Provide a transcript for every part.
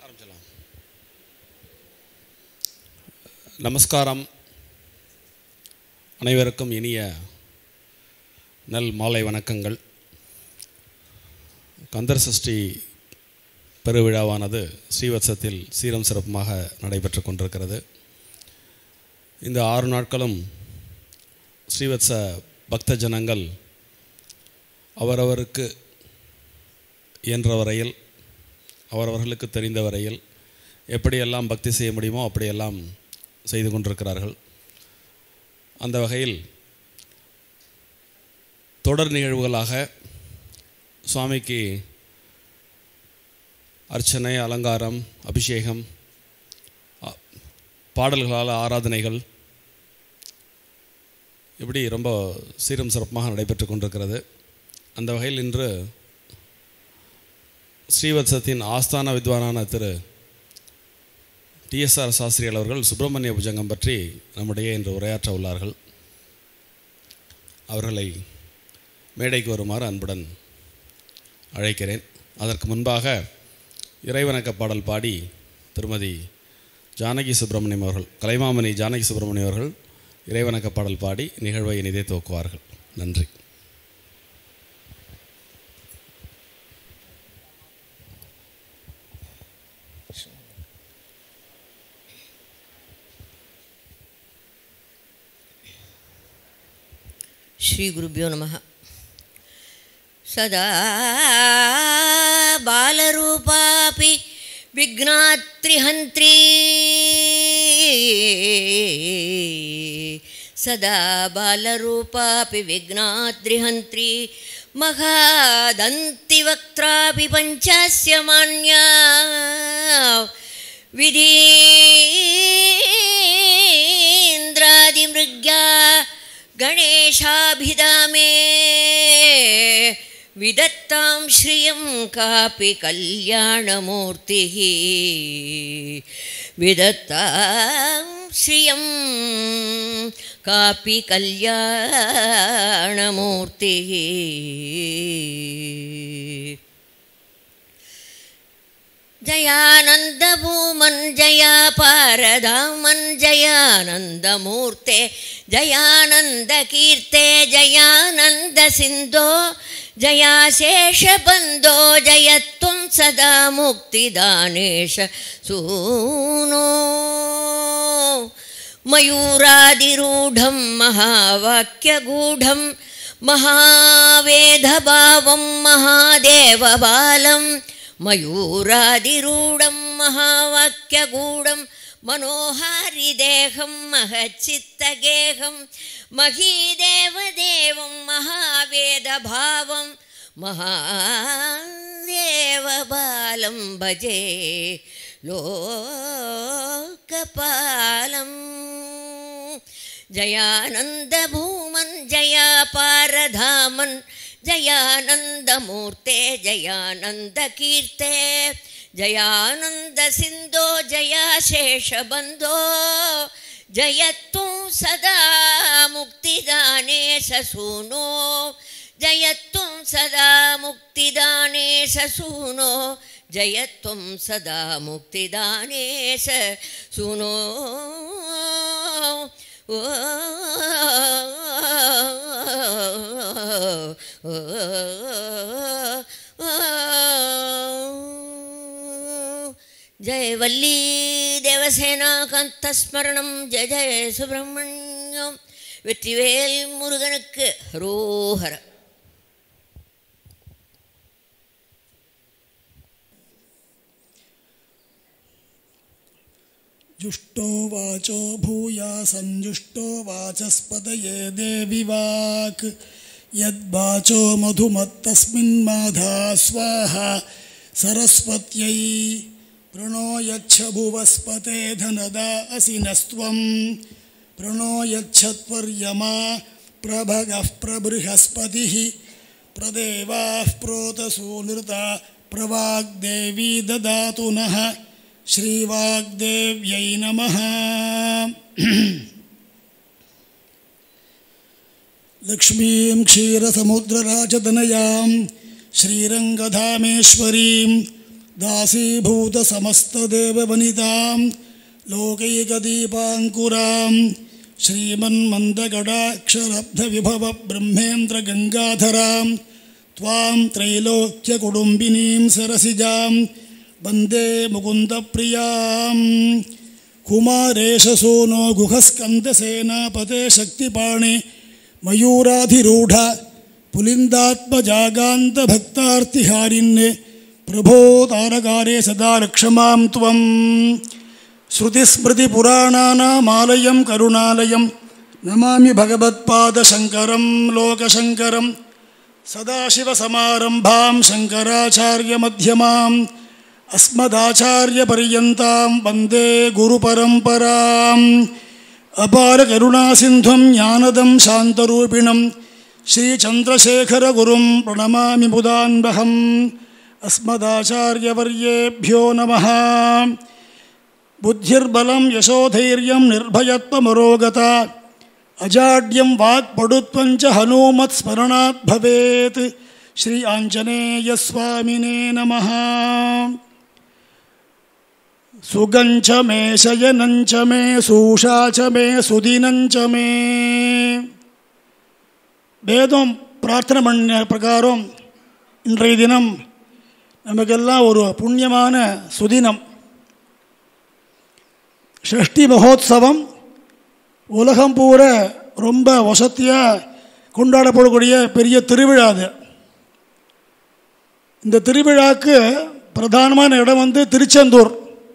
ஆரம்பிச்சலாம் நமஸ்காரம் அனைவருக்கும் இனிய நல் மாலை வணக்கங்கள் கந்தர் சஷ்டி பெருவிழாவானது ஸ்ரீவத்சத்தில் சீரம் சிறப்புமாக நடைபெற்று கொண்டிருக்கிறது இந்த ஆறு நாட்களும் ஸ்ரீவத்ச பக்த ஜனங்கள் அவரவருக்கு இயன்ற வரையில் அவரவர்களுக்கு தெரிந்த வரையில் எப்படியெல்லாம் பக்தி செய்ய முடியுமோ அப்படியெல்லாம் செய்து கொண்டிருக்கிறார்கள் அந்த வகையில் தொடர் நிகழ்வுகளாக சுவாமிக்கு அர்ச்சனை அலங்காரம் அபிஷேகம் அ- பாடல்களால் ஆராதனைகள் இப்படி ரொம்ப சீரும் சிறப்புமாக நடைபெற்று கொண்டிருக்கிறது அந்த வகையில் இன்று ஸ்ரீவத்சத்தின் ஆஸ்தான வித்வானான திரு டிஎஸ்ஆர் சாஸ்திரிகள் அவர்கள் சுப்பிரமணிய புஜங்கம் பற்றி நம்முடைய இன்று உரையாற்ற உள்ளார்கள் அவர்களை மேடைக்கு வருமாறு அன்புடன் அழைக்கிறேன் அதற்கு முன்பாக இறைவணக்க பாடல் பாடி திருமதி ஜானகி சுப்பிரமணியம் அவர்கள் கலைமாமணி ஜானகி சுப்பிரமணியம் அவர்கள் இறைவணக்க பாடல் பாடி நிகழ்வை இனிதே துவக்குவார்கள் நன்றி श्रीगुरुभ्यो नमः सदा बालरूपापि विघ्नात्रिहन्त्री सदा बालरूपापि विघ्नात्रिहन्त्री महादन्तिवक्त्रापि पञ्चास्य मान्या विधीन्द्रादिमृग्या गणेशाभिधामे विदत्तां श्रियं कापि कल्याणमूर्तिः विदत्तां श्रियं कापि कल्याणमूर्तिः जयानन्दभूमन् जया पारधामन् जयानन्दमूर्ते जयानन्दकीर्ते जयानन्दसिन्धो जयाशेषबन्धो जयत्वं सदा मुक्तिदानेश सूनो मयूरादिरूढं महावाक्यगूढं महावेदभावं महादेवबालं मयूरादिरूढं महावाक्यगूढं मनोहारिदेहं महच्चित्तगेहं महीदेवदेवं महावेदभावं महादेवबालं भजे लोकपालम् जयानन्दभूमन् जयापारधामन् जयानन्दमूर्ते जयानन्दकीर्ते जयानन्दसिन्धो जयाशेषबन्धो जयत्वं सदा मुक्तिदाने ससूनो जयत्वं सदा मुक्तिदाने ससूनो जयत्वं सदा मुक्तिदाने स सुनो ओ, जय वल्ली தேவசேனாகாந்தஸ்மரணம் ஜெய ஜெய சுப்பிரமணியம் வெற்றிவேல் முருகனுக்கு ரோஹர जुष्टो वाचो भूया सञ्जुष्टो वाचस्पदये देवि वाक् यद्वाचो मधुमत्तस्मिन्माधा स्वाहा सरस्वत्यै प्रणो यच्छ भुवस्पते धनदा असि नस्त्वं प्रणो यच्छत्वर्यमा प्रभगः प्रबृहस्पतिः प्रदेवाः प्रोतसूनृता प्रवाग्देवी ददातु नः श्रीवाग्देव्यै नमः लक्ष्मीं क्षीरसमुद्रराजतनयां श्रीरङ्गधामेश्वरीं दासीभूतसमस्तदेववनितां लोकैकदीपाङ्कुरां श्रीमन्मन्दगडाक्षरब्धविभवब्रह्मेन्द्रगङ्गाधरां त्वां त्रैलोक्यकुटुम्बिनीं सरसिजां वन्दे मुकुन्दप्रियाम् कुमारेशसूनो गुहस्कन्दसेनापते शक्तिपाणि मयूराधिरूढ पुलिन्दात्मजागान्तभक्तार्तिहारिण्ये प्रभो तारकारे सदा रक्षमां त्वं श्रुतिस्मृतिपुराणानामालयं करुणालयं नमामि भगवत्पादशङ्करं लोकशङ्करं सदाशिवसमारम्भां शङ्कराचार्यमध्यमाम् अस्मदाचार्यपर्यन्तां वन्दे गुरुपरम्पराम् अपारकरुणासिन्धुं ज्ञानदं शान्तरूपिणं श्रीचन्द्रशेखरगुरुं प्रणमामि मुदान्वहम् अस्मदाचार्यवर्येभ्यो नमः बुद्धिर्बलं यशोधैर्यं निर्भयत्वमरोगता अजाड्यं वाक्पटुत्वं च हनूमत्स्मरणात् भवेत् श्री आञ्जनेयस्वामिने नमः सुगञ्च मे शयनञ्च मे सूषा च मे சுதினஞ்ச மே வேதம் பிரார்த்தனை பண்ண பிரகாரம் இன்றைய தினம் நமக்கெல்லாம் ஒரு புண்ணியமான சுதினம் ஷஷ்டி மகோத்சவம் உலகம் பூரா ரொம்ப வசதியாக கொண்டாடப்படக்கூடிய பெரிய திருவிழா அது இந்த திருவிழாக்கு பிரதானமான இடம் வந்து திருச்செந்தூர்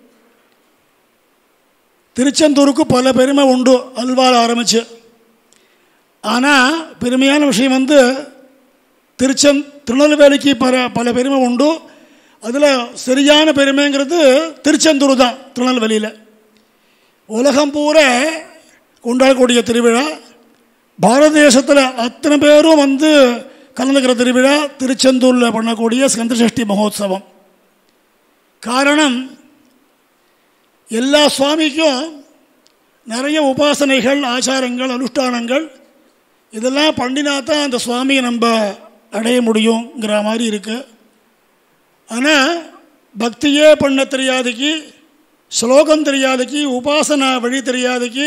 திருச்செந்தூருக்கு பல பெருமை உண்டு அல்வால் ஆரம்பிச்சு ஆனால் பெருமையான விஷயம் வந்து திருச்செந் திருநெல்வேலிக்கு பல பல பெருமை உண்டு அதில் சரியான பெருமைங்கிறது திருச்செந்தூர் தான் திருநெல்வேலியில் உலகம் பூரா கொண்டாடக்கூடிய திருவிழா பாரத தேசத்தில் அத்தனை பேரும் வந்து கலந்துக்கிற திருவிழா திருச்செந்தூரில் பண்ணக்கூடிய ஸ்கந்தசஷ்டி மகோத்சவம் காரணம் எல்லா சுவாமிக்கும் நிறைய உபாசனைகள் ஆச்சாரங்கள் அனுஷ்டானங்கள் இதெல்லாம் பண்ணினா தான் அந்த சுவாமியை நம்ம அடைய முடியுங்கிற மாதிரி இருக்குது ஆனால் பக்தியே பண்ண தெரியாதக்கு ஸ்லோகம் தெரியாதக்கு உபாசனா வழி தெரியாதக்கு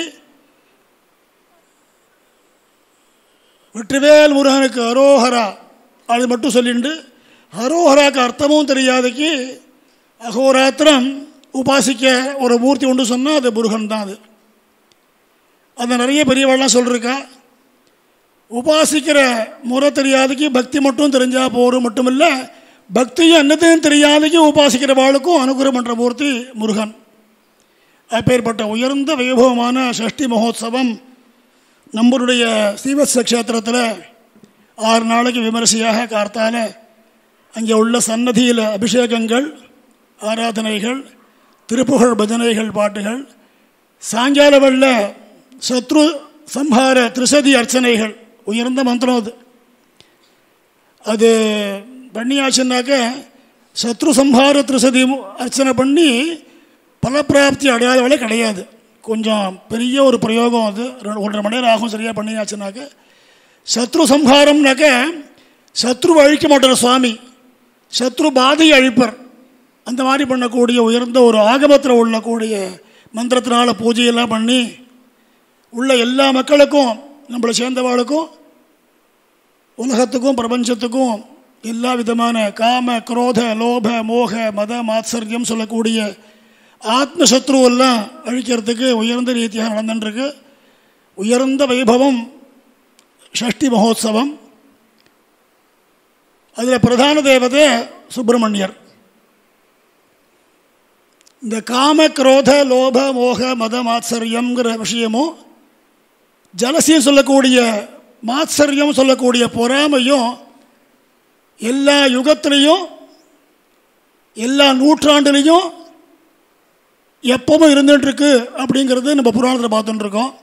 வெற்றிவேல் முருகனுக்கு அரோஹரா அது மட்டும் சொல்லிண்டு அரோஹராக்கு அர்த்தமும் தெரியாதக்கு அகோராத்திரம் உபாசிக்க ஒரு மூர்த்தி ஒன்று சொன்னால் அது முருகன் தான் அது அதை நிறைய பெரியவாள்லாம் சொல்லிருக்கா உபாசிக்கிற முறை தெரியாதக்கு பக்தி மட்டும் தெரிஞ்சால் போரும் மட்டும் இல்லை பக்தியும் என்னத்தையும் தெரியாதக்கு உபாசிக்கிற வாளுக்கும் அனுகிரகம் பண்ணுற மூர்த்தி முருகன் அப்பேற்பட்ட உயர்ந்த வைபவமான சஷ்டி மகோத்சவம் நம்மளுடைய ஸ்ரீவத்ஸ க்ஷேத்திரத்தில் ஆறு நாளைக்கு விமரிசையாக கார்த்தால அங்கே உள்ள சன்னதியில் அபிஷேகங்கள் ஆராதனைகள் திருப்புகழ் பஜனைகள் பாட்டுகள் சாயங்கால வெள்ள சத்ரு சம்ஹார திரிசதி அர்ச்சனைகள் உயர்ந்த மந்திரம் அது அது பண்ணியாச்சுன்னாக்க சத்ரு சம்ஹார திரிசதி அர்ச்சனை பண்ணி பலப்பிராப்தி அடையாதவளே கிடையாது கொஞ்சம் பெரிய ஒரு பிரயோகம் அது ரெண்டு ஒன்றரை மணி நேரம் ஆகும் சரியாக பண்ணியாச்சுனாக்க சத்ரு சம்ஹாரம்னாக்க சத்ரு அழிக்க மாட்டார் சுவாமி சத்ரு பாதையை அழிப்பர் அந்த மாதிரி பண்ணக்கூடிய உயர்ந்த ஒரு ஆகமத்தில் உள்ளக்கூடிய மந்திரத்தினால பூஜையெல்லாம் பண்ணி உள்ள எல்லா மக்களுக்கும் நம்மளை சேர்ந்தவாளுக்கும் உலகத்துக்கும் பிரபஞ்சத்துக்கும் எல்லா விதமான காம குரோத லோப மோக மத மாத்சரியம் சொல்லக்கூடிய ஆத்மசத்ருவெல்லாம் அழிக்கிறதுக்கு உயர்ந்த ரீதியாக நடந்துட்டுருக்கு உயர்ந்த வைபவம் ஷஷ்டி மகோத்சவம் அதில் பிரதான தேவதை சுப்பிரமணியர் இந்த காம குரோத லோப மோக மத மாத்சரியங்கிற விஷயமும் ஜலசியம் சொல்லக்கூடிய மாத்சரியம் சொல்லக்கூடிய பொறாமையும் எல்லா யுகத்திலையும் எல்லா நூற்றாண்டுலேயும் எப்பவும் இருந்துகிட்ருக்கு அப்படிங்கிறது நம்ம புராணத்தில் பார்த்துட்டு இருக்கோம்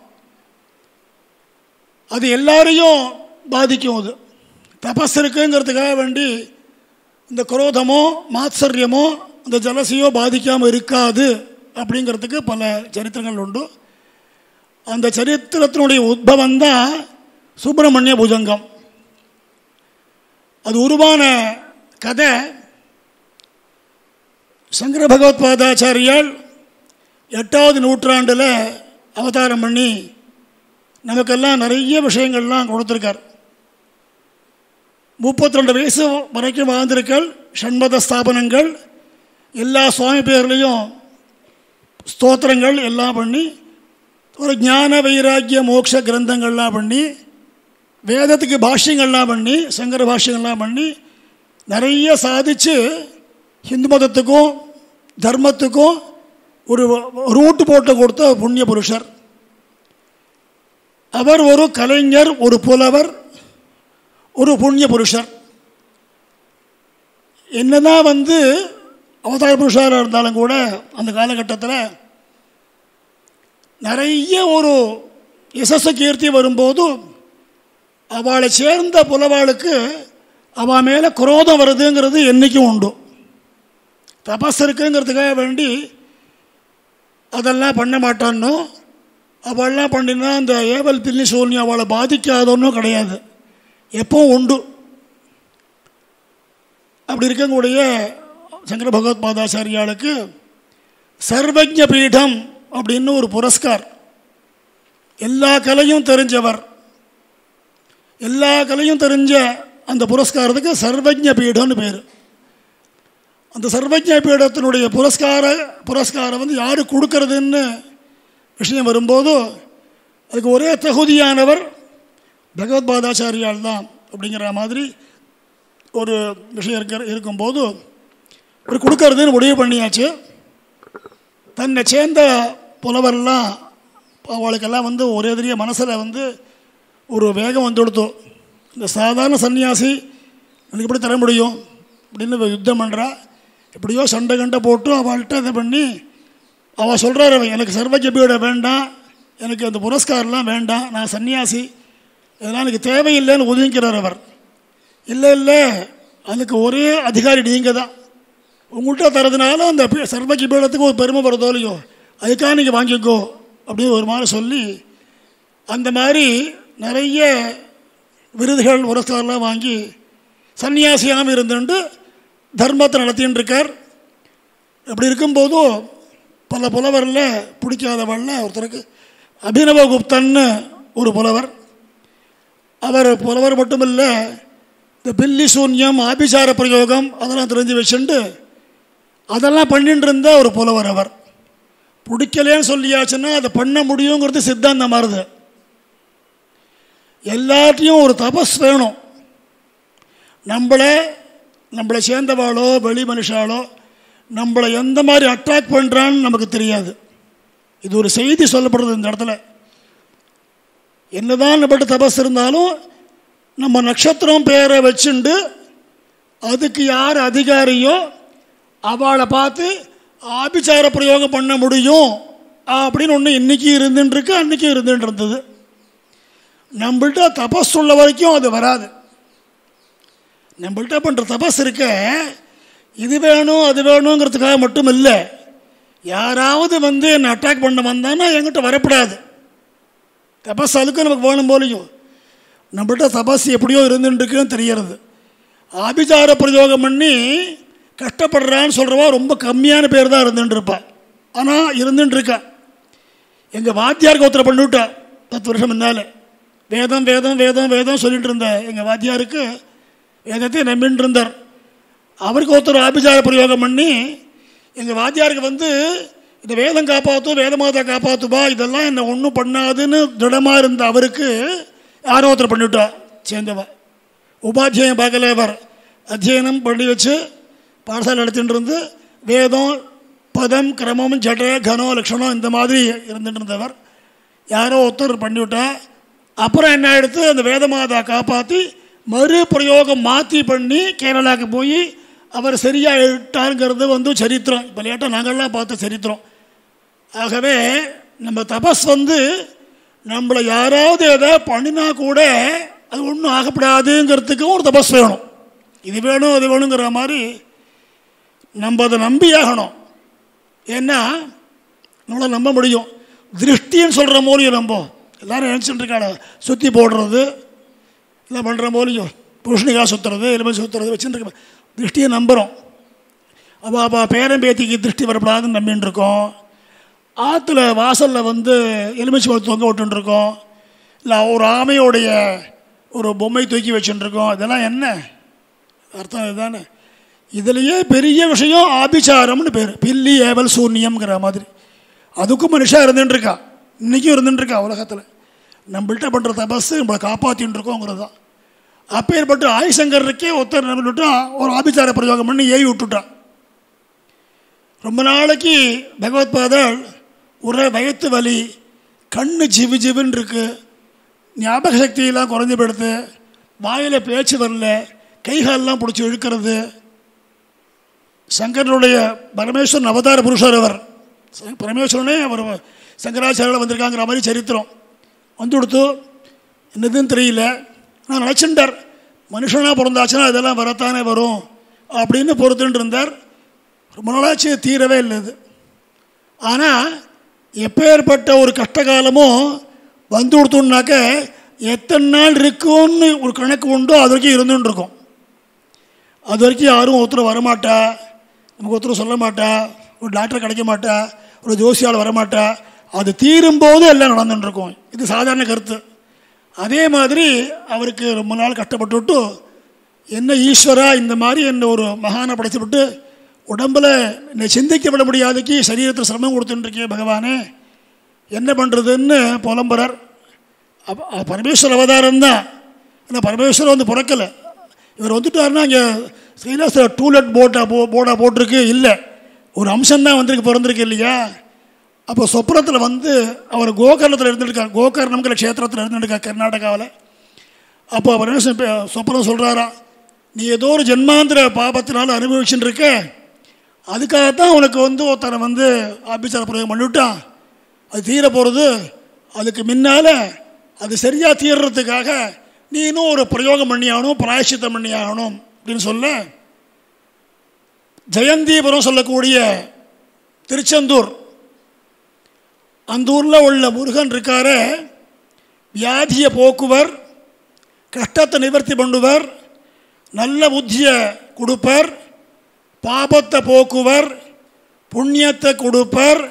அது எல்லாரையும் பாதிக்கும் அது தபஸ் இருக்குங்கிறதுக்காக வேண்டி இந்த குரோதமோ மாத்சரியமோ அந்த ஜலசியோ பாதிக்காமல் இருக்காது அப்படிங்கிறதுக்கு பல சரித்திரங்கள் உண்டு அந்த சரித்திரத்தினுடைய உத்பவம் தான் சுப்பிரமணிய புஜங்கம் அது உருவான கதை சங்கர பகவத்பாதாச்சாரியால் எட்டாவது நூற்றாண்டில் அவதாரம் பண்ணி நமக்கெல்லாம் நிறைய விஷயங்கள்லாம் கொடுத்துருக்கார் முப்பத்தி ரெண்டு வயசு வரைக்கும் வாழ்ந்திருக்கள் ஷண்மத ஸ்தாபனங்கள் எல்லா சுவாமி பேர்லேயும் ஸ்தோத்திரங்கள் எல்லாம் பண்ணி ஒரு ஞான வைராக்கிய மோட்ச கிரந்தங்கள்லாம் பண்ணி வேதத்துக்கு பாஷ்யங்கள்லாம் பண்ணி சங்கர பாஷ்யங்கள்லாம் பண்ணி நிறைய சாதித்து ஹிந்து மதத்துக்கும் தர்மத்துக்கும் ஒரு ரூட்டு போட்டு கொடுத்த புண்ணிய புருஷர் அவர் ஒரு கலைஞர் ஒரு புலவர் ஒரு புண்ணிய புருஷர் என்னதான் வந்து அவதார புருஷராக இருந்தாலும் கூட அந்த காலகட்டத்தில் நிறைய ஒரு யசஸ் கீர்த்தி வரும்போது அவளை சேர்ந்த புலவாளுக்கு அவள் மேலே குரோதம் வருதுங்கிறது என்றைக்கும் உண்டு தபஸ் இருக்குங்கிறதுக்காக வேண்டி அதெல்லாம் பண்ண மாட்டான்னோ அவள்லாம் பண்ணினா அந்த ஏவல் பில்லி சூழ்நிலை அவளை பாதிக்காதோன்னும் கிடையாது எப்பவும் உண்டு அப்படி இருக்கக்கூடிய சங்கர பகவத் பாதாச்சாரியாளுக்கு சர்வஜ பீடம் அப்படின்னு ஒரு புரஸ்கார் எல்லா கலையும் தெரிஞ்சவர் எல்லா கலையும் தெரிஞ்ச அந்த புரஸ்காரத்துக்கு சர்வஜ பீடம்னு பேர் அந்த சர்வஜ பீடத்தினுடைய புரஸ்கார புரஸ்காரம் வந்து யாரு கொடுக்கறதுன்னு விஷயம் வரும்போது அதுக்கு ஒரே தகுதியானவர் பகவத் பாதாச்சாரியால் தான் அப்படிங்கிற மாதிரி ஒரு விஷயம் இருக்கிற இருக்கும்போது ஒரு கொடுக்கறதுன்னு முடிவு பண்ணியாச்சு தன்னை சேர்ந்த புலவர்லாம் அவளுக்கெல்லாம் வந்து ஒரே தெரிய மனசில் வந்து ஒரு வேகம் வந்து கொடுத்தோம் இந்த சாதாரண சன்னியாசி எனக்கு எப்படி தர முடியும் அப்படின்னு யுத்தம் பண்ணுறா எப்படியோ சண்டை கண்டை போட்டு அவள்கிட்ட இதை பண்ணி அவள் சொல்கிறார் அவன் எனக்கு சர்வஜ பீட வேண்டாம் எனக்கு அந்த புரஸ்காரெலாம் வேண்டாம் நான் சன்னியாசி இதெல்லாம் எனக்கு தேவையில்லைன்னு ஒதுங்கிக்கிறார் அவர் இல்லை இல்லை அதுக்கு ஒரே அதிகாரி நீங்கள் தான் உங்கள்கிட்ட தரதுனால அந்த பீ- சர்வஜ பீடத்துக்கு ஒரு பெருமை வருதோ இல்லையோ அதுக்காக நீங்கள் வாங்கிக்கோ அப்படின்னு ஒரு மாதிரி சொல்லி அந்த மாதிரி நிறைய விருதுகள் புரஸ்காரெலாம் வாங்கி சன்னியாசியாகவும் இருந்துட்டு தர்மத்தை நடத்தின்னு இருக்கார் அப்படி இருக்கும்போதும் பல புலவரில் பிடிக்காதவளில் ஒருத்தருக்கு அபினவ குப்தன்னு ஒரு புலவர் அவர் புலவர் மட்டும் இல்லை இந்த பில்லி சூன்யம் ஆபிசார பிரயோகம் அதெல்லாம் தெரிஞ்சு வச்சுண்டு அதெல்லாம் பண்ணிட்டு இருந்த ஒரு புலவர் அவர் பிடிக்கலேன்னு சொல்லியாச்சுன்னா அதை பண்ண முடியுங்கிறது சித்தாந்தம் மாறுது எல்லாத்தையும் ஒரு தபஸ் வேணும் நம்மளை நம்மளை சேர்ந்தவாளோ வெளி மனுஷாலோ நம்மளை எந்த மாதிரி அட்ராக்ட் பண்ணுறான்னு நமக்கு தெரியாது இது ஒரு செய்தி சொல்லப்படுறது இந்த இடத்துல என்னதான் நம்மகிட்ட தபஸ் இருந்தாலும் நம்ம நட்சத்திரம் பேரை வச்சுண்டு அதுக்கு யார் அதிகாரியோ அவளை பார்த்து ஆபிச்சார பிரயோகம் பண்ண முடியும் அப்படின்னு ஒன்று இன்னைக்கு இருந்துட்டு இருக்கு அன்னைக்கு இருந்துட்டு இருந்தது நம்மள்ட்ட தபஸ் உள்ள வரைக்கும் அது வராது நம்மள்ட்ட பண்ணுற தபஸ் இருக்க இது வேணும் அது வேணுங்கிறதுக்காக மட்டும் இல்லை யாராவது வந்து என்னை அட்டாக் பண்ண வந்தான்னா என்கிட்ட வரக்கூடாது தபஸ் அதுக்கும் நமக்கு வேணும் போலையும் நம்மள்ட்ட தபஸ் எப்படியோ இருந்துட்டுருக்குன்னு தெரியறது ஆபிச்சார பிரயோகம் பண்ணி கஷ்டப்படுறான்னு சொல்கிறவா ரொம்ப கம்மியான பேர் தான் இருந்துட்டுருப்பா ஆனால் இருந்துட்டுருக்கா எங்கள் வாத்தியாருக்கு ஒருத்தரை பண்ணிவிட்டா பத்து வருஷம் முன்னால் வேதம் வேதம் வேதம் வேதம் சொல்லிட்டு இருந்த எங்கள் வாத்தியாருக்கு வேதத்தை நம்பின்னு இருந்தார் அவருக்கு ஒருத்தர் ஆபிச்சார பிரயோகம் பண்ணி எங்கள் வாத்தியாருக்கு வந்து இந்த வேதம் காப்பாற்றும் வேதமாதா காப்பாற்றுபா இதெல்லாம் என்னை ஒன்றும் பண்ணாதுன்னு திடமாக இருந்த அவருக்கு யாரோ ஒருத்தர் பண்ணிவிட்டா சேர்ந்தவா உபாத்தியாயம் பார்க்கல அவர் அத்தியனம் பண்ணி வச்சு பாடசாலை நடத்திட்டு இருந்து வேதம் பதம் கிரமம் ஜட கனம் லட்சணம் இந்த மாதிரி இருந்துட்டு இருந்தவர் யாரோ ஒருத்தர் பண்ணிவிட்டா அப்புறம் என்ன எடுத்து அந்த வேதமாதா காப்பாற்றி மறு பிரயோகம் மாற்றி பண்ணி கேரளாவுக்கு போய் அவர் சரியாக இட்டாருங்கிறது வந்து சரித்திரம் இப்போ லேட்டாக நாங்கள்லாம் பார்த்த சரித்திரம் ஆகவே நம்ம தபஸ் வந்து நம்மளை யாராவது எதாவது பண்ணினா கூட அது ஒன்றும் ஆகப்படாதுங்கிறதுக்கும் ஒரு தபஸ் வேணும் இது வேணும் அது வேணுங்கிற மாதிரி நம்ம அதை நம்பி ஆகணும் ஏன்னா நம்மளால் நம்ப முடியும் திருஷ்டின்னு சொல்கிற மூலியம் நம்ப எல்லாரும் நினச்சிட்டு இருக்காங்க சுற்றி போடுறது இல்லை பண்ணுற மூலியம் புருஷனிக்காக சுற்றுறது எலும்பு சுற்றுறது வச்சுட்டு இருக்க திருஷ்டியை நம்புகிறோம் அவள் அவள் பேரன் பேத்திக்கு திருஷ்டி வரப்படாதுன்னு நம்பின்னு இருக்கோம் ஆற்றுல வாசலில் வந்து எலுமிச்சை பழம் தொங்க விட்டுருக்கோம் இல்லை ஒரு ஆமையோடைய ஒரு பொம்மை தூக்கி வச்சுட்டுருக்கோம் இதெல்லாம் என்ன அர்த்தம் இதுதானே இதுலேயே பெரிய விஷயம் ஆபிச்சாரம்னு பேர் பில்லி ஏவல் சூன்யம்ங்கிற மாதிரி அதுக்கும் மனுஷா இருந்துட்டுருக்கா இன்றைக்கும் இருந்துட்டுருக்கா உலகத்தில் நம்மள்கிட்ட பண்ணுற தபஸ் நம்மளை காப்பாற்றின்னு இருக்கோங்கிறது தான் அப்பேற்பட்டு ஆயுசங்கருக்கே ஒருத்தர் என்ன பண்ணிவிட்டான் ஒரு ஆபிச்சார பிரயோகம் பண்ணி ஏவி விட்டுட்டான் ரொம்ப நாளைக்கு பகவத்பாதர் ஒரே வயத்து வலி கண்ணு ஜிவு ஜிவுன்னு இருக்கு ஞாபக சக்தியெல்லாம் குறைஞ்சு போயிடுது வாயில் பேச்சு வரல கைகாலெல்லாம் பிடிச்சி இழுக்கிறது சங்கரனுடைய பரமேஸ்வரன் அவதார புருஷர் அவர் ச- பரமேஸ்வரனே அவர் சங்கராச்சாரியில் வந்திருக்காங்கிற மாதிரி சரித்திரம் வந்து கொடுத்து என்னதுன்னு தெரியல நான் நினச்சிட்டார் மனுஷனாக பிறந்தாச்சுன்னா இதெல்லாம் வரத்தானே வரும் அப்படின்னு பொறுத்துட்டு இருந்தார் ரொம்ப நாளாச்சு தீரவே இல்லை இது ஆனால் எப்பேற்பட்ட ஒரு கஷ்டகாலமும் வந்து கொடுத்தோம்னாக்க எத்தனை நாள் இருக்கும்னு ஒரு கணக்கு உண்டோ அது வரைக்கும் இருந்துன்னு இருக்கும் அது வரைக்கும் யாரும் ஒருத்தர் வரமாட்டா நமக்கு ஒருத்தர் சொல்ல மாட்டா ஒரு டாக்டர் கிடைக்க மாட்டா ஒரு ஜோசியால் வரமாட்டா அது தீரும்போது எல்லாம் நடந்துட்டு இருக்கும் இது சாதாரண கருத்து அதே மாதிரி அவருக்கு ரொம்ப நாள் கஷ்டப்பட்டுவிட்டு என்ன ஈஸ்வரா இந்த மாதிரி என்ன ஒரு மகானை படைச்சுவிட்டு உடம்புல என்னை சிந்திக்க விட முடியாதுக்கு சரீரத்தில் சிரமம் கொடுத்துட்டுருக்கே பகவானே என்ன பண்ணுறதுன்னு புலம்புறார் அப்ப அது பரமேஸ்வர அவதாரம் தான் ஆனால் பரமேஸ்வரர் வந்து பிறக்கலை இவர் வந்துட்டாருன்னா இங்கே ஸ்ரீனிவாச டூலெட் போட்டா போ போர்டாக போட்டிருக்கு இல்லை ஒரு அம்சம்தான் வந்திருக்கு பிறந்திருக்கு இல்லையா அப்போ சொப்னத்தில் வந்து அவர் கோகர்ணத்தில் இருந்துருக்கார் கோகர்ணம்ங்கிற க்ஷேத்திரத்தில் இருந்துருக்கார் கர்நாடகாவில் அப்போ பரமேஸ்வரன் பே- சொப்பனம் சொல்கிறாராம் நீ ஏதோ ஒரு ஜென்மாந்திர பாபத்தினால அனுபவிச்சுட்டு இருக்க அதுக்காகத்தான் உனக்கு வந்து ஒருத்தனை வந்து ஆபிச்சார பிரயோகம் பண்ணிவிட்டான் அது தீர போகிறது அதுக்கு முன்னால் அது சரியாக தீர்றதுக்காக நீ இன்னும் ஒரு பிரயோகம் பண்ணி ஆகணும் பிராயச்சித்தம் பண்ணி ஆகணும் அப்படின்னு சொல்ல ஜெயந்தீபுரம் சொல்லக்கூடிய திருச்செந்தூர் அந்த ஊரில் உள்ள முருகன் இருக்காரு வியாதியை போக்குவர் கஷ்டத்தை நிவர்த்தி பண்ணுவர் நல்ல புத்தியை கொடுப்பர் பாபத்தை போக்குவர் புண்ணியத்தை கொடுப்பர்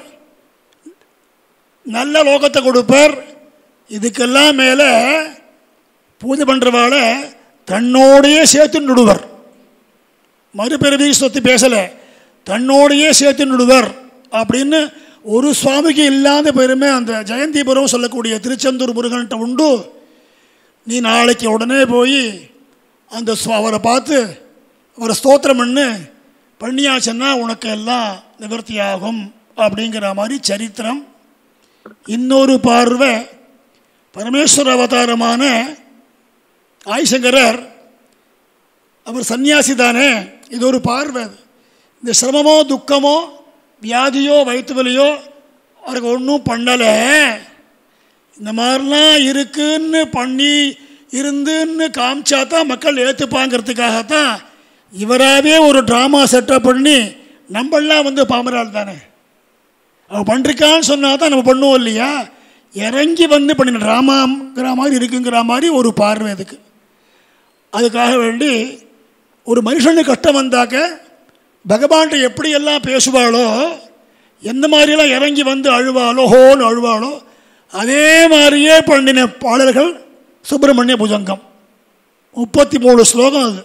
நல்ல லோகத்தை கொடுப்பர் இதுக்கெல்லாம் மேலே பூஜை பண்ணுறவாள தன்னோடையே சேர்த்து நடுவர் மறுபிறவி சொத்து பேசலை தன்னோடையே சேர்த்து நடுவர் அப்படின்னு ஒரு சுவாமிக்கு இல்லாத பெருமை அந்த ஜெயந்திபுரம் சொல்லக்கூடிய திருச்செந்தூர் முருகன்கிட்ட உண்டு நீ நாளைக்கு உடனே போய் அந்த சுவா- அவரை பார்த்து அவரை ஸ்தோத்திரம் பண்ணு பண்ணியாச்சுன்னா உனக்கு எல்லாம் நிவர்த்தியாகும் அப்படிங்கிற மாதிரி சரித்திரம் இன்னொரு பார்வை பரமேஸ்வர அவதாரமான ஆய்சங்கரர் அவர் சன்னியாசி தானே இது ஒரு பார்வை அது. இந்த சிரமமோ துக்கமோ வியாதியோ வயிற்று வலியோ அவருக்கு ஒன்றும் பண்ணலை இந்த மாதிரிலாம் இருக்குன்னு பண்ணி இருந்துன்னு காமிச்சா தான் மக்கள் ஏற்றுப்பாங்கிறதுக்காகத்தான் இவராகவே ஒரு ட்ராமா செட்டப் பண்ணி நம்மளாம் வந்து பாமரால் தானே அவன் பண்ணிருக்கான்னு சொன்னால் தான் நம்ம பண்ணுவோம் இல்லையா இறங்கி வந்து பண்ணின ட்ராமாங்கிற மாதிரி இருக்குங்கிற மாதிரி ஒரு பார்வை அதுக்கு அதுக்காக வேண்டி ஒரு மனுஷனுக்கு கஷ்டம் வந்தாக்க பகவான்கிட்ட எப்படியெல்லாம் பேசுவாளோ எந்த மாதிரியெல்லாம் இறங்கி வந்து அழுவாளோ ஹோன்னு அழுவாளோ அதே மாதிரியே பண்ணின பாடல்கள் சுப்பிரமணிய புஜங்கம் முப்பத்தி மூணு ஸ்லோகம் அது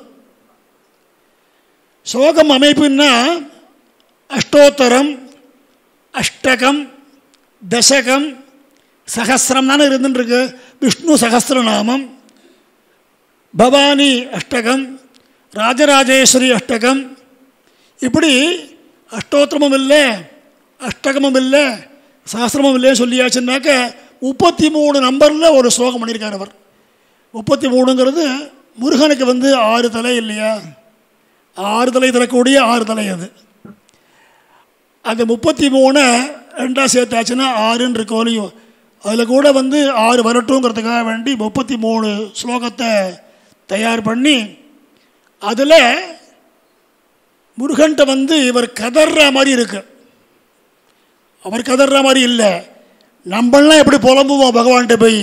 ஸ்லோகம் அமைப்புன்னா அஷ்டோத்தரம் அஷ்டகம் தசகம் சகசிரம் தானே இருந்துருக்கு விஷ்ணு சகசிரநாமம் பவானி அஷ்டகம் ராஜராஜேஸ்வரி அஷ்டகம் இப்படி அஷ்டோத்திரமும் இல்லை அஷ்டகமும் இல்லை சகசிரமும் இல்லைன்னு சொல்லியாச்சுன்னாக்க முப்பத்தி மூணு நம்பரில் ஒரு ஸ்லோகம் பண்ணியிருக்கார் அவர் முப்பத்தி மூணுங்கிறது முருகனுக்கு வந்து ஆறு தலை இல்லையா ஆறு தலை தரக்கூடிய ஆறு தலை அது அந்த முப்பத்தி மூணை ரெண்டாக சேர்த்தாச்சுன்னா ஆறுன்னு இருக்கோ இல்லையோ அதில் கூட வந்து ஆறு வரட்டுங்கிறதுக்காக வேண்டி முப்பத்தி மூணு ஸ்லோகத்தை தயார் பண்ணி அதில் முருகன்ட்ட வந்து இவர் கதற மாதிரி இருக்கு அவர் கதற மாதிரி இல்லை நம்மளாம் எப்படி புலம்புவோம் பகவான்கிட்ட போய்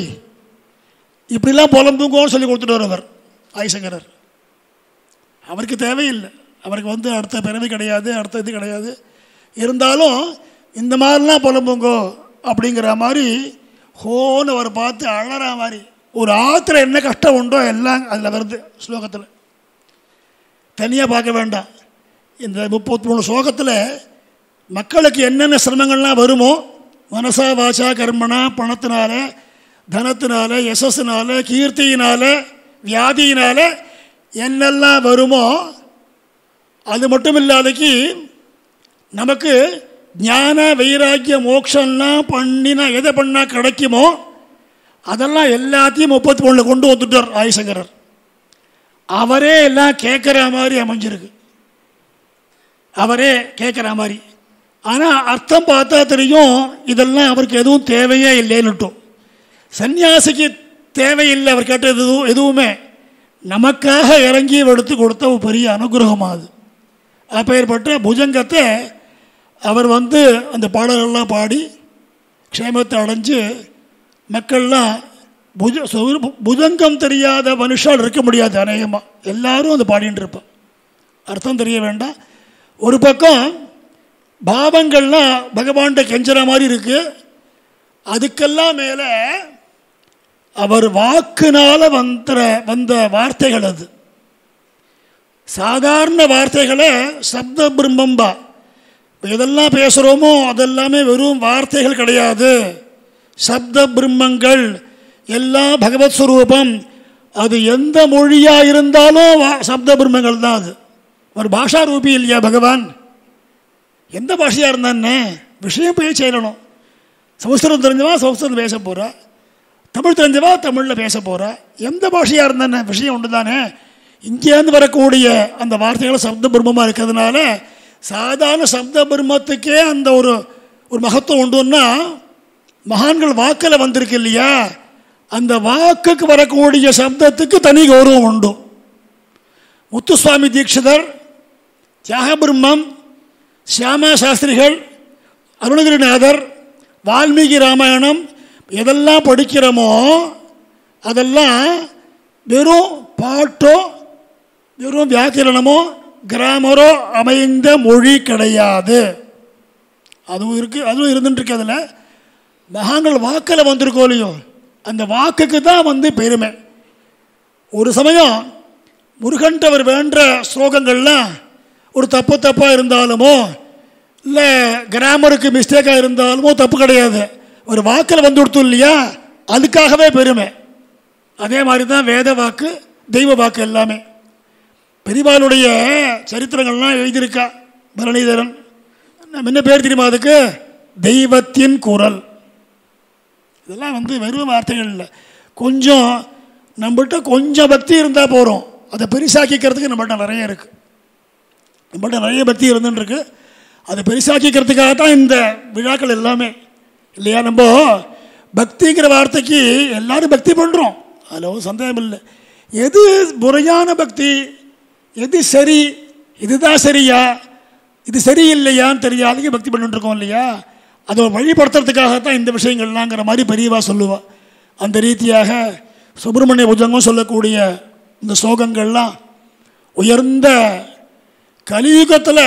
இப்படிலாம் புலம்புங்கோன்னு சொல்லி கொடுத்துட்டு அவர் ஆய்சங்கரர் அவருக்கு தேவையில்லை அவருக்கு வந்து அடுத்த பிறவி கிடையாது அடுத்த இது கிடையாது இருந்தாலும் இந்த மாதிரிலாம் புலம்புங்கோ அப்படிங்கிற மாதிரி ஹோன்னு அவரை பார்த்து அழற மாதிரி ஒரு ஆற்றுல என்ன கஷ்டம் உண்டோ எல்லாம் அதில் வருது ஸ்லோகத்தில் தனியாக பார்க்க வேண்டாம் இந்த முப்பத்தி மூணு ஸ்லோகத்தில் மக்களுக்கு என்னென்ன சிரமங்கள்லாம் வருமோ மனசா வாசா கர்மனா பணத்தினால தனத்தினால யசஸ்னால கீர்த்தியினால வியாதியினால என்னெல்லாம் வருமோ அது மட்டும் இல்லாதக்கு நமக்கு ஞான வைராக்கிய மோட்சம்லாம் பண்ணினா எதை பண்ணால் கிடைக்குமோ அதெல்லாம் எல்லாத்தையும் முப்பத்தி மூணில் கொண்டு வந்துட்டார் ஆதிசங்கரர் அவரே எல்லாம் கேட்குற மாதிரி அமைஞ்சிருக்கு அவரே கேட்குற மாதிரி ஆனால் அர்த்தம் பார்த்தா தெரியும் இதெல்லாம் அவருக்கு எதுவும் தேவையே இல்லைன்னுட்டும் சன்னியாசிக்கு தேவையில்லை அவர் கேட்டது எதுவும் எதுவுமே நமக்காக இறங்கி எடுத்து கொடுத்த ஒரு பெரிய அனுகிரகமாக அது அப்பேற்பட்ட புஜங்கத்தை அவர் வந்து அந்த பாடல்கள்லாம் பாடி க்ஷேமத்தை அடைஞ்சு மக்கள்லாம் புஜ சொ- புஜங்கம் தெரியாத மனுஷால் இருக்க முடியாது அநேகமாக எல்லாரும் அதை பாடிட்டு இருப்பான் அர்த்தம் தெரிய வேண்டாம் ஒரு பக்கம் பாவங்கள்லாம் பகவான்கிட்ட கெஞ்சுற மாதிரி இருக்கு அதுக்கெல்லாம் மேலே அவர் வாக்குனால வந்த வந்த வார்த்தைகள் அது சாதாரண வார்த்தைகளை சப்த பிரம்மம்பா இப்ப எதெல்லாம் பேசுகிறோமோ அதெல்லாமே வெறும் வார்த்தைகள் கிடையாது சப்த பிரம்மங்கள் எல்லாம் பகவத் ஸ்வரூபம் அது எந்த மொழியாக இருந்தாலும் வா- சப்த பிரம்மங்கள் தான் அது ஒரு பாஷா ரூபி இல்லையா பகவான் எந்த பாஷையாக இருந்தானே விஷயம் போய் செய்யணும் சமஸ்கிருதம் தெரிஞ்சவா சமஸ்கிருதம் பேச போகிறா தமிழ் தெரிஞ்சவா தமிழில் பேச போகிறா எந்த பாஷையாக இருந்தானே விஷயம் உண்டு தானே இங்கேருந்து வரக்கூடிய அந்த வார்த்தைகள் சப்த பிரம்மமாக இருக்கிறதுனால சாதாரண சப்த பிரம்மத்துக்கே அந்த ஒரு ஒரு மகத்துவம் உண்டுன்னா மகான்கள் வாக்கில் வந்திருக்கு இல்லையா அந்த வாக்குக்கு வரக்கூடிய சப்தத்துக்கு தனி கௌரவம் உண்டு முத்துசுவாமி தீட்சிதர் தியாகபிரம்மம் சியாமா சாஸ்திரிகள் அருணகிரிநாதர் வால்மீகி ராமாயணம் எதெல்லாம் படிக்கிறோமோ அதெல்லாம் வெறும் பாட்டோ வெறும் வியாக்கரணமோ கிராமரோ அமைந்த மொழி கிடையாது அதுவும் இருக்குது அதுவும் இருந்துட்டு அதில் மகான்கள் வாக்கில் வந்திருக்கோ இல்லையோ அந்த வாக்குக்கு தான் வந்து பெருமை ஒரு சமயம் முருகன்ட்டவர் வேண்ட ஸ்லோகங்கள்லாம் ஒரு தப்பு தப்பாக இருந்தாலுமோ இல்லை கிராமருக்கு மிஸ்டேக்காக இருந்தாலுமோ தப்பு கிடையாது ஒரு வாக்கில் வந்து கொடுத்தோம் இல்லையா அதுக்காகவே பெருமை அதே மாதிரி தான் வேத வாக்கு தெய்வ வாக்கு எல்லாமே பெரியவாளுடைய சரித்திரங்கள்லாம் எழுதியிருக்கா பரணிதரன் நம்ம என்ன பேர் தெரியுமா அதுக்கு தெய்வத்தின் குரல் இதெல்லாம் வந்து வெறும் வார்த்தைகள் இல்லை கொஞ்சம் நம்மள்கிட்ட கொஞ்சம் பக்தி இருந்தால் போகிறோம் அதை பெருசாக்கிக்கிறதுக்கு நம்மள்ட்ட நிறைய இருக்குது நம்மள்ட்ட நிறைய பக்தி இருந்துருக்கு அதை பெருசாக்கிக்கிறதுக்காக தான் இந்த விழாக்கள் எல்லாமே இல்லையா நம்ம பக்திங்கிற வார்த்தைக்கு எல்லாரும் பக்தி பண்ணுறோம் அதில் ஒரு சந்தேகம் இல்லை எது முறையான பக்தி எது சரி இதுதான் சரியா இது சரியில்லையான்னு தெரியாதீங்க பக்தி பண்ணிட்டு இருக்கோம் இல்லையா அதை வழிபடுத்துறதுக்காகத்தான் இந்த விஷயங்கள்லாங்கிற மாதிரி பெரியவா சொல்லுவா அந்த ரீதியாக சுப்பிரமணிய புஜங்கம் சொல்லக்கூடிய இந்த ஸ்லோகங்கள்லாம் உயர்ந்த கலியுகத்தில்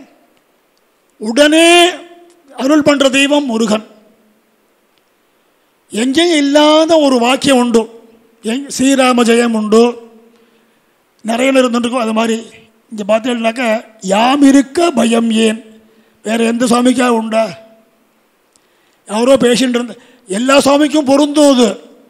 உடனே அருள் பண்ணுற தெய்வம் முருகன் எங்கேயும் இல்லாத ஒரு வாக்கியம் உண்டு எங் ஸ்ரீராம ஜெயம் உண்டு நிறைய இருந்துருக்கும் அது மாதிரி இங்கே பார்த்தீங்கன்னாக்கா யாம் இருக்க பயம் ஏன் வேறு எந்த சுவாமிக்கா உண்டா யாரோ பேசிட்டு இருந்த எல்லா சுவாமிக்கும் பொருந்தும் அது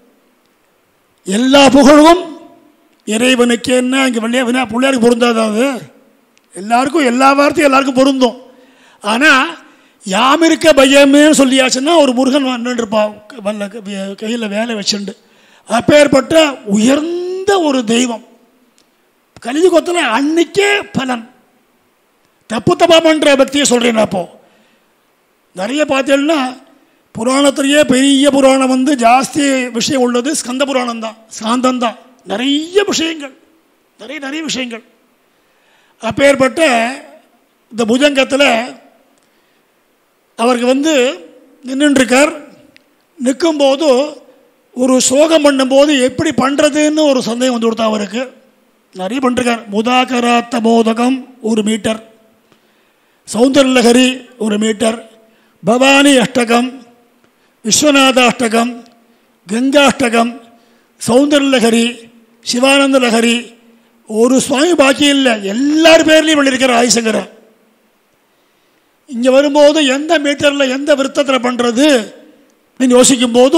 எல்லா புகழும் இறைவனுக்கு என்ன இங்கே வெள்ளையா வினா பிள்ளையாருக்கு பொருந்தாது அது எல்லாருக்கும் எல்லா வார்த்தையும் எல்லாருக்கும் பொருந்தும் ஆனால் யாம் இருக்க பையமேன்னு சொல்லியாச்சுன்னா ஒரு முருகன் நின்றுருப்பான் வல்ல கையில் வேலை வச்சுண்டு அப்பேற்பட்ட உயர்ந்த ஒரு தெய்வம் கலியுகத்தில் அன்னைக்கே பலன் தப்பு தப்பா பண்ணுற பக்தியை சொல்கிறேன் அப்போ நிறைய பார்த்தீங்கன்னா புராணத்திலேயே பெரிய புராணம் வந்து ஜாஸ்தி விஷயம் உள்ளது ஸ்கந்த புராணம் தான் ஸ்காந்தம் தான் நிறைய விஷயங்கள் நிறைய நிறைய விஷயங்கள் அப்பேற்பட்ட இந்த புஜங்கத்தில் அவருக்கு வந்து நின்றுருக்கார் நிற்கும்போது ஒரு சோகம் பண்ணும்போது எப்படி பண்ணுறதுன்னு ஒரு சந்தேகம் வந்து கொடுத்தா அவருக்கு நிறைய பண்ணிருக்கார் முதாகராத்த மோதகம் ஒரு மீட்டர் சௌந்தரலகரி ஒரு மீட்டர் பவானி அஷ்டகம் விஸ்வநாத அஷ்டகம் கங்காஷ்டகம் சௌந்தரலகரி சிவானந்த லகரி ஒரு சுவாமி பாக்கி இல்லை எல்லார் பேர்லையும் பண்ணியிருக்கிற ஆதிசங்கரர் இங்கே வரும்போது எந்த மீட்டரில் எந்த விருத்தத்தில் பண்ணுறது அப்படின்னு யோசிக்கும்போது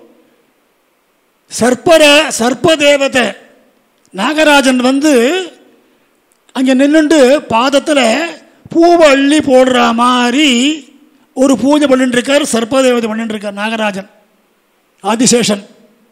சர்ப்பர சர்ப்ப தேவதை நாகராஜன் வந்து அங்கே நின்றுண்டு பாதத்தில் பூவை அள்ளி போடுற மாதிரி ஒரு பூஜை பண்ணிட்டு இருக்கார் சர்ப்ப தேவதை பண்ணிட்டு இருக்கார் நாகராஜன் ஆதிசேஷன்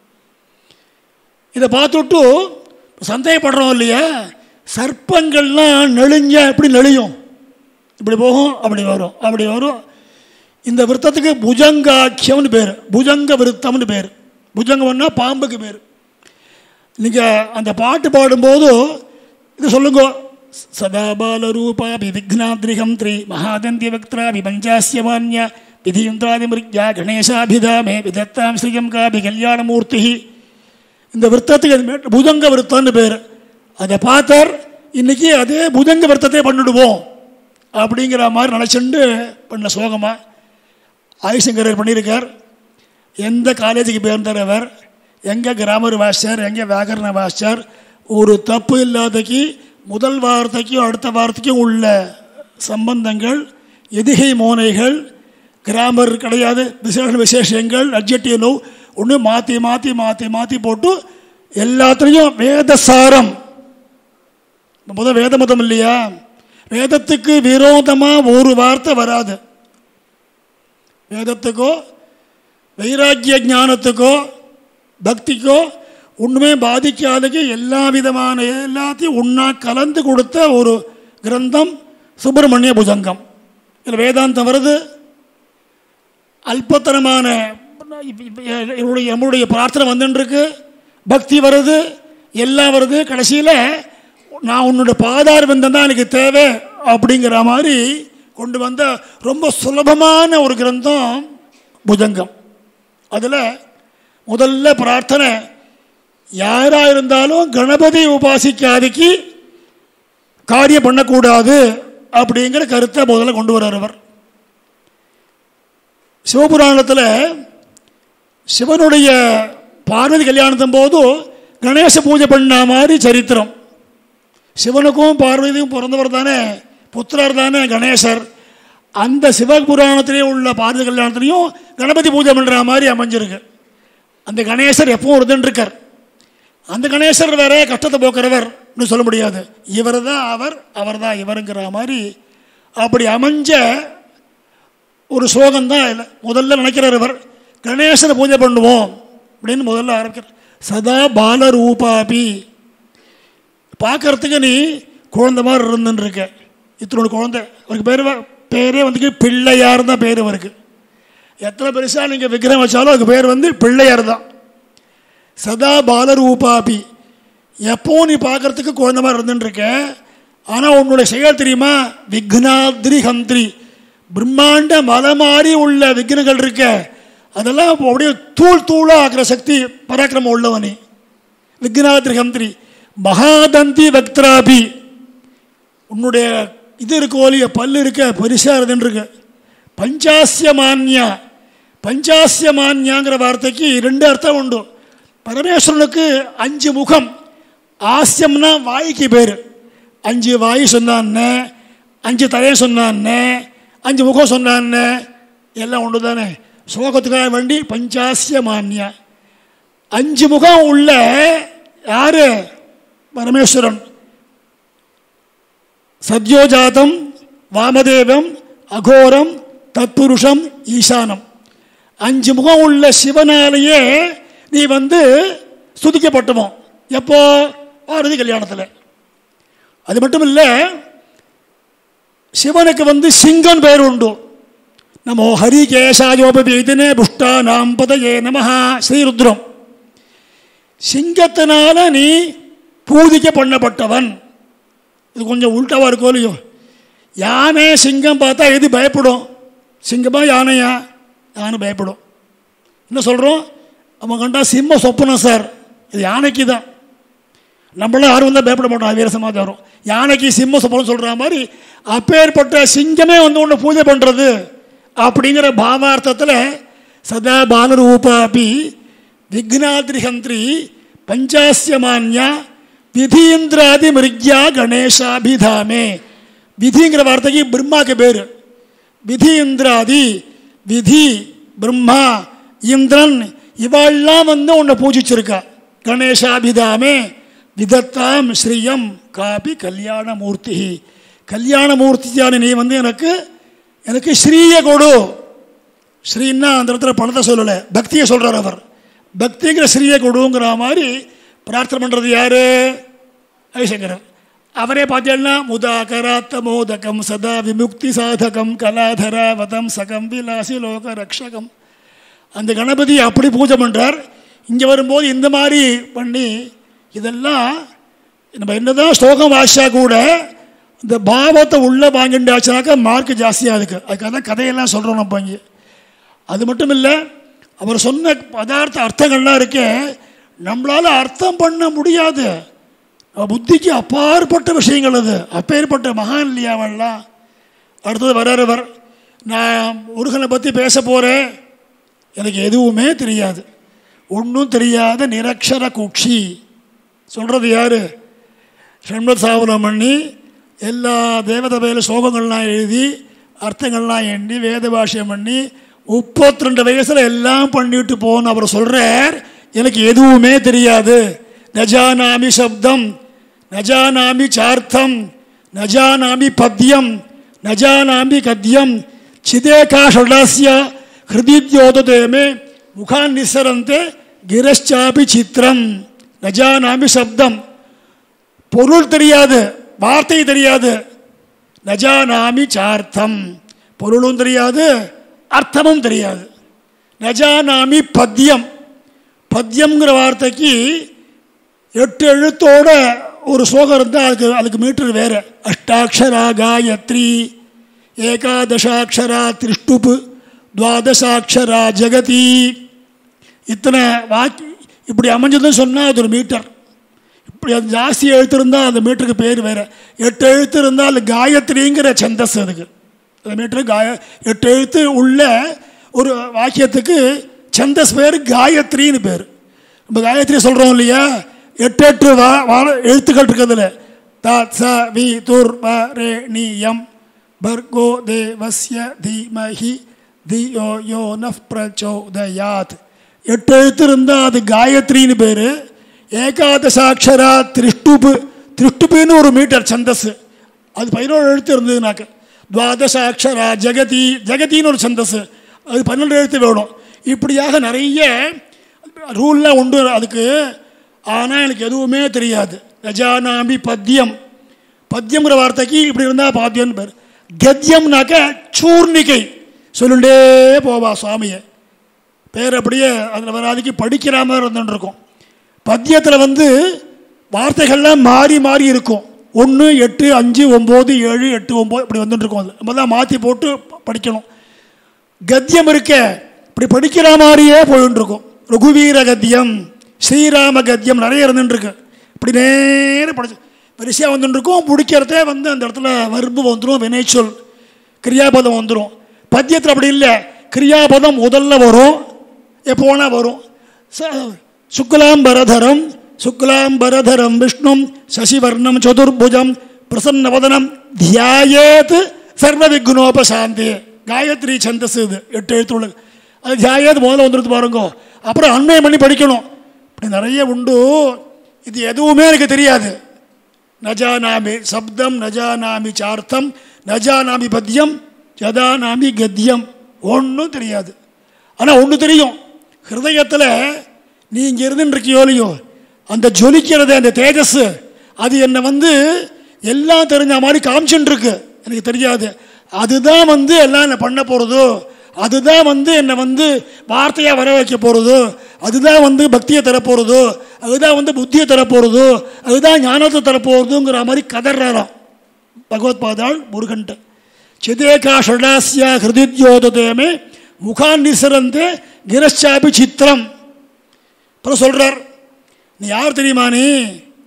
இதை பார்த்துட்டு சந்தேகப்படுறோம் இல்லையா சர்ப்பங்கள்லாம் நெளிஞ்ச எப்படி நெளியும் இப்படி போகும் அப்படி வரும் அப்படி வரும் இந்த விருத்தத்துக்கு புஜங்காக்கியம்னு பேர் புஜங்க விருத்தம்னு பேர் புஜங்கம்னா பாம்புக்கு பேர் நீங்கள் அந்த பாட்டு பாடும்போது இது சொல்லுங்க சதாபால ரூபா விவிக்னாத்ரிகம் த்ரி மகாதந்திய வக்திரா விபஞ்சாஸ்ய மான்யா விதியுந்திராதி மிருக்யா கணேசாபிதாமே விதத்தாம் ஸ்ரீயம் காபி கல்யாணமூர்த்தி இந்த விருத்தத்துக்கு அது மே- புஜங்க விருத்தம்னு பேர் அதை பார்த்தார் இன்னைக்கு அதே புஜங்க விருத்தத்தை பண்ணிடுவோம் அப்படிங்கிற மாதிரி நினச்சிண்டு பண்ண சோகமாக ஆதிசங்கரர் பண்ணியிருக்கார் எந்த காலேஜுக்கு பேர்ந்தார் அவர் எங்கே கிராமர் வாசிச்சார் எங்கே வியாகரண வாசிச்சார் ஒரு தப்பு இல்லாதக்கு முதல் வார்த்தைக்கும் அடுத்த வார்த்தைக்கும் உள்ள சம்பந்தங்கள் எதிகை மோனைகள் கிராமர் கிடையாது விசேஷ விசேஷங்கள் அட்ஜெக்டிவ் நோ ஒன்று மாற்றி மாற்றி மாற்றி மாற்றி போட்டு எல்லாத்துலேயும் வேதசாரம் முதல் வேத மதம் இல்லையா வேதத்துக்கு விரோதமாக ஒரு வார்த்தை வராது வேதத்துக்கோ வைராக்கிய ஞானத்துக்கோ பக்திக்கோ ஒன்றுமே பாதிக்காதக்கு எல்லா விதமான எல்லாத்தையும் ஒன்றா கலந்து கொடுத்த ஒரு கிரந்தம் சுப்பிரமணிய புஜங்கம் இதில் வேதாந்தம் வருது அல்பத்தனமான என்னுடைய நம்மளுடைய பிரார்த்தனை வந்துட்டுருக்கு பக்தி வருது எல்லாம் வருது கடைசியில் நான் உன்னோட பாதார பந்தம் தான் எனக்கு தேவை அப்படிங்கிற மாதிரி கொண்டு வந்த ரொம்ப சுலபமான ஒரு கிரந்தம் புஜங்கம் அதில் முதல்ல பிரார்த்தனை யாராக இருந்தாலும் கணபதி உபாசிக்காதிக்கு காரியம் பண்ணக்கூடாது அப்படிங்கிற கருத்தை முதல்ல கொண்டு வர்றார் அவர் சிவபுராணத்தில் சிவனுடைய பார்வதி கல்யாணத்தின் போது கணேச பூஜை பண்ண மாதிரி சரித்திரம் சிவனுக்கும் பார்வதியும் பிறந்தவர் தானே புத்திரர் தானே கணேசர் அந்த சிவபுராணத்திலே உள்ள பார்வதி கல்யாணத்துலேயும் கணபதி பூஜை பண்ணுற மாதிரி அமைஞ்சிருக்கு அந்த கணேசர் எப்பவும் இருந்துருக்கார் அந்த கணேசர் வேற கஷ்டத்தை போக்குறவர் சொல்ல முடியாது இவர் தான் அவர் அவர் தான் இவருங்கிற மாதிரி அப்படி அமைஞ்ச ஒரு சோகம் தான் இல்லை முதல்ல நினைக்கிறார் இவர் கணேசனை பூஜை பண்ணுவோம் அப்படின்னு முதல்ல ஆரம்பிக்கிறார் சதா பாலரூபாபி பார்க்கறதுக்கு நீ குழந்தை மாதிரி இருந்துன்னு இருக்க இத்தனோட குழந்தை அவருக்கு பேர் வ- பேரே வந்து பிள்ளையார் தான் பேர் அவருக்கு எத்தனை பெருசாக நீங்கள் விக்கிரம் வச்சாலும் அதுக்கு பேர் வந்து பிள்ளையார் தான் சதா பாலரூபாபி எப்போ நீ பார்க்கறதுக்கு குழந்தை மாதிரி இருந்துன்னு இருக்க ஆனால் உன்னுடைய செயல் தெரியுமா விக்னாத்ரி ஹந்திரி பிரம்மாண்ட மலை மாதிரி உள்ள விக்னங்கள் இருக்க அதெல்லாம் அப்படியே தூள் தூளாக ஆக்கிற சக்தி பராக்கிரமம் உள்ளவனே விக்னாத்ரி ஹந்திரி மகாதந்தி வக்திராபி உன்னுடைய இது இருக்கு ஓலிய பல்லு இருக்க பெருசாக இருந்துருக்கு பஞ்சாசியமான்யா பஞ்சாசியமான்யாங்கிற வார்த்தைக்கு ரெண்டு அர்த்தம் உண்டு பரமேஸ்வரனுக்கு அஞ்சு முகம் ஆசியம்னா வாய்க்கு பேர் அஞ்சு வாய் சொன்னான்னு அஞ்சு தலையை சொன்னான்னு அஞ்சு முகம் சொன்னான்னு எல்லாம் ஒன்று தானே சோகத்துக்காக வேண்டி பஞ்சாசியமான்யா அஞ்சு முகம் உள்ள யாரு பரமேஸ்வரன் சத்யோஜாதம் வாமதேவம் அகோரம் தத்புருஷம் ஈசானம் அஞ்சு முகம் உள்ள சிவனாலேயே நீ வந்து ஸ்துதிக்கப்பட்டவன் எப்போ பாரதி கல்யாணத்தில் அது மட்டும் இல்லை சிவனுக்கு வந்து சிங்கம் பேர் உண்டு நமோ ஹரி கேசாயோபவீதினே புஷ்டா நாம் பதயே நமஹா ஸ்ரீருத்ரம் சிங்கத்தினால நீ பூதிக்க பண்ணப்பட்டவன் இது கொஞ்சம் உள்டாவாக இருக்கோ இல்லையோ யானை சிங்கம் பார்த்தா எது பயப்படும் சிங்கமா யானையா யானை பயப்படும் என்ன சொல்கிறோம் அவன் கண்டா சிம்ம சொப்பனம் சார் இது யானைக்கு தான் நம்மளாம் யாரும் வந்தால் பயப்பட மாட்டோம் வீர சமாச்சாரம் யானைக்கு சிம்ம சப்பரம் சொல்கிற மாதிரி அப்பேற்பட்ட சிங்கமே வந்து ஒன்று பூஜை பண்ணுறது அப்படிங்கிற பாவார்த்தத்தில் சதா பாலரூபாபி விக்னாதிரிஹந்திரி பஞ்சாசியமான்யா விதீந்திராதி மிருக்யா கணேசாபிதாமே விதிங்கிற வார்த்தைக்கு பிரம்மாக்கு பேர் விதி இந்திராதி விதி பிரம்மா இந்திரன் இவாள்லாம் வந்து உன்னை பூஜிச்சிருக்கா கணேசாபிதாமே விதத்தாம் ஸ்ரீயம் காபி கல்யாணமூர்த்தி கல்யாணமூர்த்தியான நீ வந்து எனக்கு எனக்கு ஸ்ரீய கொடு ஸ்ரீன்னா அந்த இடத்துல பணத்தை சொல்லலை பக்தியை சொல்கிறார் அவர் பக்திங்கிற ஸ்ரீயை கொடுங்கிற மாதிரி பிரார்த்தனை பண்ணுறது யாரு ஐசங்கரர் அவரே பார்த்தீங்கன்னா முதாகராத்த மோதகம் சதா விமுக்தி சாதகம் கலாதர வதம் சகம் விலாசி லோக ரக்ஷகம் அந்த கணபதி அப்படி பூஜை பண்ணுறார் இங்கே வரும்போது இந்த மாதிரி பண்ணி இதெல்லாம் நம்ம என்னதான் ஸ்லோகம் வாசிச்சா கூட இந்த பாவத்தை உள்ளே வாங்கிண்டாச்சுனாக்கா மார்க் ஜாஸ்தியாக இருக்குது அதுக்காக தான் கதையெல்லாம் சொல்கிறோம் நம்ம இங்கே அது மட்டும் இல்லை அவர் சொன்ன பதார்த்த அர்த்தங்கள்லாம் இருக்கே நம்மளால் அர்த்தம் பண்ண முடியாது நம்ம புத்திக்கு அப்பாற்பட்ட விஷயங்கள் அது அப்பேற்பட்ட மகான் இல்லையா அவள்லாம் அடுத்தது வர்றவர் நான் முருகனை பற்றி பேச போகிறேன் எனக்கு எதுவுமே தெரியாது ஒன்றும் தெரியாத நிரக்ஷர குக்ஷி சொல்கிறது யார் ஷண்மத் சாவனம் பண்ணி எல்லா தேவத வேலை ஸ்லோகங்கள்லாம் எழுதி அர்த்தங்கள்லாம் எண்ணி வேத பாஷ்யம் பண்ணி முப்பத்தி ரெண்டு வயசில் எல்லாம் பண்ணிட்டு போன்னு அவர் சொல்கிறார் எனக்கு எதுவுமே தெரியாது நஜானாமி சப்தம் நஜானாமி சார்த்தம் நஜானாமி பத்யம் நஜானாமி கத்யம் சிதேகா ஷடாஸ்ய ஹிருதித்யோததே மே முகான் நிசரந்தே கிரஷ்சாபி சித்திரம் நஜானாமி சப்தம் பொருள் தெரியாது வார்த்தை தெரியாது நஜானாமி சார்த்தம் பொருளும் தெரியாது அர்த்தமும் தெரியாது நஜானாமி பத்யம் பத்யம்ங்கிற வார்த்தைக்கு எட்டு எழுத்தோட ஒரு ஸ்லோகம் இருந்தால் அதுக்கு அதுக்கு மீட்டர் வேறு அஷ்டாட்சரா காயத்ரி ஏகாதசாட்சரா திருஷ்டுப்பு துவாதசாட்சரா ஜெகதி இத்தனை வாக்கி இப்படி அமைஞ்சதுன்னு சொன்னால் அது ஒரு மீட்டர் இப்படி அது ஜாஸ்தி எழுத்து இருந்தால் அந்த மீட்டருக்கு பேர் வேறு எட்டு எழுத்து இருந்தால் அது காயத்ரிங்கிற சந்தஸ் அதுக்கு அந்த மீட்டர் காய எட்டு எழுத்து உள்ள ஒரு வாக்கியத்துக்கு சந்தஸ் பேர் காயத்ரின்னு பேர் நம்ம காயத்ரி சொல்கிறோம் இல்லையா எட்டு எட்டு வா வா எழுத்துக்கள் இருக்கிறதுல த ச வி துர் வ ரே நி யம் பர்கோ தேவஸ்ய தீமஹி தியோ யோ நஃப் பிரச்சோதயாத் எட்டு எழுத்து இருந்தால் அது காயத்ரின்னு பேர் ஏகாதசாட்சரா திருஷ்டுபு திருஷ்டுபுன்னு ஒரு மீட்டர் சந்தஸ் அது பதினோரு எழுத்து இருந்ததுனாக்க துவாதசாட்சரா ஜெகதி ஜெகதின்னு ஒரு சந்தஸ் அது பன்னெண்டு எழுத்து வேணும் இப்படியாக நிறைய ரூல்லாம் உண்டு அதுக்கு ஆனால் எனக்கு எதுவுமே தெரியாது நஜானாமி பத்தியம் பத்தியம்ங்கிற வார்த்தைக்கு இப்படி இருந்தால் பாத்தியம்னு பேர் கத்தியம்னாக்க சூர்ணிகை சொல்லுண்டே போவா சுவாமியை பேர் அப்படியே அதில் வராதிக்கு படிக்கிற மாதிரி இருந்துட்டு இருக்கும் பத்தியத்தில் வந்து வார்த்தைகள்லாம் மாறி மாறி இருக்கும் ஒன்று எட்டு அஞ்சு ஒம்பது ஏழு எட்டு ஒம்பது இப்படி வந்துட்டு இருக்கும் அது நம்ம தான் மாற்றி போட்டு படிக்கணும் கத்தியம் இருக்க இப்படி படிக்கிற மாதிரியே போயின்னு இருக்கும் ரகுவீர கத்தியம் ஸ்ரீராம கத்தியம் நிறைய இருந்துட்டு இருக்கு இப்படி நேரம் படிச்சு வரிசையாக வந்துட்டு இருக்கும் பிடிக்கிறதே வந்து அந்த இடத்துல வர்பு வந்துடும் வினைச்சொல் கிரியாபதம் வந்துடும் பத்தியத்தில் அப்படி இல்லை கிரியாபதம் முதல்ல வரும் எப்போ வேணால் வரும் ச- சுக்லாம்பரதரம் சுக்லாம்பரதரம் விஷ்ணும் சசிவர்ணம் சதுர்புஜம் பிரசன்னவதனம் தியாயேத் சர்வ விக்னோபசாந்தி காயத்ரி சந்தஸ் இது எட்டு எழுத்துள்ளது அது தியாயேத் முதல்ல வந்துடுது பாருங்க அப்புறம் அண்மையம் பண்ணி படிக்கணும் இப்படி நிறைய உண்டு இது எதுவுமே எனக்கு தெரியாது நஜானாமி சப்தம் நஜானாமி சார்த்தம் நஜானாமி பத்தியம் ஜதானாமி கத்தியம் ஒன்றும் தெரியாது ஆனால் ஒன்று தெரியும் ஹிருதயத்தில் நீ இங்கே இருந்துருக்கியோ இல்லையோ அந்த ஜொலிக்கிறது அந்த தேஜஸ் அது என்னை வந்து எல்லாம் தெரிஞ்ச மாதிரி காமிச்சுட்டு இருக்கு எனக்கு தெரியாது அதுதான் வந்து எல்லாம் என்னை பண்ண போகிறதோ அதுதான் வந்து என்னை வந்து வார்த்தையாக வர வைக்க போகிறதோ அதுதான் வந்து பக்தியை தரப்போகிறதோ அதுதான் வந்து புத்தியை தரப்போகிறதோ அதுதான் ஞானத்தை தரப்போகிறதுங்கிற மாதிரி கதறாராம் பகவத்பாதாள் முருகன்ட்ட சிதேகா ஷடாஸ்யா ஹிருதித்யோததேமே முகான் நிசரந்தே கிரச்சாபி சித்திரம் அப்புறம் சொல்கிறார் நீ யார் தெரியுமா நீ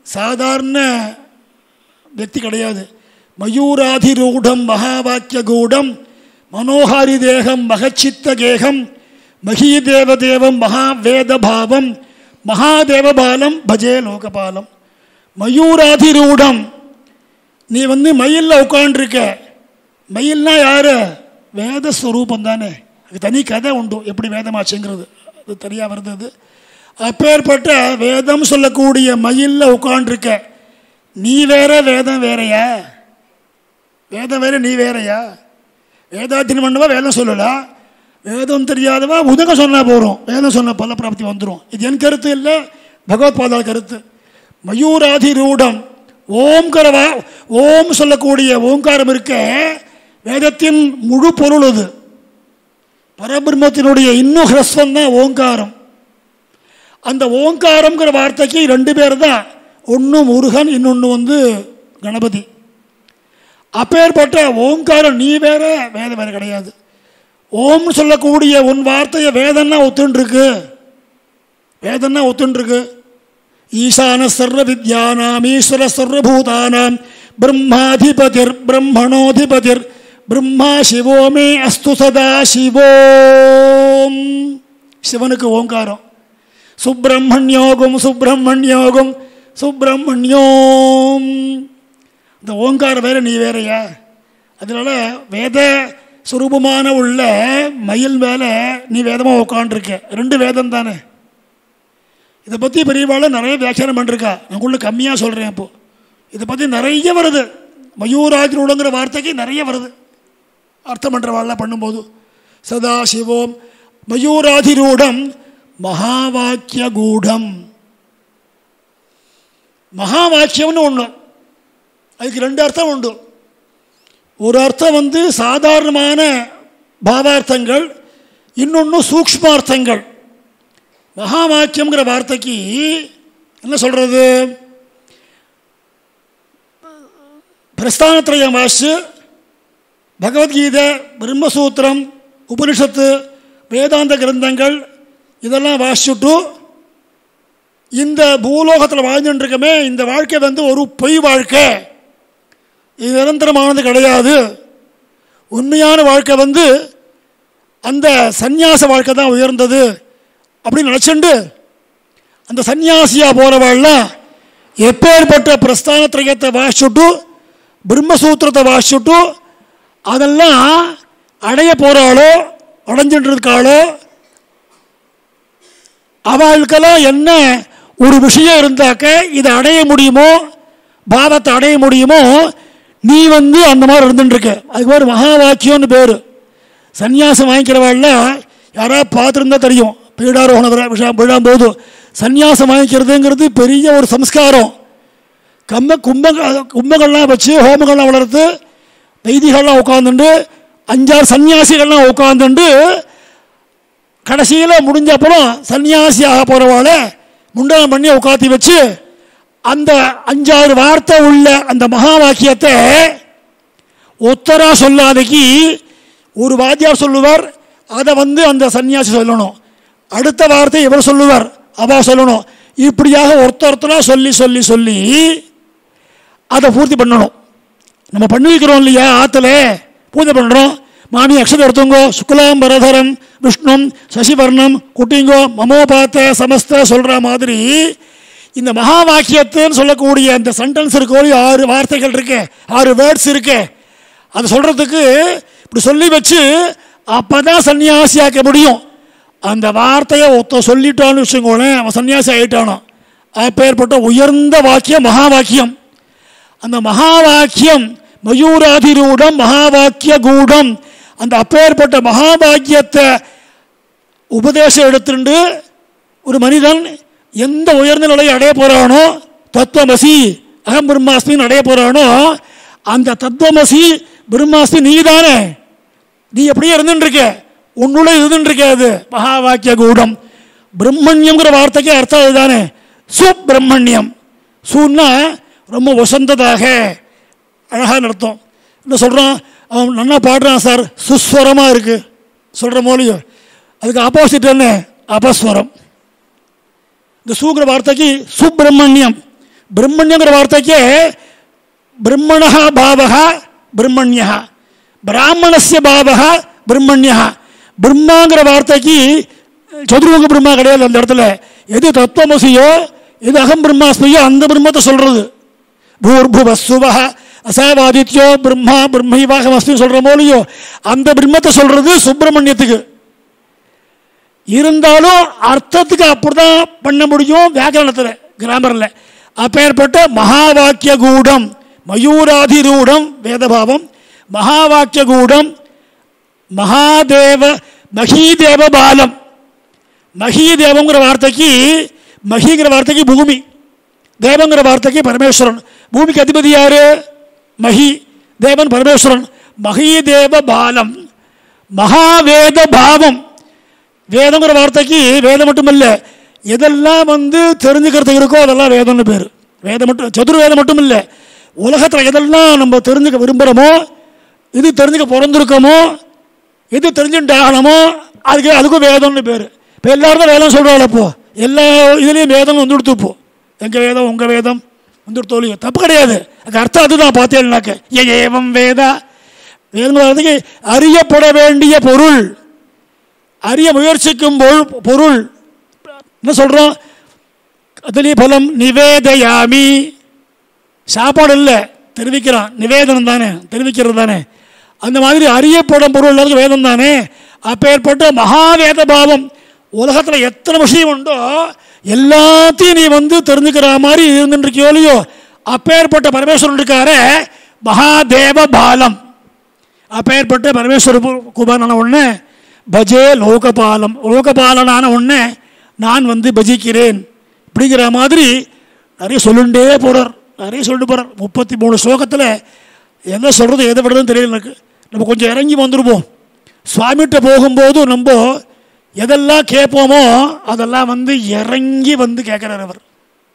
சாதாரண വ്യക്തി கிடையாது மயூராதிரூடம் மகாவாக்கிய கூடம் மனோஹாரி தேகம் மகச்சித்த கேகம் மகீதேவதேவம் மகாவேதபாவம் மகாதேவபாலம் பஜே லோகபாலம் மயூராதிரூடம் நீ வந்து மயிலில் உட்காண்டிருக்க மயில்னா யாரு வேத ஸ்வரூபம் தானே அது தனி கதை உண்டு எப்படி வேதமாச்சுங்கிறது அது தனியாக வருது அது அப்பேற்பட்ட வேதம் சொல்லக்கூடிய மயிலில் உட்காண்டிருக்க நீ வேற வேதம் வேறையா வேதம் வேற நீ வேறையா வேதாத்தின் பண்ணவா வேதம் சொல்லலாம் வேதம் தெரியாதவா உதக சொன்னால் போகிறோம் வேதம் சொன்ன பல பிராப்தி வந்துடும் இது என் கருத்து இல்லை பகவத்பாதா கருத்து மயூராதி ரூடம் ஓம்கரவா ஓம் சொல்லக்கூடிய ஓங்காரம் இருக்க வேதத்தின் முழு பொருள் அது பரபிரம்மத்தினுடைய இன்னும் ஹ்ரஸ்வம் தான் ஓங்காரம் அந்த ஓங்காரம்ங்கிற வார்த்தைக்கு ரெண்டு பேர் தான் ஒன்று முருகன் இன்னொன்று வந்து கணபதி அப்பேற்பட்ட ஓங்காரம் நீ வேற வேதம் வேற கிடையாது ஓம்னு சொல்லக்கூடிய உன் வார்த்தையை வேதம்னா ஒத்துன்ருக்கு வேதம்னா ஒத்துன்ருக்கு ஈசான சர்வ வித்யானாம் ஈஸ்வர சர்வபூதானாம் பிரம்மாதிபதிர் பிரம்மணோதிபதிர் பிரம்மா சிவோ மே அஸ்து சதா சிவோம் சிவனுக்கு ஓங்காரம் சுப்பிரமணியோகம் சுப்பிரமணியோகம் சுப்பிரமணியோம் இந்த ஓங்காரம் வேற நீ வேறையா அதனால வேத சுரூபமான உள்ள மயில் மேலே நீ வேதமாக உட்காண்டிருக்க ரெண்டு வேதம் தானே இதை பற்றி பெரியவாள் நிறைய வியாக்கியானம் பண்ணிருக்கா நான் உள்ள கம்மியாக சொல்கிறேன் இப்போ இதை பற்றி நிறைய வருது மயூராஜனோடங்கிற வார்த்தைக்கு நிறைய வருது அர்த்தம் பண்ணுறவாள்லாம் பண்ணும்போது சதா சிவோம் மயூராதிரூடம் மகாவாக்கிய கூடம் மகாவாக்கியம்னு ஒன்று அதுக்கு ரெண்டு அர்த்தம் உண்டு ஒரு அர்த்தம் வந்து சாதாரணமான பாவார்த்தங்கள் இன்னொன்று சூக்ஷ்மார்த்தங்கள் மகா வாக்கியம்ங்கிற வார்த்தைக்கு என்ன சொல்கிறது பிரஸ்தானத்திரயம் வாசிச்சு பகவத்கீதை பிரம்மசூத்திரம் உபனிஷத்து வேதாந்த கிரந்தங்கள் இதெல்லாம் வாசிச்சுட்டு இந்த பூலோகத்தில் வாழ்ந்துட்டு இருக்கமே இந்த வாழ்க்கை வந்து ஒரு பொய் வாழ்க்கை இது நிரந்தரமானது கிடையாது உண்மையான வாழ்க்கை வந்து அந்த சந்நியாச வாழ்க்கை தான் உயர்ந்தது அப்படின்னு நினச்சிண்டு அந்த சன்னியாசியாக போகிறவாள்லாம் எப்பேற்பட்ட பிரஸ்தான திரயத்தை வாசிச்சுட்டு பிரம்மசூத்திரத்தை வாசிச்சுட்டு அதெல்லாம் அடைய போகிறாளோ அடைஞ்சிட்டு இருக்காளோ அவளுக்கெல்லாம் என்ன ஒரு விஷயம் இருந்தாக்க இதை அடைய முடியுமோ பாவத்தை அடைய முடியுமோ நீ வந்து அந்த மாதிரி இருந்துட்டுருக்க அதுக்கு பேர் மகா வாக்கியம்னு பேர் சந்நியாசம் வாங்கிக்கிறவாள்ல யாராவது பார்த்துருந்தா தெரியும் பீடாரோகண விஷயம் விழாம்போது சந்நியாசம் வாங்கிக்கிறதுங்கிறது பெரிய ஒரு சம்ஸ்காரம் கம்ம கும்ப கும்பங்கள்லாம் வச்சு ஹோமங்கள்லாம் வளர்த்து வைதிகள்லாம் உட்காந்துண்டு அஞ்சாறு சன்னியாசிகள்லாம் உட்காந்துண்டு கடைசியில் முடிஞ்ச அப்புறம் சன்னியாசி ஆக போகிறவாளை முண்டனம் பண்ணி உட்காத்தி வச்சு அந்த அஞ்சாறு வார்த்தை உள்ள அந்த மகா வாக்கியத்தை ஒத்தரா சொல்லாதக்கு ஒரு வாத்தியார் சொல்லுவார் அதை வந்து அந்த சன்னியாசி சொல்லணும் அடுத்த வார்த்தை இவர் சொல்லுவார் அவ சொல்லணும் இப்படியாக ஒருத்தொருத்தரா சொல்லி சொல்லி சொல்லி அதை பூர்த்தி பண்ணணும் நம்ம பண்ணி வைக்கிறோம் இல்லையா ஆற்றுல பூஜை பண்ணுறோம் மாமி அக்ஷதை எடுத்துங்கோ சுக்லாம் பரதரம் விஷ்ணும் சசிவர்ணம் குட்டிங்கோ மமோபாத்த சமஸ்த சொல்கிற மாதிரி இந்த மகா வாக்கியத்துன்னு சொல்லக்கூடிய அந்த சென்டென்ஸ் இருக்கோ ஆறு வார்த்தைகள் இருக்கு ஆறு வேர்ட்ஸ் இருக்கு அதை சொல்கிறதுக்கு இப்படி சொல்லி வச்சு அப்போ தான் சன்னியாசியாக்க முடியும் அந்த வார்த்தையை ஒருத்த சொல்லிட்டான்னு வச்சுக்கோங்களேன் அவன் சன்னியாசி ஆகிட்டானோ அப்பேற்பட்ட உயர்ந்த வாக்கியம் மகா வாக்கியம் அந்த மகா வாக்கியம் மயூராதிரூடம் மகா வாக்கிய கூடம் அந்த அப்பேற்பட்ட மகா வாக்கியத்தை உபதேசம் எடுத்துட்டு ஒரு மனிதன் எந்த உயர்ந்த நிலையை அடைய போகிறானோ தத்துவமசி அகம் பிரம்மாஸ்மின்னு அடைய போகிறானோ அந்த தத்துவமசி பிரம்மாஸ்மி நீ தானே நீ எப்படியே இருந்துட்டுருக்க உன்னுள்ள இருந்துட்டு அது மகா வாக்கிய கூடம் பிரம்மண்யம்ங்கிற வார்த்தைக்கு அர்த்தம் அதுதானே சுப்பிரமணியம் சூன்னா ரொம்ப வசந்ததாக அழகாக அர்த்தம் என்ன சொல்கிறான் அவன் நல்லா பாடுறான் சார் சுஸ்வரமாக இருக்குது சொல்கிற மூலியம் அதுக்கு ஆப்போசிட் என்ன அபஸ்வரம் இந்த சூங்கிற வார்த்தைக்கு சுப்பிரமணியம் பிரம்மண்யங்கிற வார்த்தைக்கு பிரம்மண பாவக பிரம்மண்யா பிராமணஸ்ய பாவக பிரம்மண்யா பிரம்மாங்கிற வார்த்தைக்கு சதுர்முக பிரம்மா கிடையாது அந்த இடத்துல எது தத்துவமசியோ எது அகம் பிரம்மாஸ்மியோ அந்த பிரம்மத்தை சொல்றது பூர்புவ சுவஹ அசாவாதித்யோ பிரம்மா பிரம்மைவாகம் அஸ்தி சொல்கிற போலையோ அந்த பிரம்மத்தை சொல்றது சுப்பிரமணியத்துக்கு இருந்தாலும் அர்த்தத்துக்கு அப்படிதான் பண்ண முடியும் வியாக்கரணத்தில் கிராமரில் அப்பேற்பட்ட மகா வாக்கிய கூடம் மயூராதிரூடம் வேதபாவம் மகா வாக்கிய கூடம் மகாதேவ மகீதேவ பாலம் மகீதேவங்கிற வார்த்தைக்கு மகிங்கிற வார்த்தைக்கு பூமி தேவங்கிற வார்த்தைக்கு பரமேஸ்வரன் பூமிக்கு அதிபதி யாரு மகி தேவன் பரமேஸ்வரன் மகீதேவ பாலம் மகாவேத பாவம் வேதங்கிற வார்த்தைக்கு வேதம் மட்டுமல்ல எதெல்லாம் வந்து தெரிஞ்சுக்கிறது இருக்கோ அதெல்லாம் வேதம்னு பேர் வேதம் மட்டும் சதுர்வேதம் மட்டும் இல்லை உலகத்தில் எதெல்லாம் நம்ம தெரிஞ்சுக்க விரும்புகிறோமோ இது தெரிஞ்சுக்க பிறந்திருக்கோமோ எது தெரிஞ்சுட்டு ஆகணுமோ அதுக்கு அதுக்கும் வேதம்னு பேர் இப்போ எல்லாரும் தான் வேதம் சொல்கிறாள் இப்போ எல்லா இதுலேயும் வேதம் வந்து கொடுத்துப்போ எங்கள் வேதம் உங்கள் வேதம் வந்து தோழியோ தப்பு கிடையாது அதுக்கு அர்த்தம் அதுதான் பார்த்தேன்னாக்க ஏ ஏவம் வேதா வேதம் அறியப்பட வேண்டிய பொருள் அறிய முயற்சிக்கும் பொருள் பொருள் என்ன சொல்கிறோம் அதுலேயே பலம் நிவேதயாமி சாப்பாடு இல்லை தெரிவிக்கிறான் நிவேதனம் தானே தெரிவிக்கிறது தானே அந்த மாதிரி அறியப்படும் பொருள் எல்லாத்துக்கும் வேதம் தானே அப்பேற்பட்ட மகாவேத பாவம் உலகத்தில் எத்தனை விஷயம் உண்டோ எல்லாத்தையும் நீ வந்து தெரிஞ்சுக்கிற மாதிரி இருந்துருக்கியோ இல்லையோ அப்பேற்பட்ட பரமேஸ்வரன் இருக்காரே மகாதேவ பாலம் அப்பேற்பட்ட பரமேஸ்வர குமாரனான ஒன்று பஜே லோகபாலம் லோகபாலனான ஒன்று நான் வந்து பஜிக்கிறேன் இப்படிங்கிற மாதிரி நிறைய சொல்லுண்டே போகிறார் நிறைய சொல்லிட்டு போகிறார் முப்பத்தி மூணு ஸ்லோகத்தில் எதை சொல்கிறது எதை விடுறதுன்னு தெரியல எனக்கு நம்ம கொஞ்சம் இறங்கி வந்துடுவோம் சுவாமிகிட்ட போகும்போது நம்ம எதெல்லாம் கேட்போமோ அதெல்லாம் வந்து இறங்கி வந்து கேட்குறார் அவர்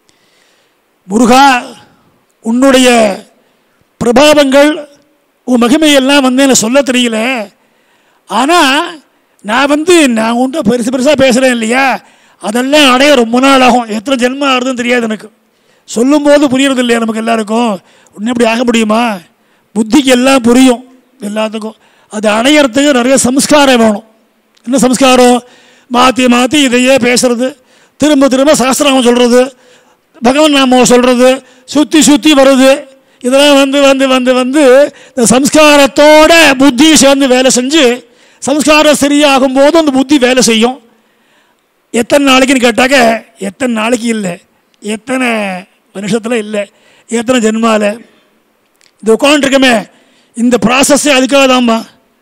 முருகா உன்னுடைய பிரபாவங்கள் உன் மகிமையெல்லாம் வந்து எனக்கு சொல்ல தெரியல ஆனால் நான் வந்து நான் உன்ட்ட பெருசு பெருசாக பேசுகிறேன் இல்லையா அதெல்லாம் அடைய ரொம்ப நாள் ஆகும் எத்தனை ஜென்மம் ஆகுதுன்னு தெரியாது எனக்கு சொல்லும்போது புரியறது இல்லையா நமக்கு எல்லாருக்கும் உன்னை எப்படி ஆக முடியுமா புத்திக்கு எல்லாம் புரியும் எல்லாத்துக்கும் அது அடையிறதுக்கு நிறைய சம்ஸ்காரம் வேணும் என்ன சம்ஸ்காரம் மாற்றி மாற்றி இதையே பேசுறது திரும்ப திரும்ப சாஸ்திரம் சொல்கிறது பகவான் நாமம் சொல்கிறது சுற்றி சுற்றி வருது இதெல்லாம் வந்து வந்து வந்து வந்து இந்த சம்ஸ்காரத்தோட புத்தி சேர்ந்து வேலை செஞ்சு சம்ஸ்காரம் சரியாகும் போது அந்த புத்தி வேலை செய்யும் எத்தனை நாளைக்குன்னு கேட்டாக்க எத்தனை நாளைக்கு இல்லை எத்தனை வருஷத்தில் இல்லை எத்தனை ஜென்மால இது உட்காந்துருக்கமே இந்த ப்ராசஸ்ஸே அதுக்காக தான்மா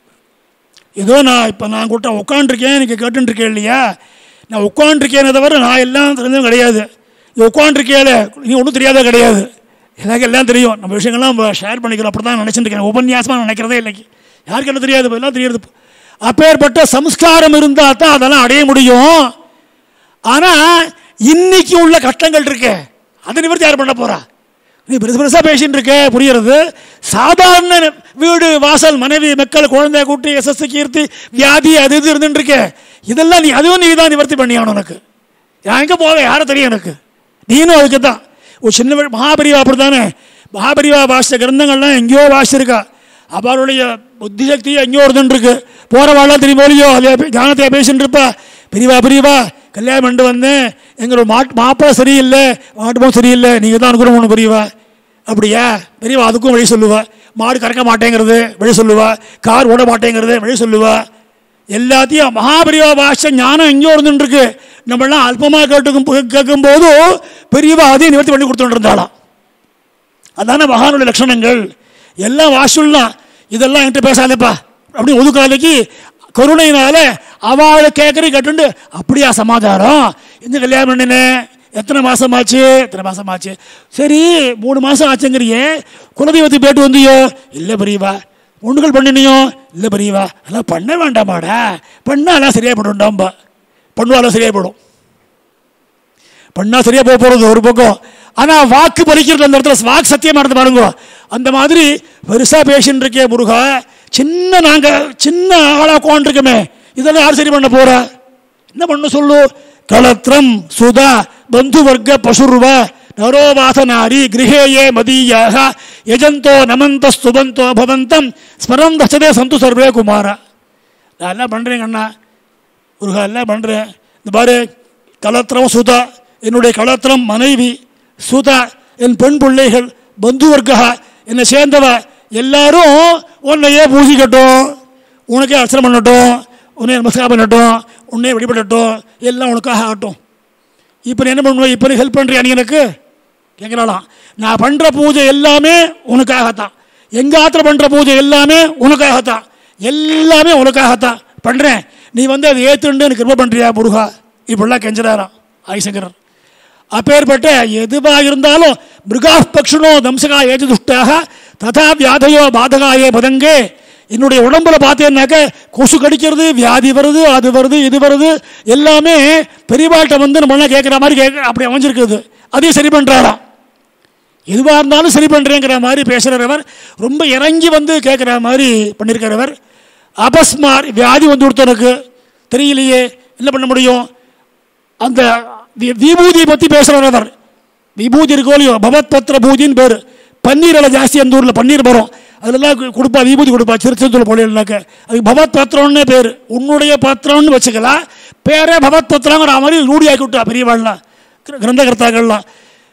ஏதோ நான் இப்போ நான் கூட்ட உட்காந்துருக்கேன் நீங்கள் கேட்டுருக்கேன் இல்லையா நான் உட்காந்துருக்கேனே தவிர நான் எல்லாம் தெரிஞ்சதும் கிடையாது இது உட்காந்துருக்கேல நீ ஒன்றும் தெரியாத கிடையாது எனக்கு எல்லாம் தெரியும் நம்ம விஷயங்கள்லாம் ஷேர் பண்ணிக்கிறோம் அப்படி தான் நினச்சிட்டு இருக்கேன் உபன்யாசமாக நினைக்கிறதே இல்லைக்கு யாருக்கு என்ன தெரியாது இப்ப எல்லாம் தெரியுது அப்பேற்பட்ட சம்ஸ்காரம் இருந்தால் தான் அதெல்லாம் அடைய முடியும் ஆனால் இன்னைக்கு உள்ள கஷ்டங்கள் இருக்கு அதை நிவர்த்தி யார் பண்ண போறா நீ பெருசு பெருசாக பேசிட்டு இருக்க புரியுறது சாதாரண வீடு வாசல் மனைவி மக்கள் குழந்தை கூட்டி எஸ்எஸ் கீர்த்தி வியாதி அது இது இருந்துட்டு இருக்க இதெல்லாம் நீ அதுவும் நீ தான் நிவர்த்தி பண்ணியாகணும் உனக்கு நான் எங்கே போவேன் யாரை தெரியும் எனக்கு நீனும் அதுக்கு தான் ஒரு சின்ன வி- மகாபரிவா அப்படி தானே மகாபரிவா வாசித்த கிரந்தங்கள்லாம் எங்கேயோ வாசிச்சிருக்கா அவருடைய புத்தி சக்தி எங்கேயோ இருந்துருக்கு போகிறவாள்லாம் தெரியும் போலியோ அதே ஞானத்தையா பேசிட்டு இருப்பா பெரியவா பெரியவா கல்யாணம் பண்ணிட்டு வந்தேன் எங்களோட மாட் மாப்பிள்ளை சரியில்லை மாட்டுப்போம் சரியில்லை நீங்கள் தான் அனுகூலம் ஒன்று பெரியவா அப்படியா பெரியவா அதுக்கும் வழி சொல்லுவா மாடு கறக்க மாட்டேங்கிறது வழி சொல்லுவா கார் ஓட மாட்டேங்கிறது வழி சொல்லுவா எல்லாத்தையும் மகாபெரியவா பாஷை ஞானம் எங்கேயோ இருந்துருக்கு நம்மளாம் அல்பமாக கேட்டுக்கும் கேட்கும்போது பெரியவா அதையும் நிவர்த்தி பண்ணி கொடுத்துட்டு இருந்தாளாம் அதான மகானுடைய லட்சணங்கள் எல்லாம் வாசுல்லாம் இதெல்லாம் என்கிட்ட பேசாதேப்பா அப்படி ஒதுக்காதைக்கு கருணையினால அவளை கேட்குறி கேட்டுண்டு அப்படியா சமாதானம் இந்த கல்யாணம் பண்ணினேன் எத்தனை மாதம் ஆச்சு எத்தனை மாதம் ஆச்சு சரி மூணு மாதம் ஆச்சுங்கிறியே குலதெய்வத்துக்கு போயிட்டு வந்தியோ இல்லை பெரியவா பொண்ணுகள் பண்ணினியோ இல்லை பெரியவா அதெல்லாம் பண்ண வேண்டாமாடா பண்ணால் எல்லாம் சரியாக போடும்டாம்பா பண்ணுவாலும் சரியாக போடும் பண்ணா சரியா போக போறது ஒரு பக்கம் ஆனா வாக்கு பலிக்கிறது அந்த இடத்துல வாக்கு சத்தியமா இருந்து பாருங்க அந்த மாதிரி பெருசா பேசின்னு இருக்கே முருகா சின்ன நாங்க சின்ன ஆளா உட்காந்துருக்கோமே இதெல்லாம் யார் சரி பண்ண போறா என்ன பண்ண சொல்லு களத்திரம் சுதா பந்து வர்க்க பசுருவா நரோவாச நாரி கிரகே ஏ மதீயாக யஜந்தோ நமந்த ஸ்துபந்தோ பவந்தம் ஸ்மரம் தசதே சந்து சர்வே குமாரா நான் என்ன பண்ணுறேங்க அண்ணா முருகா எல்லாம் பண்ணுறேன் இந்த பாரு கலத்திரம் சுதா என்னுடைய கலத்திரம் மனைவி சுதா என் பெண் பிள்ளைகள் பந்து வர்க்கா என்னை சேர்ந்தவ எல்லாரும் உன்னையே பூசிக்கட்டும் உனக்கே அர்ச்சனை பண்ணட்டும் உன்னை நமஸ்காரம் பண்ணட்டும் உன்னை வழிபடட்டும் எல்லாம் உனக்காக ஆகட்டும் இப்போ நீ என்ன பண்ணுவ இப்போ நீ ஹெல்ப் பண்ணுறியா நீ எனக்கு கேட்குறாளாம் நான் பண்ணுற பூஜை எல்லாமே உனக்காகத்தான் எங்கள் ஆத்துல பண்ணுற பூஜை எல்லாமே உனக்காகத்தான் எல்லாமே உனக்காகத்தான் பண்ணுறேன் நீ வந்து அதை ஏற்றுண்டு எனக்கு கிருப பண்ணுறியா முருகா இப்படிலாம் கெஞ்சுறாராம் ஆதிசங்கரர் அப்பேற்பட்ட எதுவாக இருந்தாலும் மிருகா பக்ஷுனோ தம்சகா ஏது துஷ்டாக ததா வியாதையோ பாதகாயே பதங்கே என்னுடைய உடம்புல பார்த்தேன்னாக்க கொசு கடிக்கிறது வியாதி வருது அது வருது இது வருது எல்லாமே பெரியவாள்கிட்ட வந்து நம்மளாம் கேட்குற மாதிரி கேட்க அப்படி அமைஞ்சிருக்குது அதையும் சரி பண்ணுறாராம் எதுவாக இருந்தாலும் சரி பண்ணுறேங்கிற மாதிரி பேசுகிறவர் ரொம்ப இறங்கி வந்து கேட்குற மாதிரி பண்ணியிருக்கிறவர் அபஸ்மார் வியாதி வந்து கொடுத்தவனுக்கு தெரியலையே என்ன பண்ண முடியும் அந்த வி- விபூதியை பற்றி பேசுகிறவர் அவர் விபூதி இருக்கோ இல்லையோ பகவத் பத்திர பூதின்னு பேர் பன்னீர் எல்லாம் ஜாஸ்தி அந்த ஊரில் பன்னீர் வரும் அதெல்லாம் கு- கொடுப்பா விபூதி கொடுப்பா திருச்செந்தூர் போலினாக்க அதுக்கு பகவத் பத்திரம்னே பேர் உன்னுடைய பத்திரம்னு வச்சுக்கலாம் பேரே பகவத் பத்திரங்கிற மாதிரி ரூடியாக்கி விட்டா பெரியவாள்லாம் கிர- கிரந்தகர்த்தாக்கள்லாம்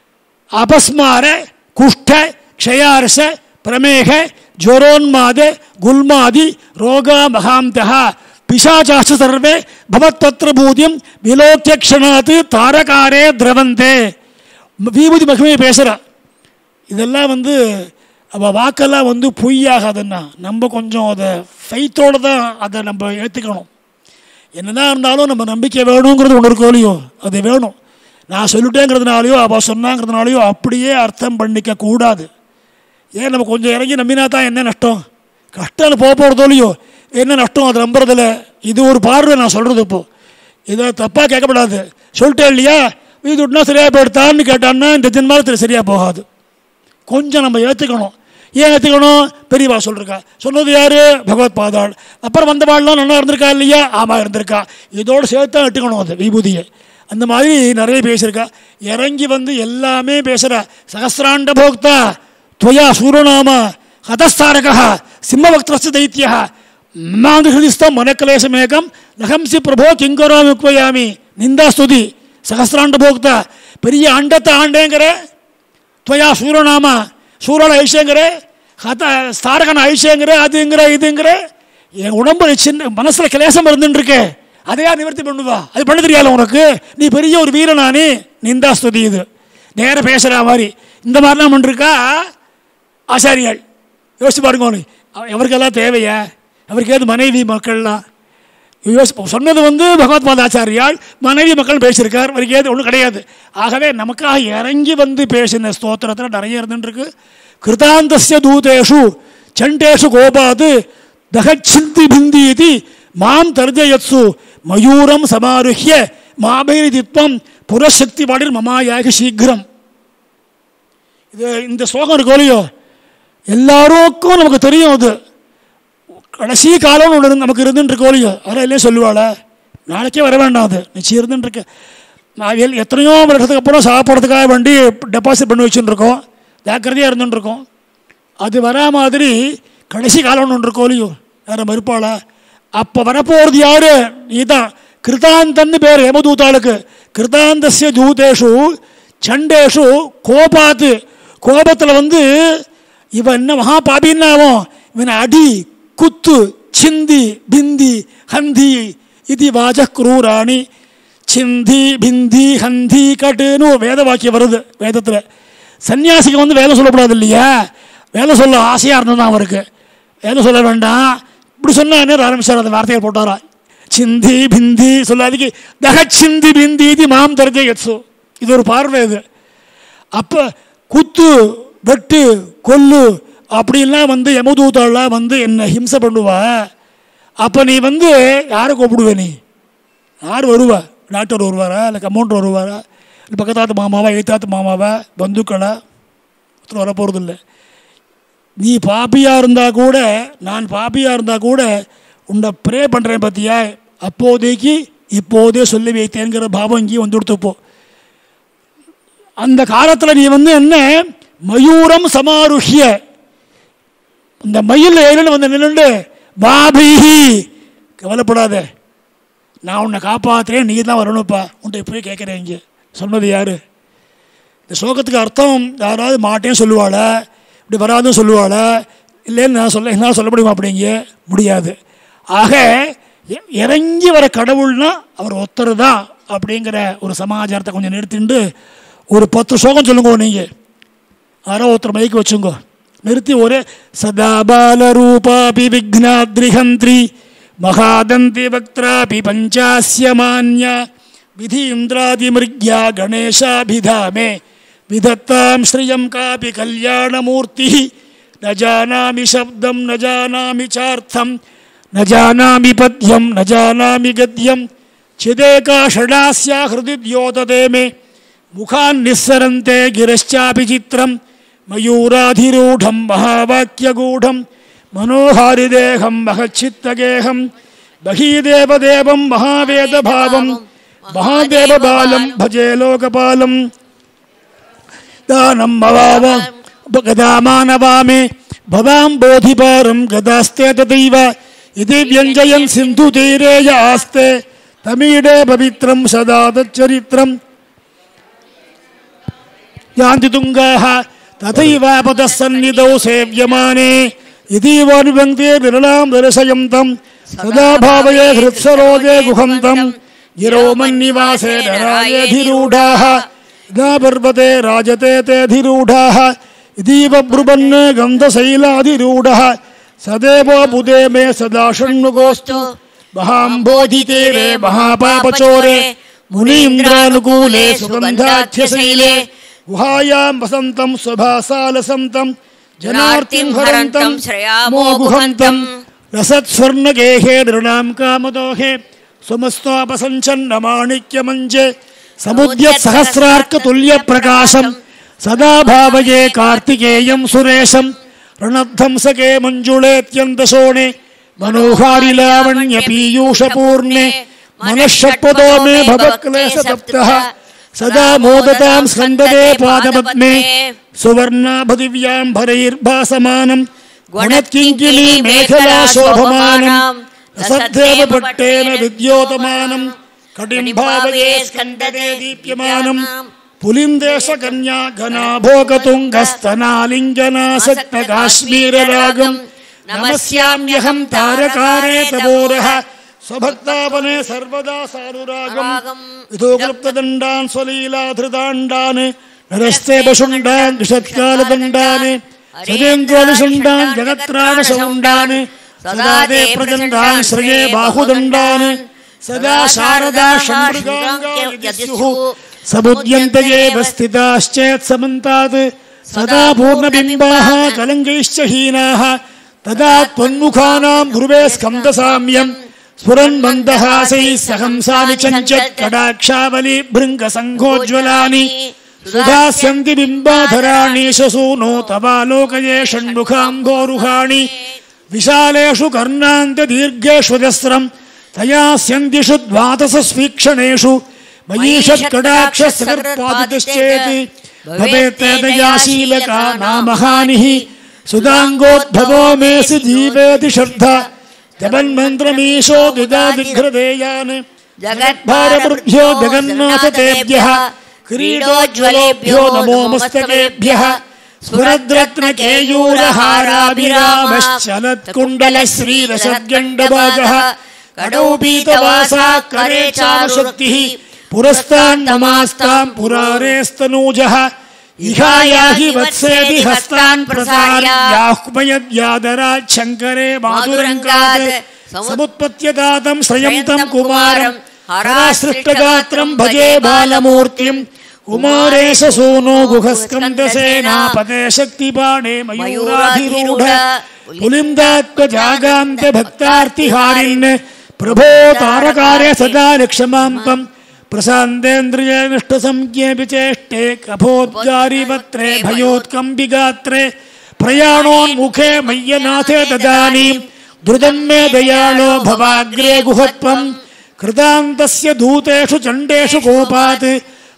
அபஸ்மார குஷ்ட க்ஷயாரச பிரமேக ஜோரோன்மாத குல்மாதி ரோகா மகாந்தः பிசாச்சாச்ச சர்வே பவத்தத்ரபூதியம் விலோக்கிய க்ஷணாத் தாரகாரே திரவந்தே விபூதி மகிமையை பேசுகிறா இதெல்லாம் வந்து அவள் வாக்கெல்லாம் வந்து பொய்யாகாதுன்னா நம்ம கொஞ்சம் அதை ஃபைத்தோடு தான் அதை நம்ம ஏற்றுக்கணும் என்னதான் இருந்தாலும் நம்ம நம்பிக்கை வேணுங்கிறது ஒன்று இருக்கோ இல்லையோ அது வேணும் நான் சொல்லிட்டேங்கிறதுனாலையோ அவள் சொன்னாங்கிறதுனாலையோ அப்படியே அர்த்தம் பண்ணிக்க கூடாது ஏன் நம்ம கொஞ்சம் இறங்கி நம்பினா தான் என்ன நஷ்டம் கஷ்டம் போக போகிறதோ இல்லையோ என்ன நஷ்டம் அது நம்புறதில்ல இது ஒரு பார்வை நான் சொல்கிறது இப்போது இதை தப்பாக கேட்கப்படாது சொல்லிட்டேன் இல்லையா இது விட்டுனா சரியாக போயிடுத்தான்னு கேட்டான்னா இந்த ஜென்மாலத்தில் சரியாக போகாது கொஞ்சம் நம்ம ஏற்றுக்கணும் ஏன் ஏற்றுக்கணும் பெரியவா சொல்லிருக்கா சொன்னது யார் பகவத் பாதாள் அப்புறம் வந்தவாள்லாம் நல்லா இருந்திருக்கா இல்லையா ஆமாம் இருந்திருக்கா இதோடு சேர்த்து தான் எட்டுக்கணும் அது விபூதியை அந்த மாதிரி நிறைய பேசியிருக்கா இறங்கி வந்து எல்லாமே பேசுகிறா சகசிராண்ட போக்தா துவயா சூரநாம ஹதஸ்தாரகா சிம்மபக்திரஸ்த தைத்தியா மாந்து ஹிருதிஸ்தம் மனக்கலேசமேகம் நகம்சி பிரபோ கிங்கரோமி உக்வயாமி நிந்தா ஸ்துதி சகசிராண்ட போக்தா பெரிய அண்டத்தை ஆண்டேங்கிற துவயா சூரநாம சூரன ஐஷங்கிற ஹத ஸ்தாரகன ஐஷங்கிற அதுங்கிற இதுங்கிற என் உடம்புல சின்ன மனசில் கிளேசம் இருந்துருக்கு அதையா நிவர்த்தி பண்ணுவா அது பண்ண தெரியாது உனக்கு நீ பெரிய ஒரு வீரனானே நிந்தா ஸ்துதி இது நேராக பேசுகிற மாதிரி இந்த மாதிரிலாம் பண்ணிருக்கா ஆச்சாரியாள் யோசிச்சு பாருங்க அவனுக்கு. அவ- எவருக்கெல்லாம் தேவையா அவருக்கு ஏது மனைவி மக்கள்லாம் யோசி சொன்னது வந்து பகவத் பாதாச்சாரியால் மனைவி மக்கள் பேசியிருக்கார் அவருக்கு ஏது ஒன்றும் கிடையாது ஆகவே நமக்காக இறங்கி வந்து பேசின ஸ்தோத்திரத்தில் நிறைய இருந்துருக்கு கிருதாந்தஸ்ய தூதேஷு சண்டேஷு கோபாது தகச்சிந்தி பிந்தி இது மாம் தர்ஜயத்சு மயூரம் சமாருஹ்ய மாபைரிதித்வம் புரசக்தி பாடிர் மமாயாகி சீக்கிரம் இது இந்த ஸ்லோகம் இருக்கோ இல்லையோ எல்லாருக்கும் நமக்கு தெரியும் அது கடைசி காலம்னு ஒன்று இருந்து- நமக்கு இருந்துட்டு இருக்கோ இல்லையோ அதெல்லாம் இல்லையே சொல்லுவாளா நாளைக்கே வர வேண்டாம் அது நிச்சயம் இருந்துட்டு இருக்கு நான் எல் எத்தனையோ வருஷத்துக்கு அப்புறம் சாப்பிட்றதுக்காக வேண்டி டெபாசிட் பண்ணி வச்சுட்டு இருக்கோம் ஜாக்கிரதையாக இருந்துட்டு இருக்கோம் அது வரா மாதிரி கடைசி காலம்னு ஒன்று இருக்கோ இல்லையோ யாரை மறுப்பாளா அப்போ வரப்போகிறது யாரு நீதான் கிருதாந்தன்னு பேர் ஹேமதூதாளுக்கு கிருதாந்தஸ்ய தூதேஷு சண்டேஷு கோபாத்து கோபத்தில் வந்து இவன் என்ன மகா பாபின்னாவும் இவனை அடி குத்து சிந்தி பிந்தி ஹந்தி இது வாஜ குரூராணி சிந்தி பிந்தி ஹந்தி கட்டுன்னு ஒரு வேத வாக்கியம் வருது வேதத்தில் சன்னியாசிக்கு வந்து வேலை சொல்லக்கூடாது இல்லையா வேலை சொல்ல ஆசையாக இருந்தது அவருக்கு வேலை சொல்ல வேண்டாம் இப்படி சொன்னா என்ன ஆரம்பிச்சார் அந்த வார்த்தையை போட்டாரா சிந்தி பிந்தி சொல்லாதிக்கு தக சிந்தி பிந்தி இது மாம் தர்ஜ எட்ஸு இது ஒரு பார்வை இது அப்போ குத்து வெட்டு கொல்லு அப்படிலாம் வந்து யமதூதாலாம் வந்து என்னை ஹிம்சை பண்ணுவா அப்போ நீ வந்து யாரை கூப்பிடுவே நீ யார் வருவா டாக்டர் வருவாரா இல்லை கம்பவுண்டர் வருவாரா இல்லை பக்கத்தாத்து மாமாவா எழுத்தாத்து மாமாவா பந்துக்களா ஒருத்தர் வர போகிறதில்ல நீ பாப்பியாக இருந்தால் கூட நான் பாப்பியாக இருந்தால் கூட உன்னை ப்ரே பண்ணுறேன் பார்த்தியா அப்போதைக்கு இப்போதே சொல்லி வைத்தேங்கிற பாவம் இங்கேயும் வந்து கொடுத்துப்போ அந்த காலத்தில் நீ வந்து என்ன மயூரம் சமாருஷ்ய இந்த மயில் ஏறின்னு வந்து நின்றுண்டு பாபிஹி கவலைப்படாத நான் உன்னை காப்பாற்றுறேன் நீ தான் வரணும்ப்பா உன்ட்ட இப்போயே கேட்குறேன் இங்கே சொன்னது யார் இந்த ஸ்லோகத்துக்கு அர்த்தம் யாராவது மாட்டேன்னு சொல்லுவாளா இப்படி வராதுன்னு சொல்லுவாளா இல்லைன்னு நான் சொல்ல என்னால் சொல்ல முடியுமா அப்படிங்க முடியாது ஆக இ- இறங்கி வர கடவுள்னா அவர் ஒருத்தர் தான் அப்படிங்கிற ஒரு சமாச்சாரத்தை கொஞ்சம் நிறுத்திண்டு ஒரு பத்து ஸ்லோகம் சொல்லுங்க நீங்கள் யாரோ ஒருத்தர் மைக்கு வச்சுங்க நிறுத்தி ஒரு சதா பால ரூபாபி விக்னாத்ரிஹந்திரி மகாதந்தி வக்திராபி பஞ்சாஸ்ய மான்யா விதீந்திராதிமிருக்யா கணேசாபிதாமே விதத்தாம் ஸ்ரீயம் காபி கல்யாணமூர்த்தி ந ஜானாமி சப்தம் ந ஜானாமி சார்த்தம் ந ஜானாமி பத்யம் ந ஜானாமி கத்யம் சிதேகா ஷடாஸ்யா ஹிருதி தியோததே மே முகான் நிஸ்ஸரந்தே கிரश्चापि சித்திரம் மயூராதிரூಢம் மகாவாக்கியகூಢம் மனோஹாரிதேகம் மகச்சித்தகேகம் பகீதேவதேவம் மகாவேதபாவம் மகாதேவபாலம் பஜே லோகபாலம் தானம் மவாவ கதாமானவாமே பவாம் போதிபாரம் கதாஸ்தே ததைவ இது வியஞ்சயன் சிந்து தீரேய ஆஸ்தே தமிழே பவித்ரம் சதா தச்சரித்திரம் யாந்தி துங்காः तथैवापतः सन्निधौ सेव्यमाने यदीवानुबन्धे विरलां दर्शयन्तं सदा भावये हृत्सरोजे गुहन्तं गिरो मन्निवासे नरायेऽधिरूढाः यदा पर्वते राजते तेऽधिरूढाः यदीव ब्रुवन् गन्धशैलाधिरूढः सदेवो बुधे मे सदा षण्मुखोऽस्तु महाम्बोधितीरे महापापचोरे मुनीन्द्रानुकूले सुगन्धाख्यशैले गुहायां वसन्तं स्वभासालसन्तं जनार्तिं हरन्तं श्रयामो गुहन्तं रसत्स्वर्णगेहे नृणां कामदोहे स्वमस्त्वापसञ्चन्नमाणिक्यमञ्जे समुद्यत्सहस्रार्कतुल्यप्रकाशं सदा भावये कार्तिकेयं सुरेशं रणध्वंसके मञ्जुळेत्यन्तशोणे मनोहारिलावण्यपीयूषपूर्णे मनःषट्पदो मे भवक्लेशतप्तः सदा मोदतां स्कन्दते पादपद्मे सुवर्णाभदिव्याम्भरैर्भासमानं गुणत्किङ्किणी मेखला शोभमानं रसद्धेव पट्टेन विद्योतमानं कटिं भावये स्कन्दते दीप्यमानं पुलिन्देशकन्या घनाभोगतुङ्गस्तनालिङ्गनासक्तकाश्मीररागं नमस्याम्यहं तारकारे तपोरः स्वभक्तापने सर्वदा सानुरागम् इतो क्लुप्तदण्डान् स्वलीलाधृताण्डान् नरस्ते पशुण्डान् द्विषत्कालदण्डान् सदेन्द्रोनिषुण्डान् जगत्राणशौण्डान् सदा ते प्रचण्डान् श्रये बाहुदण्डान् सदा शारदा षण्मृगाङ्गास्युः समुद्यन्त एव स्थिताश्चेत् समन्तात् सदा पूर्णबिम्बाः कलङ्गैश्च हीनाः तदा त्वन्मुखानां ध्रुवे स्कन्दसाम्यम् स्फुरन्मन्दहासैः सहंसानि चञ्चत् कडाक्षावलि भृङ्गसङ्घोज्ज्वलानि सुधास्यन्ति बिम्बाधराणि शसूनो तवालोकये षण्मुखाम्भोरुहाणि विशालेषु कर्णान्तदीर्घेष्वजस्रम् तया स्यन्दिषु द्वादशस्वीक्षणेषु मयीषत्कटाक्षसर्पादितश्चेत् भवेत् दयाशीलका नामहानिः सुदाङ्गोद्भवो मेसि जीवेति श्रद्धा जगन्मन्त्रमीशो द्विजादिघ्रदेयान् जगद्भारवृभ्यो जगन्नाथ तेभ्यः क्रीडोज्ज्वलेभ्यो नमो मस्तकेभ्यः स्फुरद्रत्नकेयूरहाराभिरामश्चलत्कुण्डलश्रीरसद्गण्डभागः कडौ पीतवासा करे चानुशक्तिः पुरस्तान्नमास्तां पुरारेस्तनूजः इहायाहि वत्सेति हस्तान् प्रसार्याह्मयद्यादरात् शङ्करे माधुरङ्गात् समुत्पत्यदातं श्रयं तं कुमारं हरासृष्टगात्रं भजे बालमूर्तिम् कुमारेश सूनो गुहस्कन्दसेनापते शक्तिपाणे मयूराधिरूढ पुलिन्दात्मजागान्त भक्तार्तिहारिन् प्रभो तारकारे सदा लक्ष्मान्तम् प्रशान्तेन्द्रियनिष्ठसंज्ञेऽपि चेष्टे कफोद्गारिवत्रे भयोत्कम्बिगात्रे प्रयाणोन्मुखे मय्यनाथे तदानीं धृतं मे दयालो भवाग्रे गुहत्वम् कृतान्तस्य दूतेषु चण्डेषु कोपात्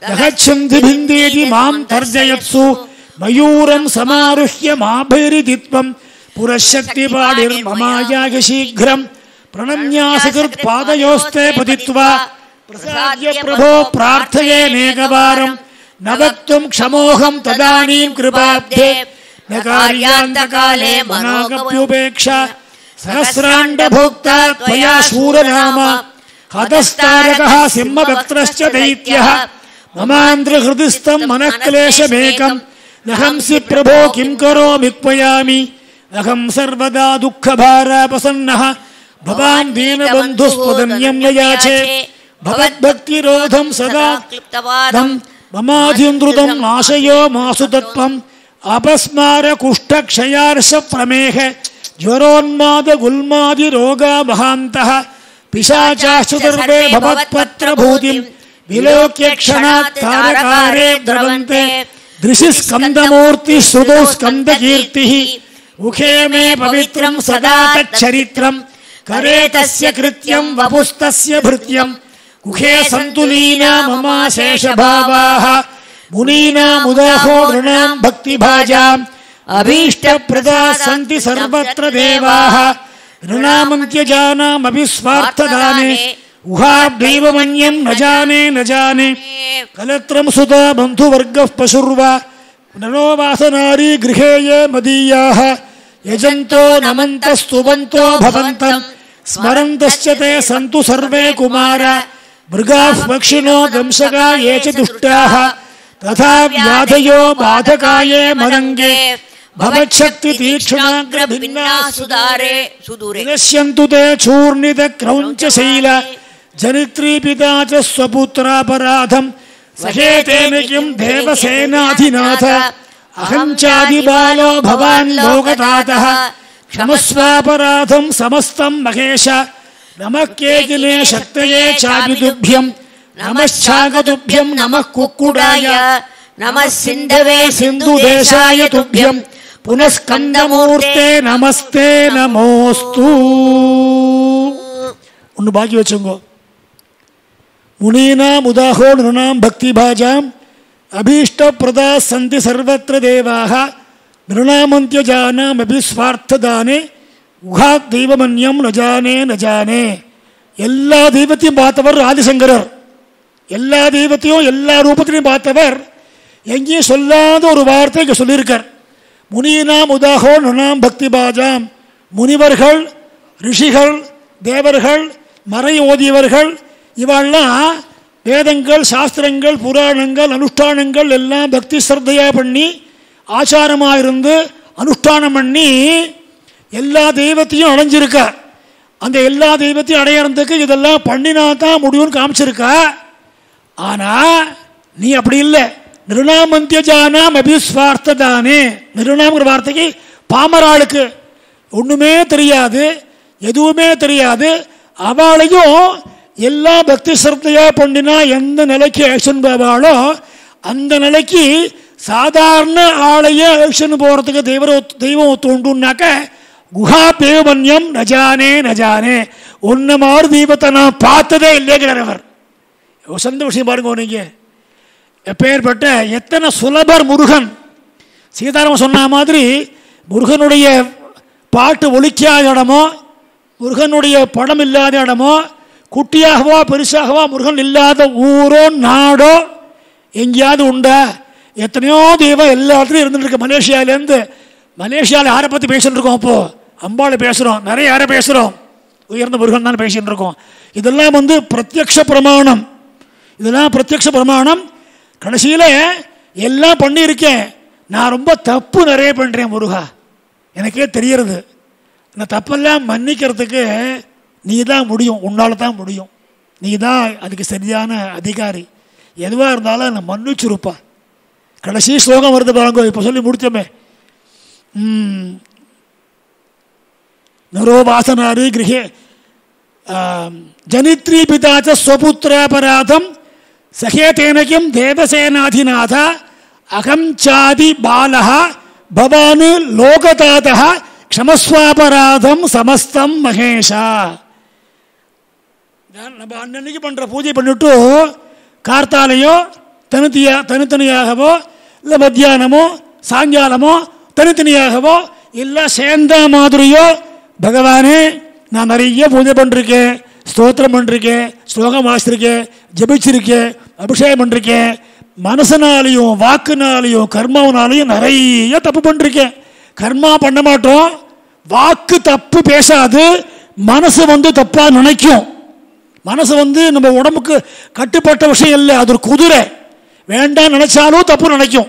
நகச்சந்தி பிந்தேதி மாம் தர்ஜயத்சு மயூரம் சமாருஹ்ய மாபேரிதித்வம் புரசக்தி பாடிர் மமாயாக சீக்கிரம் பிரணம்யாசகிருத் பாதயோஸ்தே பதித்வா பிரசாத்ய பிரபோ பிரார்த்தயே நேகவாரம் நவக்தும் க்ஷமோகம் ததானீம் கிருபாப்தே न कार्यान्तकाले मनोगप्युपेक्षा सहस्राण्डभोक्ता त्वया शूरनाम हतस्तारकः सिंहभक्त्रश्च दैत्यः ममान्द्रहृदिस्थम् मनःक्लेशमेकम् न हंसि प्रभो किं करोमि त्वयामि अहं सर्वदा दुःखभारापसन्नः भवान् दीनबन्धुस्पदन्यं न याचे भवद्भक्तिरोधं सदा क्लिप्तवादं ममाधिन्द्रुतं नाशयो मासु तत्त्वम् अपस्मार कुष्ठक्षयार्ष प्रमेह ज्वरोन्माद गुल्मादि रोगा महान्तः पिशाचाश्च सर्वे भवत्पत्रभूतिम् विलोक्य क्षणात् तारकारे द्रवन्ते दृशि स्कन्दमूर्तिः श्रुतौ स्कन्दकीर्तिः मुखे मे पवित्रं सदा तच्चरित्रम् करे तस्य कृत्यं वपुस्तस्य भृत्यम् गुहे सन्तु लीना ममा शेषभावाः मुनीनामुदाहो नृणां भक्तिभाजाम् अभीष्टप्रदा सन्ति सर्वत्र देवाः नृणामन्त्यजानामपि स्वार्थदाने उहाब्दैवमन्यं न जाने न जाने कलत्रं सुता बन्धुवर्गः पशुर्वा नरो वासनारी गृहे ये मदीयाः यजन्तो नमन्तस्तुवन्तो भवन्तम् स्मरन्तश्च ते सन्तु सर्वे कुमार मृगाः पक्षिणो दंशका ये च दुष्टाः तथा व्याधयो बाधकाये मदङ्गे भवच्छक्तितीक्ष्णाग्रभिन्ना सुदारे सुदूरे विनश्यन्तु ते चूर्णितक्रौञ्चशैल जनित्रीपिता च स्वपुत्रापराधम् सहेतेन किम् देवसेनाधिनाथ अहम् चादिबालो भवान् लोकतातः क्षमस्वापराधम् समस्तम् महेश नमः केकिले शक्तये चापितुभ्यम् नमश्चागतुभ्यम् नमः कुक्कुडाय नमः सिन्धवे सिन्धुदेशाय तुभ्यम् पुनः स्कन्दमूर्ते நமஸ்தே நமோஸ்து ஒன்று பாக்கி வச்சுங்கோ முனீனாம் உதாகோ நிருணாம் பக்தி பாஜாம் அபீஷ்டப்பிரதா சந்தி சர்வத்திர தேவாக நிருணாமந்தியஜானாம் அபி ஸ்வார்த்ததானே உகாத் தெய்வமன்யம் நஜானே நஜானே எல்லா தெய்வத்தையும் பார்த்தவர் ஆதிசங்கரர் எல்லா தெய்வத்தையும் எல்லா ரூபத்திலையும் பார்த்தவர் எங்கேயும் சொல்லாத ஒரு வார்த்தை இங்கே சொல்லியிருக்கார் முனீனாம் உதாகோ நுணாம் பக்தி பாஜாம் முனிவர்கள் ரிஷிகள் தேவர்கள் மறை ஓதியவர்கள் இவெல்லாம் வேதங்கள் சாஸ்திரங்கள் புராணங்கள் அனுஷ்டானங்கள் எல்லாம் பக்தி ஸ்ரத்தையாக பண்ணி ஆச்சாரமாக இருந்து அனுஷ்டானம் பண்ணி எல்லா தெய்வத்தையும் அடைஞ்சிருக்கா அந்த எல்லா தெய்வத்தையும் அடையறதுக்கு இதெல்லாம் பண்ணினா தான் முடியும்னு காமிச்சிருக்கா ஆனா நீ அப்படி இல்லை நிருணாமந்தியஜானாம் அபிஸ்வார்த்ததானே நிருணாம்ங்கிற வார்த்தைக்கு பாமராளுக்கு ஒண்ணுமே தெரியாது எதுவுமே தெரியாது அவளையும் எல்லா பக்தி சிரத்தையா பண்ணினா எந்த நிலைக்கு ஆக்ஷன் போவாளோ அந்த நிலைக்கு சாதாரண ஆளையே ஆக்ஷன் போகிறதுக்கு தெய்வ தெய்வம் ஒத்து உண்டுனாக்க குஹா பேவன்யம் நஜானே நஜானே ஒன்று மாதிரி தெய்வத்தை நான் பார்த்ததே இல்லைங்கிறார் அவர் சொந்த விஷயம் பாருங்க நீங்க எப்பேற்பட்ட எத்தனை சுலபர் முருகன் சீதாராமன் சொன்ன மாதிரி முருகனுடைய பாட்டு ஒலிக்காத இடமோ முருகனுடைய படம் இல்லாத இடமோ குட்டியாகவோ பெருசாகவோ முருகன் இல்லாத ஊரோ நாடோ எங்கேயாவது உண்டா எத்தனையோ தெய்வம் எல்லா இடத்துலையும் இருந்துட்டு இருக்கு மலேசியாவிலேருந்து மலேசியாவில் யாரை பற்றி பேசிட்டு இருக்கோம் அப்போ அம்பாளை பேசுகிறோம் நிறைய யாரை பேசுகிறோம் உயர்ந்த முருகன் தான் பேசிட்டு இருக்கோம் இதெல்லாம் வந்து பிரத்யக்ஷ பிரமாணம் இதெல்லாம் பிரத்யக்ஷ பிரமாணம் கடைசியில் எல்லாம் பண்ணியிருக்கேன் நான் ரொம்ப தப்பு நிறைய பண்ணுறேன் முருகா எனக்கே தெரியறது இந்த தப்பெல்லாம் மன்னிக்கிறதுக்கு நீ தான் முடியும் உன்னால் தான் முடியும் நீ தான் அதுக்கு சரியான அதிகாரி எதுவாக இருந்தாலும் என்னை மன்னிச்சிருப்பா கடைசி ஸ்லோகம் வருது பாருங்க இப்போ சொல்லி முடித்தோமே ம். நரோபாசனாரி கிரகே ஆம், ஜனித்ரி பிதா ச ஸ்வபுத்திராபராதம் சகேதேன கிம் தேவசேனாதிநாத அகம் சாதி பாலः பவான் லோகதாதः க்ஷமஸ்வாபராதம் சமஸ்தம் மகேஷா நான் நம்ம அன்னன்னைக்கு பண்ணுற பூஜை பண்ணிட்டு கார்த்தாலையோ தனித்தியா தனித்தனியாகவோ இல்லை மத்தியானமோ சாயங்காலமோ தனித்தனியாகவோ எல்லாம் சேர்ந்த மாதிரியோ பகவானே நான் நிறைய பூஜை பண்ணிருக்கேன் ஸ்தோத்திரம் பண்ணிருக்கேன் ஸ்லோகம் வாசிச்சிருக்கேன் ஜபிச்சிருக்கேன் அபிஷேகம் பண்ணிருக்கேன் மனசனாலையும் வாக்குனாலையும் கர்மாவனாலையும் நிறைய தப்பு பண்ணிருக்கேன் கர்மா பண்ண மாட்டோம் வாக்கு தப்பு பேசாது மனசு வந்து தப்பா நினைக்கும் மனசு வந்து நம்ம உடம்புக்கு கட்டுப்பட்ட விஷயம் இல்லை அது ஒரு குதிரை வேண்டாம் நினைச்சாலும் தப்பு நினைக்கும்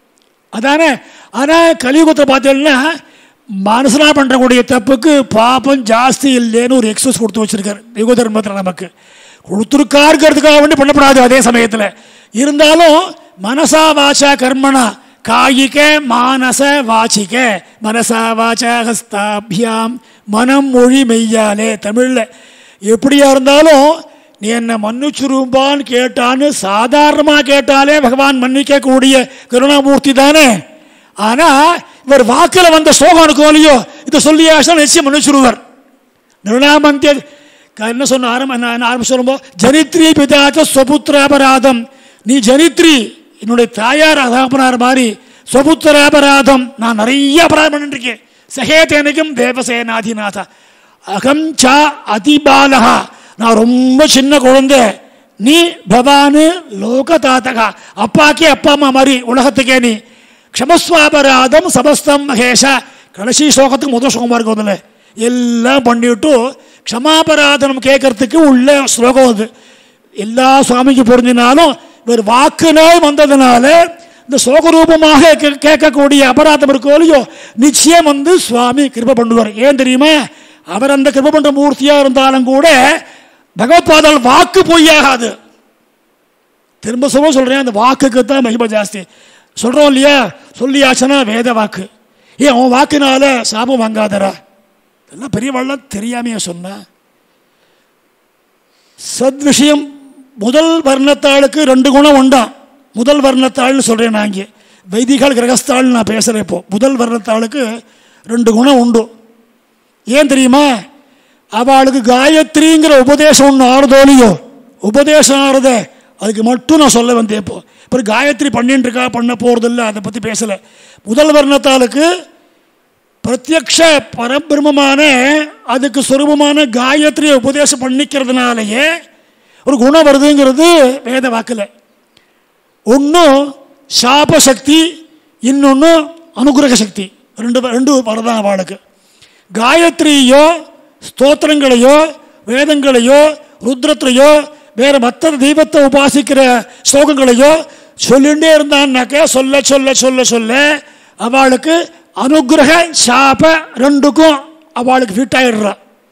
அதானே ஆனால் கலியுகத்தில் பார்த்தீங்கன்னா மனசனா பண்ணுறக்கூடிய தப்புக்கு பாப்பம் ஜாஸ்தி இல்லைன்னு ஒரு எக்ஸஸ் கொடுத்து வச்சிருக்காரு யுக தர்மத்தில் நமக்கு கொடுத்துருக்காருங்கிறதுக்காக வேண்டி பண்ணப்படாது அதே சமயத்தில் இருந்தாலும் மனசா வாச்சா கர்மனா காயிக மானச வாச்சிக மனசா வாச்சா ஹஸ்தாபியாம் மனம் மொழி மெய்யாலே தமிழில் எப்படியா இருந்தாலும் நீ என்ன மன்னிச்சுரும்பான்னு கேட்டான்னு சாதாரணமாக கேட்டாலே பகவான் மன்னிக்கக்கூடிய கருணாமூர்த்தி தானே ஆனால் இவர் வாக்கில் வந்த சோகம் இருக்கும் இல்லையோ இதை சொல்லியாச்சுன்னா நிச்சயம் மன்னிச்சுருவர் நிருணாமந்திய க- என்ன சொன்ன ஆரம்ப என்ன என்ன ஆரம்பம் சொல்லும்போது ஜனித்ரி பிதாச்ச ஸ்வபுத்திராபராதம் நீ ஜனித்ரி என்னுடைய தாயார் அதாபனார் மாதிரி ஸ்வபுத்திராபராதம் நான் நிறைய அபராதம் பண்ணிட்டு இருக்கேன் சகேதேனகம் தேவசேனாதிநாதா அகம் சா அதிபாலகா நான் ரொம்ப சின்ன குழந்தை நீ பவானு லோகதாத்தகா அப்பாக்கே அப்பா அம்மா மாதிரி உலகத்துக்கே நீ க்ஷமஸ்வாபராதம் சமஸ்தம் மகேஷா கடைசி ஸ்லோகத்துக்கு முதல் ஸ்லோகமாக இருக்கும் அதில் எல்லாம் பண்ணிவிட்டு க்ஷமாபராதனம் கேட்கறதுக்கு உள்ள ஸ்லோகம் அது எல்லா சுவாமிக்கு பொருந்தினாலும் இவர் வாக்குனாய் வந்ததுனால இந்த ஸ்லோகரூபமாக கே- கேட்கக்கூடிய அபராதம் இருக்கோ இல்லையோ நிச்சயம் வந்து சுவாமி கிருப பண்ணுவார் ஏன் தெரியுமா அவர் அந்த கிருப பண்ற மூர்த்தியா இருந்தாலும் கூட பகவத்பாதால் வாக்கு பொய்யாகாது திரும்ப சொல்ல சொல்றேன் அந்த வாக்குக்கு தான் மகிமை ஜாஸ்தி சொல்றோம் இல்லையா சொல்லியாச்சுன்னா வேத வாக்கு ஏன் உன் வாக்குனால சாபம் வாங்காதரா இதெல்லாம் பெரியவாள்லாம் தெரியாமையா சொன்னா சத் விஷயம் முதல் வர்ணத்தாளுக்கு ரெண்டு குணம் உண்டாம் முதல் வர்ணத்தாள்னு சொல்கிறேன் நான் இங்கே வைதிகால் கிரகஸ்தாள் நான் பேசுகிறேன் இப்போ முதல் வர்ணத்தாளுக்கு ரெண்டு குணம் உண்டு ஏன் தெரியுமா அவளுக்கு காயத்ரிங்கிற உபதேசம் ஒன்று ஆறுதோலையோ உபதேசம் ஆறுதே அதுக்கு மட்டும் நான் சொல்ல வந்தேன் இப்போ இப்போ காயத்ரி பண்ணிட்டு இருக்கா பண்ண போகிறதில்ல அதை பற்றி பேசலை முதல் வர்ணத்தாளுக்கு பிரத்யக்ஷ பரபிரமமான அதுக்கு சுரூபமான காயத்ரியை உபதேசம் பண்ணிக்கிறதுனாலயே ஒரு குணம் வருதுங்கிறது வேத வாக்கில் ஒன்றும் சாப சக்தி இன்னொன்று அனுகிரக சக்தி ரெண்டு ரெண்டு வரதான் அவளுக்கு காயத்ரியோ ஸ்தோத்திரங்களையோ வேதங்களையோ ருத்ரத்தையோ வேற மற்ற தெய்வத்தை உபாசிக்கிற ஸ்லோகங்களையோ சொல்லிகிட்டே இருந்தான்னாக்க சொல்ல சொல்ல சொல்ல சொல்ல அவளுக்கு அனுகிரக சாப ரெண்டுக்கும் அவளுக்கு ஃபிட் ஆயிடுறா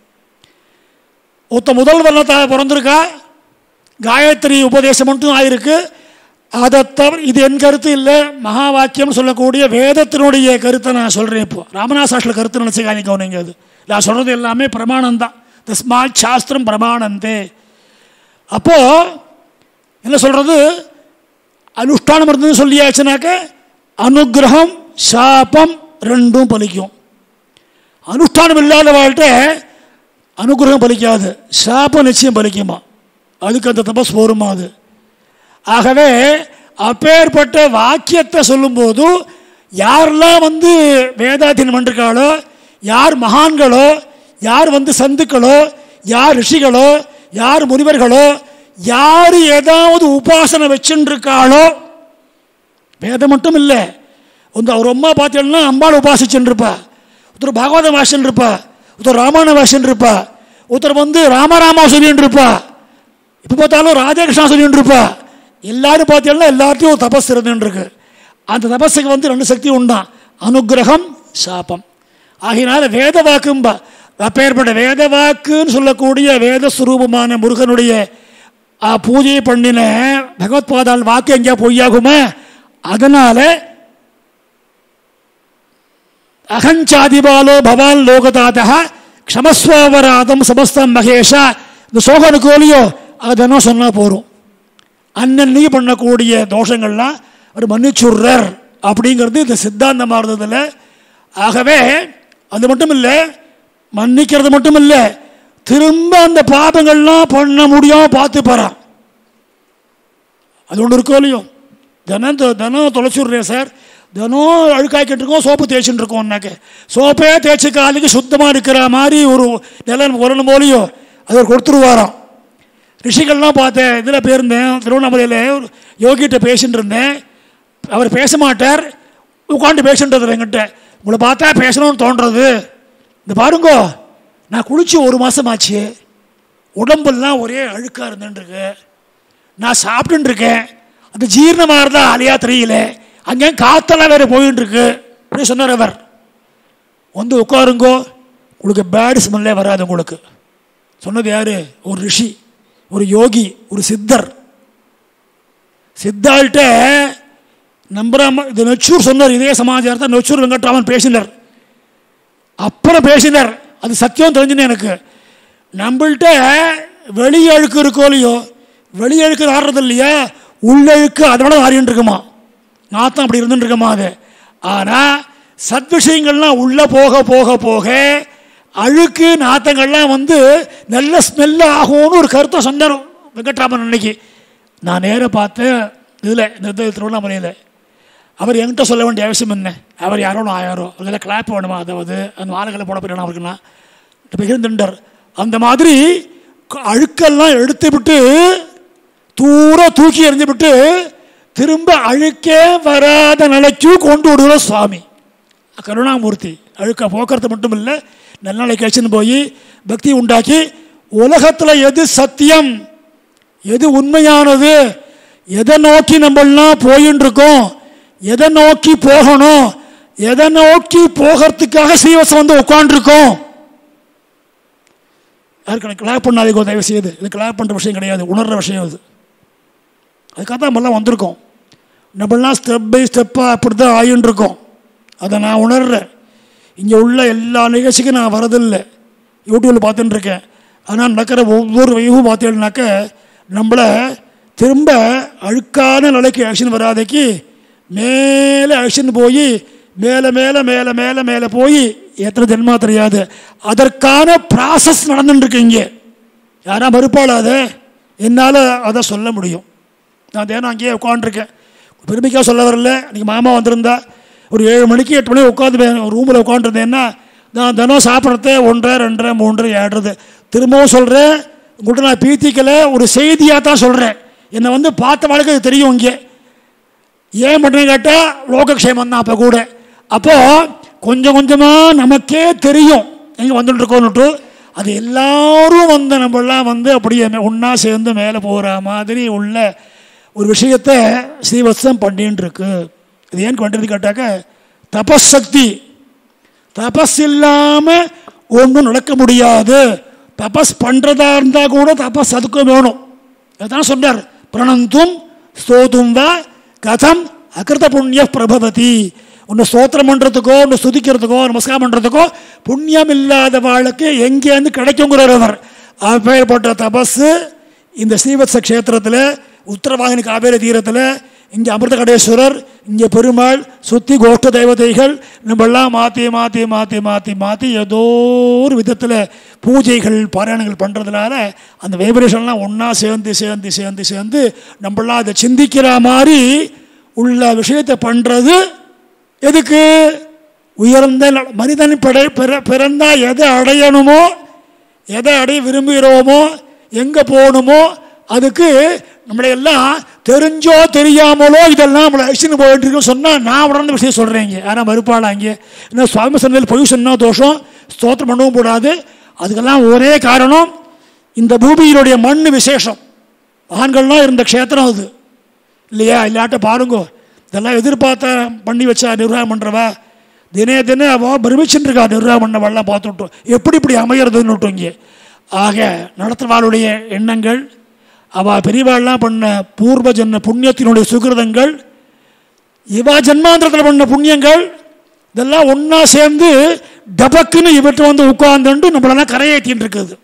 ஒருத்த முதல் வர்ணத்தை பிறந்திருக்கா காயத்ரி உபதேசம் மட்டும் ஆயிருக்கு அதை தவிர இது என் கருத்து இல்லை மகா வாக்கியம் சொல்லக்கூடிய வேதத்தினுடைய கருத்தை நான் சொல்கிறேன் இப்போ ராமநாசாஸ்டில் கருத்து நினச்சிக்காதீங்க கவனிங்க அது நான் சொல்கிறது எல்லாமே பிரமாணம் தான் தஸ்மாத் சாஸ்திரம் பிரமாணந்தே அப்போது என்ன சொல்கிறது அனுஷ்டானம் இருந்ததுன்னு சொல்லியாச்சுனாக்க அனுகிரகம் சாபம் ரெண்டும் பலிக்கும் அனுஷ்டானம் இல்லாத வாழ்க்கை அனுகிரகம் பலிக்காது சாபம் நிச்சயம் பலிக்குமா அதுக்கு அந்த தபஸ் போருமா அது ஆகவே அப்பேற்பட்ட வாக்கியத்தை சொல்லும்போது யாரெல்லாம் வந்து வேதாத்தியனம் பண்ணிருக்காளோ யார் மகான்களோ யார் வந்து சந்துக்களோ யார் ரிஷிகளோ யார் முனிவர்களோ யார் ஏதாவது உபாசனை வச்சுருக்காளோ வேதம் மட்டும் இல்லை வந்து அவர் அம்மா பார்த்தீங்கன்னா அம்பாள் உபாசிச்சுன்னு இருப்பா ஒருத்தர் பாகவதம் வாசன் இருப்பா ஒருத்தர் ராமாயண வாசன் இருப்பா ஒருத்தர் வந்து ராமராமா சொல்லிட்டு இருப்பா இப்போ பார்த்தாலும் ராதாகிருஷ்ணா சொல்லிட்டு இருப்பா எல்லாரும் பார்த்தீங்கன்னா எல்லாத்தையும் ஒரு தபஸ் இருந்துட்டு இருக்கு அந்த தபஸுக்கு வந்து ரெண்டு சக்தி உண்டாம் அனுகிரகம் சாபம் ஆகையினால வேத வாக்கும்பா அப்பேற்பட்ட வேத வாக்குன்னு சொல்லக்கூடிய வேத சுரூபமான முருகனுடைய ஆ, பூஜை பண்ணின பகவத்பாதால் வாக்கு எங்கேயா பொய்யாகுமா அதனால அகஞ்சாதிபாலோ பவான் லோகதாதா க்ஷமஸ்வாவராதம் சமஸ்தம் மகேஷா இந்த சோகனுக்கு இல்லையோ அதெல்லாம் சொன்னால் போகிறோம் அன்னன்னைக்கு பண்ணக்கூடிய தோஷங்கள்லாம் அவர் மன்னிச்சுடுறார் அப்படிங்கிறது இந்த சித்தாந்தமாக இருந்ததில்ல ஆகவே அது மட்டும் இல்லை மன்னிக்கிறது மட்டும் இல்லை திரும்ப அந்த பாபங்கள்லாம் பண்ண முடியாமல் பார்த்து போகிறான் அது ஒன்று இருக்கோ இல்லையோ தினம் தொ- தினம் தொலைச்சி விட்றேன் சார் தினம் அழுக்காக்கிட்டு இருக்கோம் சோப்பு தேய்ச்சிட்டு இருக்கோம்னாக்க சோப்பே தேய்ச்சி காலுக்கு சுத்தமாக இருக்கிற மாதிரி ஒரு நிலம் உரணும் போலியோ அது அவர் கொடுத்துருவாராம் ரிஷிகள்லாம் பார்த்தேன் இதில் போயிருந்தேன் திருவண்ணாமலையில் ஒரு யோகிகிட்ட பேசிட்டு இருந்தேன் அவர் பேச மாட்டார் உட்காந்து பேசின்றது என்கிட்ட உங்களை பார்த்தா பேசணும்னு தோன்றது இந்த பாருங்கோ நான் குளிச்சு ஒரு மாதம் ஆச்சு உடம்பெல்லாம் ஒரே அழுக்காக இருந்துருக்கு நான் சாப்பிட்டுன்னு இருக்கேன் அது ஜீரணமாகிறதா அலையா தெரியல அங்கே காத்தெல்லாம் வேறு போயின்னு இருக்கு அப்படின்னு சொன்னார் அவர் வந்து உட்காருங்கோ உங்களுக்கு பேட் ஸ்மெல்லே வராது உங்களுக்கு சொன்னது யாரு ஒரு ரிஷி ஒரு யோகி ஒரு சித்தர் சித்தாள்கிட்ட நம்புறாம இது நெச்சூர் சொன்னார் இதே சமாச்சாரத்தை நெச்சூர் வெங்கட்ராமன் பேசினார் அப்புறம் பேசினார் அது சத்தியம் தெரிஞ்சுன்னு எனக்கு நம்மள்கிட்ட வெளி அழுக்கு இருக்கோ இல்லையோ வெளி அழுக்கு ஆடுறது இல்லையா உள்ளழுக்கு அதோட ஆறின்னு இருக்குமா நாத்தம் அப்படி இருந்துட்டு இருக்குமா அது ஆனால் சத்விஷயங்கள்லாம் உள்ளே போக போக போக அழுக்கு நாத்தங்கள்லாம் வந்து நல்ல ஸ்மெல்ல ஆகும்னு ஒரு கருத்தை சொன்னார் வெங்கட்ராமன் அன்னைக்கு நான் நேராக பார்த்தேன் இதில் இந்த இது திருவண்ணாமலையில் அவர் என்கிட்ட சொல்ல வேண்டிய அவசியம் என்ன அவர் யாரோ நான் ஆயாரோ அதில் கிளாப் வேணுமா அதாவது அந்த மாலைகளை போட போயிடணும் அவருக்குன்னா பகிர்ந்துட்டார் அந்த மாதிரி க- அழுக்கெல்லாம் எடுத்து விட்டு தூர தூக்கி எறிஞ்சு விட்டு திரும்ப அழுக்கே வராத நிலைக்கு கொண்டு விடுகிற சுவாமி கருணாமூர்த்தி அழுக்க போக்குறது மட்டும் இல்லை நல்ல நாளைக்கு கழிச்சுன்னு போய் பக்தி உண்டாக்கி உலகத்தில் எது சத்தியம் எது உண்மையானது எதை நோக்கி நம்மளாம் போயின்னு இருக்கோம் எதை நோக்கி போகணும் எதை நோக்கி போகிறதுக்காக ஸ்ரீவசம் வந்து உட்காந்துருக்கோம் யாருக்கு எனக்கு கிளாப் பண்ணாதீங்க தயவு செய்யுது இது கிளாப் பண்ணுற விஷயம் கிடையாது உணர்ற விஷயம் அது அதுக்காக தான் நம்மளாம் வந்திருக்கோம் நம்மளாம் ஸ்டெப் பை ஸ்டெப்பாக அப்படி தான் ஆயின்னு இருக்கோம் அதை நான் உணர்றேன் இங்கே உள்ள எல்லா நிகழ்ச்சிக்கும் நான் வரதில்லை யூடியூப்பில் பார்த்துட்டு இருக்கேன் ஆனால் நடக்கிற ஒவ்வொரு வைவும் பார்த்தீங்கன்னாக்க நம்மளை திரும்ப அழுக்கான நிலைக்கு ஆக்ஷன் வராதைக்கு மேலே ஆக்ஷன் போய் மேலே மேலே மேலே மேலே மேலே போய் எத்தனை ஜென்மா தெரியாது அதற்கான ப்ராசஸ் நடந்துட்டுருக்கு இங்கே யாரா மறுப்பாளா அதை என்னால் அதை சொல்ல முடியும் நான் தினம் அங்கேயே உட்காந்துருக்கேன் பெருமைக்காக சொல்ல வரல இன்னைக்கு மாமா வந்திருந்தா ஒரு ஏழு மணிக்கு எட்டு மணிக்கு உட்காந்து ரூமில் உட்காந்துருந்தேன்னா நான் தினம் சாப்பிட்றது ஒன்றரை ரெண்டரை மூன்றரை ஏழுறது திரும்பவும் சொல்கிறேன் உங்கள்கிட்ட நான் பீத்திக்கல ஒரு செய்தியாக தான் சொல்கிறேன் என்னை வந்து பார்த்த வாழ்க்கை அது தெரியும் இங்கே ஏன் பண்ணுறேன்னு கேட்டால் லோகக்ஷேமம் தான் அப்போ கூட அப்போது கொஞ்சம் கொஞ்சமாக நமக்கே தெரியும் எங்கே வந்துட்டு இருக்கோன்னுட்டு அது எல்லாரும் வந்து நம்மளாம் வந்து அப்படியே ஒன்றா சேர்ந்து மேலே போகிற மாதிரி உள்ள ஒரு விஷயத்தை ஸ்ரீவத்சம் பண்ணின்னு இருக்கு இது ஏன் பண்ணுறது கேட்டாக்க தபசக்தி தபஸ் இல்லாமல் ஒன்றும் நடக்க முடியாது தபஸ் பண்ணுறதா இருந்தால் கூட தபஸ் அதுக்கும் வேணும் அதான் சொன்னார் பிரணந்தும் ஸ்தோதும் வா கதம் அகிருத புண்ணிய பிரபவதி ஒன்று ஸ்தோத்திரம் பண்ணுறதுக்கோ ஒன்று ஸ்துதிக்கிறதுக்கோ நமஸ்காரம் பண்ணுறதுக்கோ புண்ணியம் இல்லாத வாழ்க்கை எங்கேருந்து கிடைக்குங்கிறார் அவர் அப்பேற்பட்ட தபஸு இந்த ஸ்ரீவத்ச க்ஷேத்திரத்தில் உத்தரவாகினி காவேரி தீரத்தில் இங்கே அமிர்தகடேஸ்வரர் இங்கே பெருமாள் சுத்தி கோஷ்ட தேவதைகள் நம்மெல்லாம் மாற்றி மாற்றி மாற்றி மாற்றி மாற்றி ஏதோ ஒரு விதத்தில் பூஜைகள் பாராயணங்கள் பண்ணுறதுனால அந்த வைப்ரேஷன்லாம் ஒன்றா சேர்ந்து சேர்ந்து சேர்ந்து சேர்ந்து நம்மளாம் அதை சிந்திக்கிற மாதிரி உள்ள விஷயத்தை பண்ணுறது எதுக்கு உயர்ந்த ந- மனிதன் பிற பிற பிறந்தா எதை அடையணுமோ எதை அடைய விரும்புகிறோமோ எங்கே போகணுமோ அதுக்கு நம்மளை எல்லாம் தெரிஞ்சோ தெரியாமலோ இதெல்லாம் நம்மளை அழிச்சுன்னு போயிட்டு இருக்கோம் சொன்னால் நான் உடனே விஷயம் சொல்கிறேன் இங்கே ஆனால் மறுப்பாளா இங்கே என்ன சுவாமி சந்தையில் பொய் சொன்னால் தோஷம் ஸ்தோத்திரம் பண்ணவும் கூடாது அதுக்கெல்லாம் ஒரே காரணம் இந்த பூமியினுடைய மண் விசேஷம் மகான்கள்லாம் இருந்த க்ஷேத்திரம் அது இல்லையா இல்லாட்ட பாருங்கோ இதெல்லாம் எதிர்பார்த்த பண்ணி வச்சா நிர்வாகம் பண்ணுறவா தினே தினே அவள் பிரமிச்சுட்டு இருக்கா நிர்வாகம் பண்ணவெல்லாம் பார்த்துட்டோம் எப்படி இப்படி அமையிறதுன்னு இங்கே ஆக நடத்துவாளுடைய எண்ணங்கள் அவள் பெரியவாள்லாம் பண்ண பூர்வ ஜென்ம புண்ணியத்தினுடைய சுகிருதங்கள் இவா ஜென்மாந்திரத்தில் பண்ண புண்ணியங்கள் இதெல்லாம் ஒன்றா சேர்ந்து டபக்குன்னு இவற்றை வந்து உட்கார்ந்துட்டு நம்மளெல்லாம் கரையேற்றின்னு இருக்குது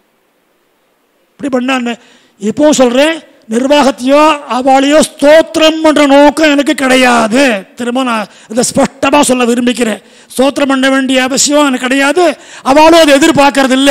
இப்படி பண்ணான்னு இப்போவும் சொல்கிறேன் நிர்வாகத்தையோ அவளையோ ஸ்தோத்திரம் பண்ணுற நோக்கம் எனக்கு கிடையாது திரும்ப நான் இதை ஸ்பஷ்டமாக சொல்ல விரும்பிக்கிறேன் ஸ்தோத்திரம் பண்ண வேண்டிய அவசியம் எனக்கு கிடையாது அவளும் அதை எதிர்பார்க்கறது இல்லை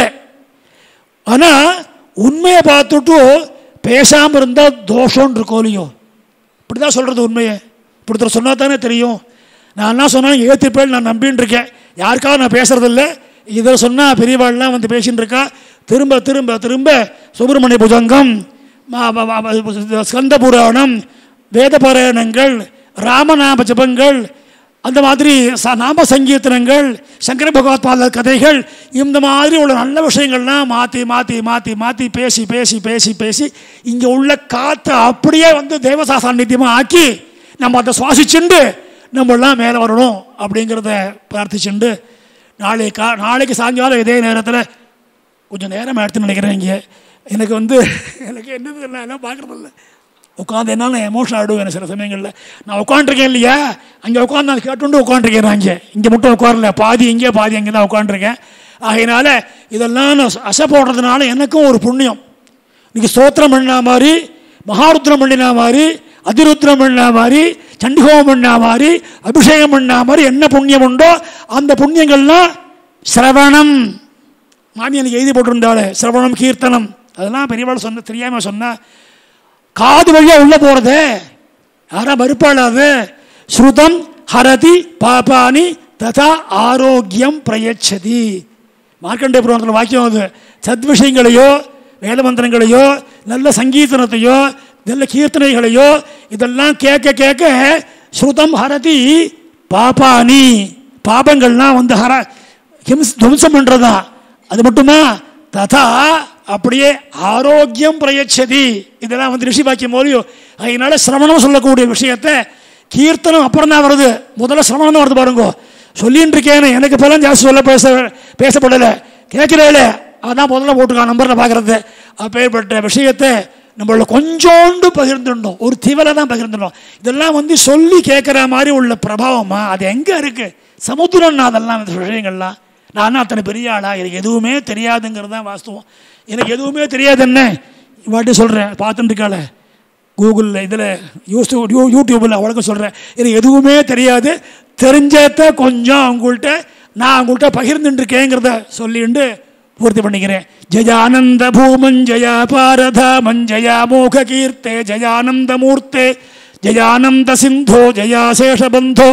ஆனால் உண்மையை பார்த்துட்டு பேசாமல் இருந்தால் தோஷம்னு இருக்கோ இல்லையோ இப்படி தான் சொல்கிறது உண்மையை இப்படி சொன்னா தானே தெரியும் நான் என்ன சொன்னாலும் ஏற்றுப்பேன் நான் நம்பின்னு இருக்கேன் யாருக்காவது நான் பேசுறதில்ல இதை சொன்னால் பெரியவாள்லாம் வந்து பேசின்னு இருக்கா திரும்ப திரும்ப திரும்ப சுப்பிரமணிய புஜங்கம் ம- ம- ம- ஸ்கந்த புராணம் வேத பாராயணங்கள் ராமநாம ஜபங்கள் அந்த மாதிரி ச நாம சங்கீர்த்தனங்கள் சங்கர பகவத் பாத கதைகள் இந்த மாதிரி உள்ள நல்ல விஷயங்கள்லாம் மாற்றி மாற்றி மாற்றி மாற்றி பேசி பேசி பேசி பேசி இங்கே உள்ள காற்றை அப்படியே வந்து தேவசா சாநித்தியமாக ஆக்கி நம்ம அதை சுவாசிச்சுண்டு நம்மளாம் மேலே வரணும் அப்படிங்கிறத பிரார்த்திச்சுண்டு நாளைக்கு கா நாளைக்கு சாயங்காலம் இதே நேரத்தில் கொஞ்சம் நேரம் எடுத்துன்னு நினைக்கிறேன் இங்கே எனக்கு வந்து எனக்கு என்னது நான் எல்லாம் பார்க்குறதில்ல உட்காந்து என்னால் எமோஷனல் ஆகிடுவேன் எனக்கு சில சமயங்களில் நான் உட்காந்துருக்கேன் இல்லையா அங்கே உட்காந்து நான் கேட்டுண்டு உட்காந்துருக்கேன் நான் இங்கே இங்கே மட்டும் உட்காரல பாதி இங்கே பாதி அங்கே தான் உட்காந்துருக்கேன் ஆகையினால இதெல்லாம் நான் அசை போடுறதுனால எனக்கும் ஒரு புண்ணியம் இன்னைக்கு ஸ்தோத்திரம் பண்ணா மாதிரி மகாருத்ரம் பண்ணினா மாதிரி அதிருத்ரம் பண்ணா மாதிரி சண்டிகோமம் பண்ணா மாதிரி அபிஷேகம் பண்ணா மாதிரி என்ன புண்ணியம் உண்டோ அந்த புண்ணியங்கள்லாம் சிரவணம் மாமி எனக்கு எழுதி போட்டிருந்தாள் சிரவணம் கீர்த்தனம் அதெல்லாம் பெரியவாள் சொன்ன தெரியாமல் சொன்னா காது வழியாக உள்ளே போகிறது யாரா மறுப்பாளாது ஸ்ருதம் ஹரதி பாபானி ததா ஆரோக்கியம் பிரயச்சதி மார்க்கண்டே புராணத்தில் வாக்கியம் அது சத் விஷயங்களையோ வேத மந்திரங்களையோ நல்ல சங்கீதனத்தையோ நல்ல கீர்த்தனைகளையோ இதெல்லாம் கேட்க கேட்க ஸ்ருதம் ஹரதி பாபானி பாபங்கள்லாம் வந்து ஹர ஹிம்ஸ் துவம்சம் பண்ணுறதா அது மட்டுமா ததா அப்படியே ஆரோக்கியம் பிரயச்சதி இதெல்லாம் வந்து ரிஷி வாக்கியம் போலியோ அதனால சிரவணம் சொல்லக்கூடிய விஷயத்தை கீர்த்தனம் அப்புறம் தான் வருது முதல்ல சிரவணம் தான் வருது பாருங்க சொல்லின்னு இருக்கேன்னு எனக்கு பலன் ஜாஸ்தி சொல்ல பேச பேசப்படலை கேட்கிறேன் அதான் முதல்ல போட்டுருக்கான் நம்பரில் பார்க்குறது அப்பேற்பட்ட விஷயத்தை நம்மள கொஞ்சோண்டு பகிர்ந்துடணும் ஒரு திவலை தான் பகிர்ந்துடணும் இதெல்லாம் வந்து சொல்லி கேட்குற மாதிரி உள்ள பிரபாவமா அது எங்கே இருக்குது சமுத்திரம் அதெல்லாம் இந்த விஷயங்கள்லாம் நான் அத்தனை பெரிய ஆளா எனக்கு எதுவுமே தெரியாதுங்கிறது தான் வாஸ்தவம் எனக்கு எதுவுமே தெரியாது என்ன வாட்டி சொல்கிறேன் பார்த்துட்டு இருக்காள கூகுளில் இதில் யூடியூப் யூ யூடியூப்பில் அவளுக்கும் சொல்கிறேன் எனக்கு எதுவுமே தெரியாது தெரிஞ்சத கொஞ்சம் அவங்கள்ட்ட நான் அவங்கள்ட்ட பகிர்ந்துட்டு இருக்கேங்கிறத சொல்லிட்டு பூர்த்தி பண்ணிக்கிறேன் ஜயானந்த பூமன் ஜயா பாரதாமன் ஜயா மோக கீர்த்தே ஜயானந்த மூர்த்தே ஜயானந்த சிந்தோ ஜயா சேஷபந்தோ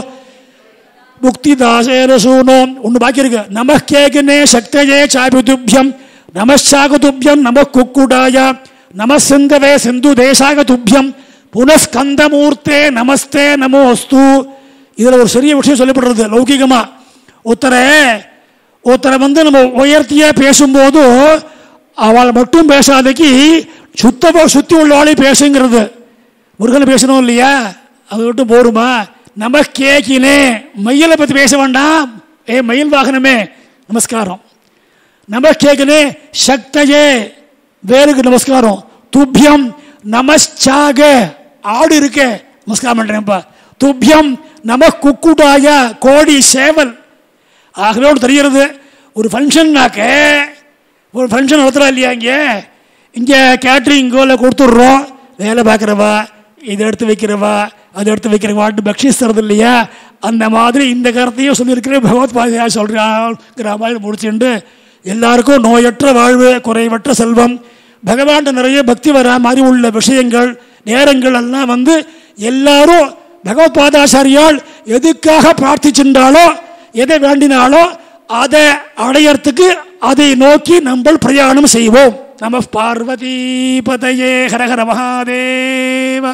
முக்திதாசேன சூனோம் ஒன்று பாக்கி இருக்கு நம கேகினே சக்தயே சாபிதுபியம் நமஷாக துப்பியம் நம குக்குடாய நம சிந்தவே சிந்து தேசாக துப்பியம் புனஸ்கந்தமூர்த்தே நமஸ்தே நமோ அஸ்து இதில் ஒரு சிறிய விஷயம் சொல்லப்படுறது லௌகிகமாக ஒருத்தரை ஒருத்தரை வந்து நம்ம உயர்த்தியே பேசும்போது அவளை மட்டும் பேசாதக்கு சுத்த சுற்றி உள்ளவாளையும் பேசுங்கிறது முருகனை பேசணும் இல்லையா அது மட்டும் போருமா நம கேக்கினே மயிலை பற்றி பேச வேண்டாம் ஏ மயில் வாகனமே நமஸ்காரம் நம கேக்கினே சக்தையே வேருக்கு நமஸ்காரம் துப்பியம் நமஸ்சாக ஆடு இருக்கே நமஸ்காரம் பண்ணுறேன்ப்பா துப்பியம் நம குக்குடாய கோடி சேவல் ஆகவே ஒன்று தெரிகிறது ஒரு ஃபங்க்ஷன்னாக்க ஒரு ஃபங்க்ஷன் நடத்துகிறா இல்லையா இங்கே இங்கே கேட்ரிங்கோல கொடுத்துட்றோம் வேலை பார்க்குறவா இதை எடுத்து வைக்கிறவா அதை எடுத்து வைக்கிறவாட்டு பக்ஷிஸ் தரது இல்லையா அந்த மாதிரி இந்த கருத்தையும் சொல்லியிருக்கிறேன் பகவத் பாதையா சொல்கிறாங்கிற மாதிரி முடிச்சுண்டு எல்லாருக்கும் நோயற்ற வாழ்வு குறைவற்ற செல்வம் பகவான்கிட்ட நிறைய பக்தி வர மாதிரி உள்ள விஷயங்கள் நேரங்கள் எல்லாம் வந்து எல்லாரும் பகவத் பாதாச்சாரியால் எதுக்காக பிரார்த்திச்சின்றாலோ எதை வேண்டினாலோ அதை அடையறதுக்கு அதை நோக்கி நம்ம பிரயாணம் செய்வோம் நம பார்வதி பதையே ஹரஹர மகாதேவ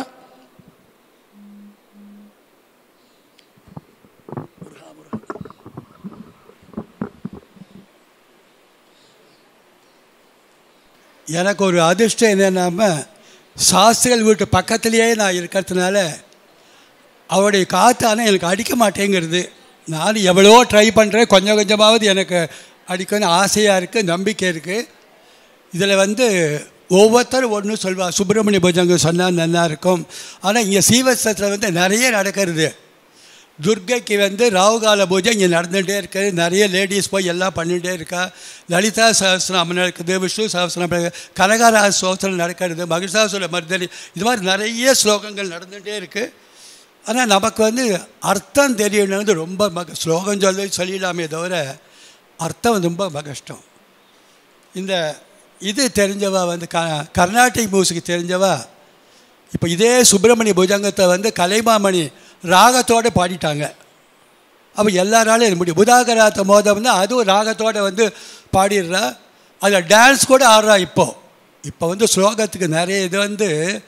எனக்கு ஒரு அதிர்ஷ்டம் என்னென்னாம சாஸ்திரிகள் வீட்டு பக்கத்துலேயே நான் இருக்கிறதுனால அவருடைய காற்று ஆனால் எனக்கு அடிக்க மாட்டேங்கிறது நான் எவ்வளோ ட்ரை பண்ணுறேன் கொஞ்சம் கொஞ்சமாவது எனக்கு அடிக்கணும்னு ஆசையாக இருக்குது நம்பிக்கை இருக்குது இதில் வந்து ஒவ்வொருத்தரும் ஒன்று சொல்வா சுப்பிரமணிய பூஜங்க சொன்னால் நல்லா இருக்கும் ஆனால் இங்கே சீவசத்தில் வந்து நிறைய நடக்கிறது துர்கைக்கு வந்து ராவுகால பூஜை இங்கே நடந்துகிட்டே இருக்குது நிறைய லேடிஸ் போய் எல்லாம் பண்ணிகிட்டே இருக்கா லலிதா சஹஸ்ரநாமம் நடக்குது விஷ்ணு சஹஸ்ரநாமம் நடக்குது கனகாராஜ ஸ்தோத்திரம் நடக்கிறது மகிஷாசுர மர்தனி இது மாதிரி நிறைய ஸ்லோகங்கள் நடந்துகிட்டே இருக்குது ஆனால் நமக்கு வந்து அர்த்தம் தெரியணுங்கிறது ரொம்ப மக ஸ்லோகம் சொல்ல சொல்லிடலாமே தவிர அர்த்தம் வந்து ரொம்ப ம கஷ்டம் இந்த இது தெரிஞ்சவா வந்து க கர்நாடிக் மியூசிக் தெரிஞ்சவா இப்போ இதே சுப்பிரமணிய புஜங்கத்தை வந்து கலைமாமணி ராகத்தோடு பாடிட்டாங்க அப்போ எல்லாராலும் இது முடியும் புதாகராத்த மோதம் வந்து அதுவும் ராகத்தோடு வந்து பாடிடுறா அதில் டான்ஸ் கூட ஆடுறா இப்போ இப்போ வந்து ஸ்லோகத்துக்கு நிறைய இது வந்து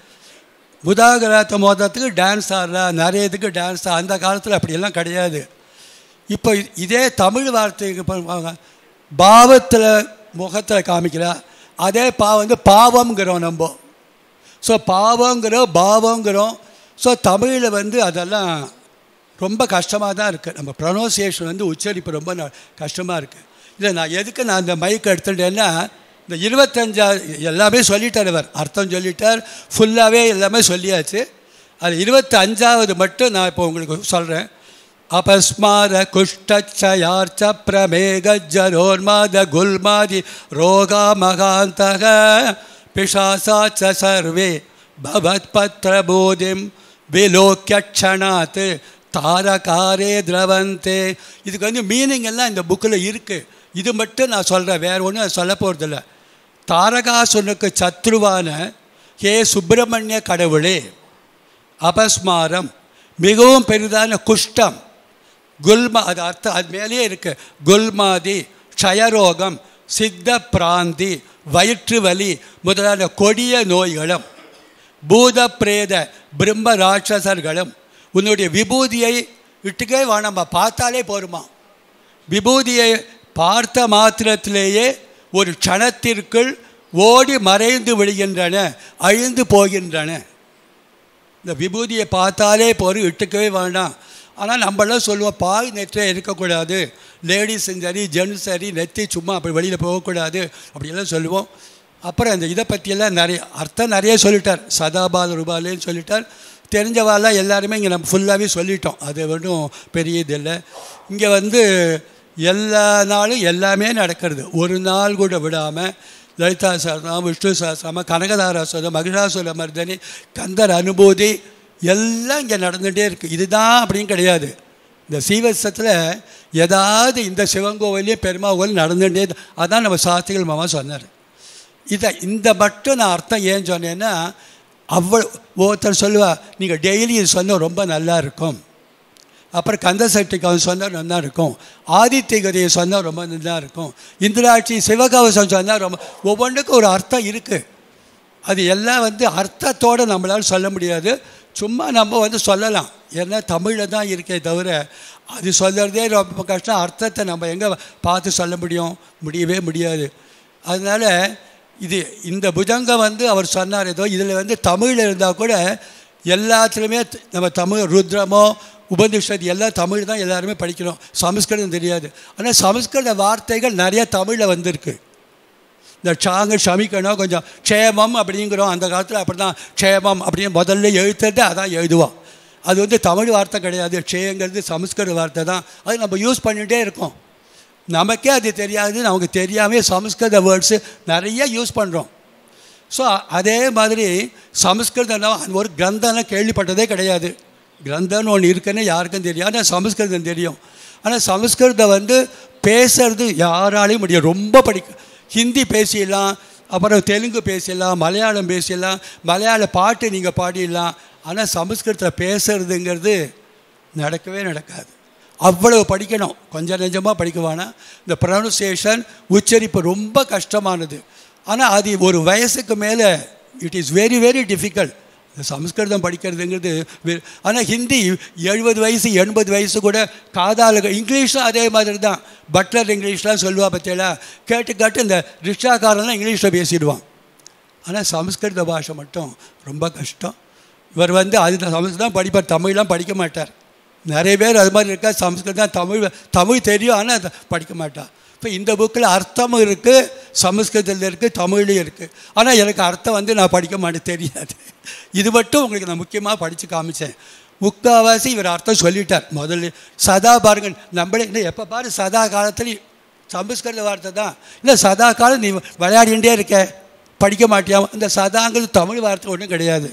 புதாகராத்த மோதத்துக்கு டான்ஸ் ஆடுறா நிறைய இதுக்கு டான்ஸ் அந்த காலத்தில் அப்படியெல்லாம் கிடையாது இப்போ இ- இதே தமிழ் வார்த்தைக்கு பண்ணுவாங்க பாவத்தில் முகத்தில் காமிக்கிறா அதே பா வந்து பாவம்ங்கிறோம் நம்ம ஸோ பாவங்கிறோம் பாவங்கிறோம் ஸோ தமிழில் வந்து அதெல்லாம் ரொம்ப கஷ்டமாக தான் இருக்குது நம்ம ப்ரொனவுன்சியேஷன் வந்து உச்சரிப்பு ரொம்ப ந- கஷ்டமாக இருக்குது இல்லை நான் எதுக்கு நான் இந்த மைக் எடுத்துட்டேன்னா இந்த இருபத்தஞ்சா எல்லாமே சொல்லிட்டார் இவர் அர்த்தம் சொல்லிட்டார் ஃபுல்லாகவே எல்லாமே சொல்லியாச்சு அது இருபத்தி அஞ்சாவது மட்டும் நான் இப்போ உங்களுக்கு சொல்கிறேன் அபஸ்மார குஷ்டச்சயார்ச்ச பிரமேக ஜரோர்மாத குல்மாதி ரோகா மகாந்தக பிசாசா ச சர்வே பவத் பத்ரபோதிம் விலோக்கிய க்ஷணாத் தாரகாரே திரவந்தே இதுக்கு வந்து மீனிங் எல்லாம் இந்த புக்கில் இருக்குது இது மட்டும் நான் சொல்கிறேன் வேறு ஒன்றும் சொல்ல போகிறதில்ல தாரகாசுனுக்கு சத்ருவான ஹே சுப்பிரமணிய கடவுளே அபஸ்மாரம் மிகவும் பெரிதான குஷ்டம் குல்மா அது அர்த்தம் அது மேலேயே இருக்கு குல்மாதி க்ஷயரோகம் சித்த பிராந்தி வயிற்று வலி முதலான கொடிய நோய்களும் பூத பிரேத பிரம்ம ராட்சசர்களும் உன்னுடைய விபூதியை விட்டுக்கே வேணாமா பார்த்தாலே போருமா விபூதியை பார்த்த மாத்திரத்திலேயே ஒரு க்ஷணத்திற்குள் ஓடி மறைந்து விடுகின்றன அழிந்து போகின்றன இந்த விபூதியை பார்த்தாலே போதும் இட்டுக்கவே வேண்டாம் ஆனால் நம்மளாம் சொல்லுவோம் பாய் நெற்றே இருக்கக்கூடாது லேடிஸும் சரி ஜென்ஸ் சரி நெத்தி சும்மா அப்படி வெளியில் போகக்கூடாது அப்படியெல்லாம் சொல்லுவோம் அப்புறம் இந்த இதை பற்றியெல்லாம் நிறைய அர்த்தம் நிறைய சொல்லிட்டார் சதாபால ரூபாலேன்னு சொல்லிட்டார் தெரிஞ்சவாலாம் எல்லாருமே இங்கே நம்ம ஃபுல்லாகவே சொல்லிட்டோம் அது ஒன்றும் பெரிய இது இல்லை இங்கே வந்து எல்லா நாளும் எல்லாமே நடக்கிறது ஒரு நாள் கூட விடாமல் லலிதா சாஸ்திரம் விஷ்ணு சாஸ்திரம் கனகதாராசுரம் மகிஷாசுர மர்தனி கந்தர் அனுபூதி எல்லாம் இங்கே நடந்துகிட்டே இருக்குது இதுதான் அப்படின்னு கிடையாது இந்த சீவசத்தில் ஏதாவது இந்த சிவன் கோவிலையும் பெருமா கோவில் நடந்துகிட்டே தான். அதான் நம்ம சாஸ்திரிகள் மாமா சொன்னார் இதை இந்த மட்டும் நான் அர்த்தம் ஏன் சொன்னேன்னா அவ்வளோ ஒருத்தர் சொல்லுவா நீங்கள் டெய்லி இது சொன்னால் ரொம்ப நல்லா இருக்கும் அப்புறம் கந்த சட்டிக்கு சொன்னால் நல்லா இருக்கும் ஆதித்ய கதையை சொன்னால் ரொம்ப நல்லா இருக்கும் இந்திராட்சி சிவகவசம் சொன்னால் ரொம்ப ஒவ்வொன்றுக்கும் ஒரு அர்த்தம் இருக்குது அது எல்லாம் வந்து அர்த்தத்தோடு நம்மளால் சொல்ல முடியாது சும்மா நம்ம வந்து சொல்லலாம் ஏன்னா தமிழில் தான் இருக்கே தவிர அது சொல்கிறதே ரொம்ப கஷ்டம் அர்த்தத்தை நம்ம எங்கே பார்த்து சொல்ல முடியும் முடியவே முடியாது அதனால் இது இந்த புஜங்கம் வந்து அவர் சொன்னார் ஏதோ இதில் வந்து தமிழில் இருந்தால் கூட எல்லாத்துலேயுமே த- நம்ம தமிழ் ருத்ரமோ உபனிஷத் எல்லாம் தமிழ் தான் எல்லாருமே படிக்கிறோம் சமஸ்கிருதம் தெரியாது ஆனால் சமஸ்கிருத வார்த்தைகள் நிறைய தமிழில் வந்திருக்கு இந்த சாங்க சமிக்கணும் கொஞ்சம் க்ஷேமம் அப்படிங்கிறோம் அந்த காலத்தில் அப்படி தான் க்ஷேமம் அப்படின்னு முதல்ல எழுத்துறது அதான் எழுதுவோம் அது வந்து தமிழ் வார்த்தை கிடையாது க்ஷேங்கிறது சமஸ்கிருத வார்த்தை தான் அது நம்ம யூஸ் பண்ணிகிட்டே இருக்கோம் நமக்கே அது தெரியாது நமக்கு தெரியாமல் சமஸ்கிருத வேர்ட்ஸு நிறைய யூஸ் பண்ணுறோம் ஸோ அதே மாதிரி சமஸ்கிருதம் அந்த ஒரு கிரந்தம்லாம் கேள்விப்பட்டதே கிடையாது கிரந்தம்னு ஒன்று இருக்குன்னு யாருக்கும் தெரியும் ஆனால் சமஸ்கிருதம் தெரியும் ஆனால் சமஸ்கிருதம் வந்து பேசுறது யாராலையும் முடியும் ரொம்ப படிக்க ஹிந்தி பேசிடலாம் அப்புறம் தெலுங்கு பேசிடலாம் மலையாளம் பேசிடலாம் மலையாள பாட்டு நீங்கள் பாடிடலாம் ஆனால் சமஸ்கிருதத்தில் பேசுறதுங்கிறது நடக்கவே நடக்காது அவ்வளவு படிக்கணும் கொஞ்சம் நெஞ்சமாக படிக்க வேணாம் இந்த ப்ரொனன்சியேஷன் உச்சரிப்பு ரொம்ப கஷ்டமானது ஆனால் அது ஒரு வயசுக்கு மேலே it is very very difficult இந்த சமஸ்கிருதம் படிக்கிறதுங்கிறது ஆனால் ஹிந்தி எழுபது வயசு எண்பது வயசு கூட காதால இங்கிலீஷும் அதே மாதிரி தான் பட்லர் இங்கிலீஷ்லாம் சொல்லுவா பற்றியலா கேட்டு கேட்டு இந்த ரிக்ஷாக்காரன்லாம் இங்கிலீஷில் பேசிடுவான் ஆனால் சமஸ்கிருத பாஷை மட்டும் ரொம்ப கஷ்டம் இவர் வந்து அது சமஸ்கிருதம் படிப்பார் தமிழ்லாம் படிக்க மாட்டார் நிறைய பேர் அது மாதிரி இருக்கா சமஸ்கிருதம் தமிழ் தமிழ் தெரியும் ஆனால் அதை படிக்க மாட்டார் இப்போ இந்த புக்கில் அர்த்தமும் இருக்குது சமஸ்கிருதத்தில் இருக்குது தமிழ்லையும் இருக்குது ஆனால் எனக்கு அர்த்தம் வந்து நான் படிக்க மாட்டேன் தெரியாது இது மட்டும் உங்களுக்கு நான் முக்கியமாக படித்து காமிச்சேன் முக்கால்வாசி இவர் அர்த்தம் சொல்லிட்டார் முதல்ல சதா பாருங்க நம்மளே இன்னும் எப்போ பாரு சதா காலத்துலேயும் சமஸ்கிருத வார்த்தை தான் இல்லை சதா காலம் நீ விளையாடிகிட்டே இருக்க படிக்க மாட்டியா இந்த சதாங்கிறது தமிழ் வார்த்தை ஒன்றும் கிடையாது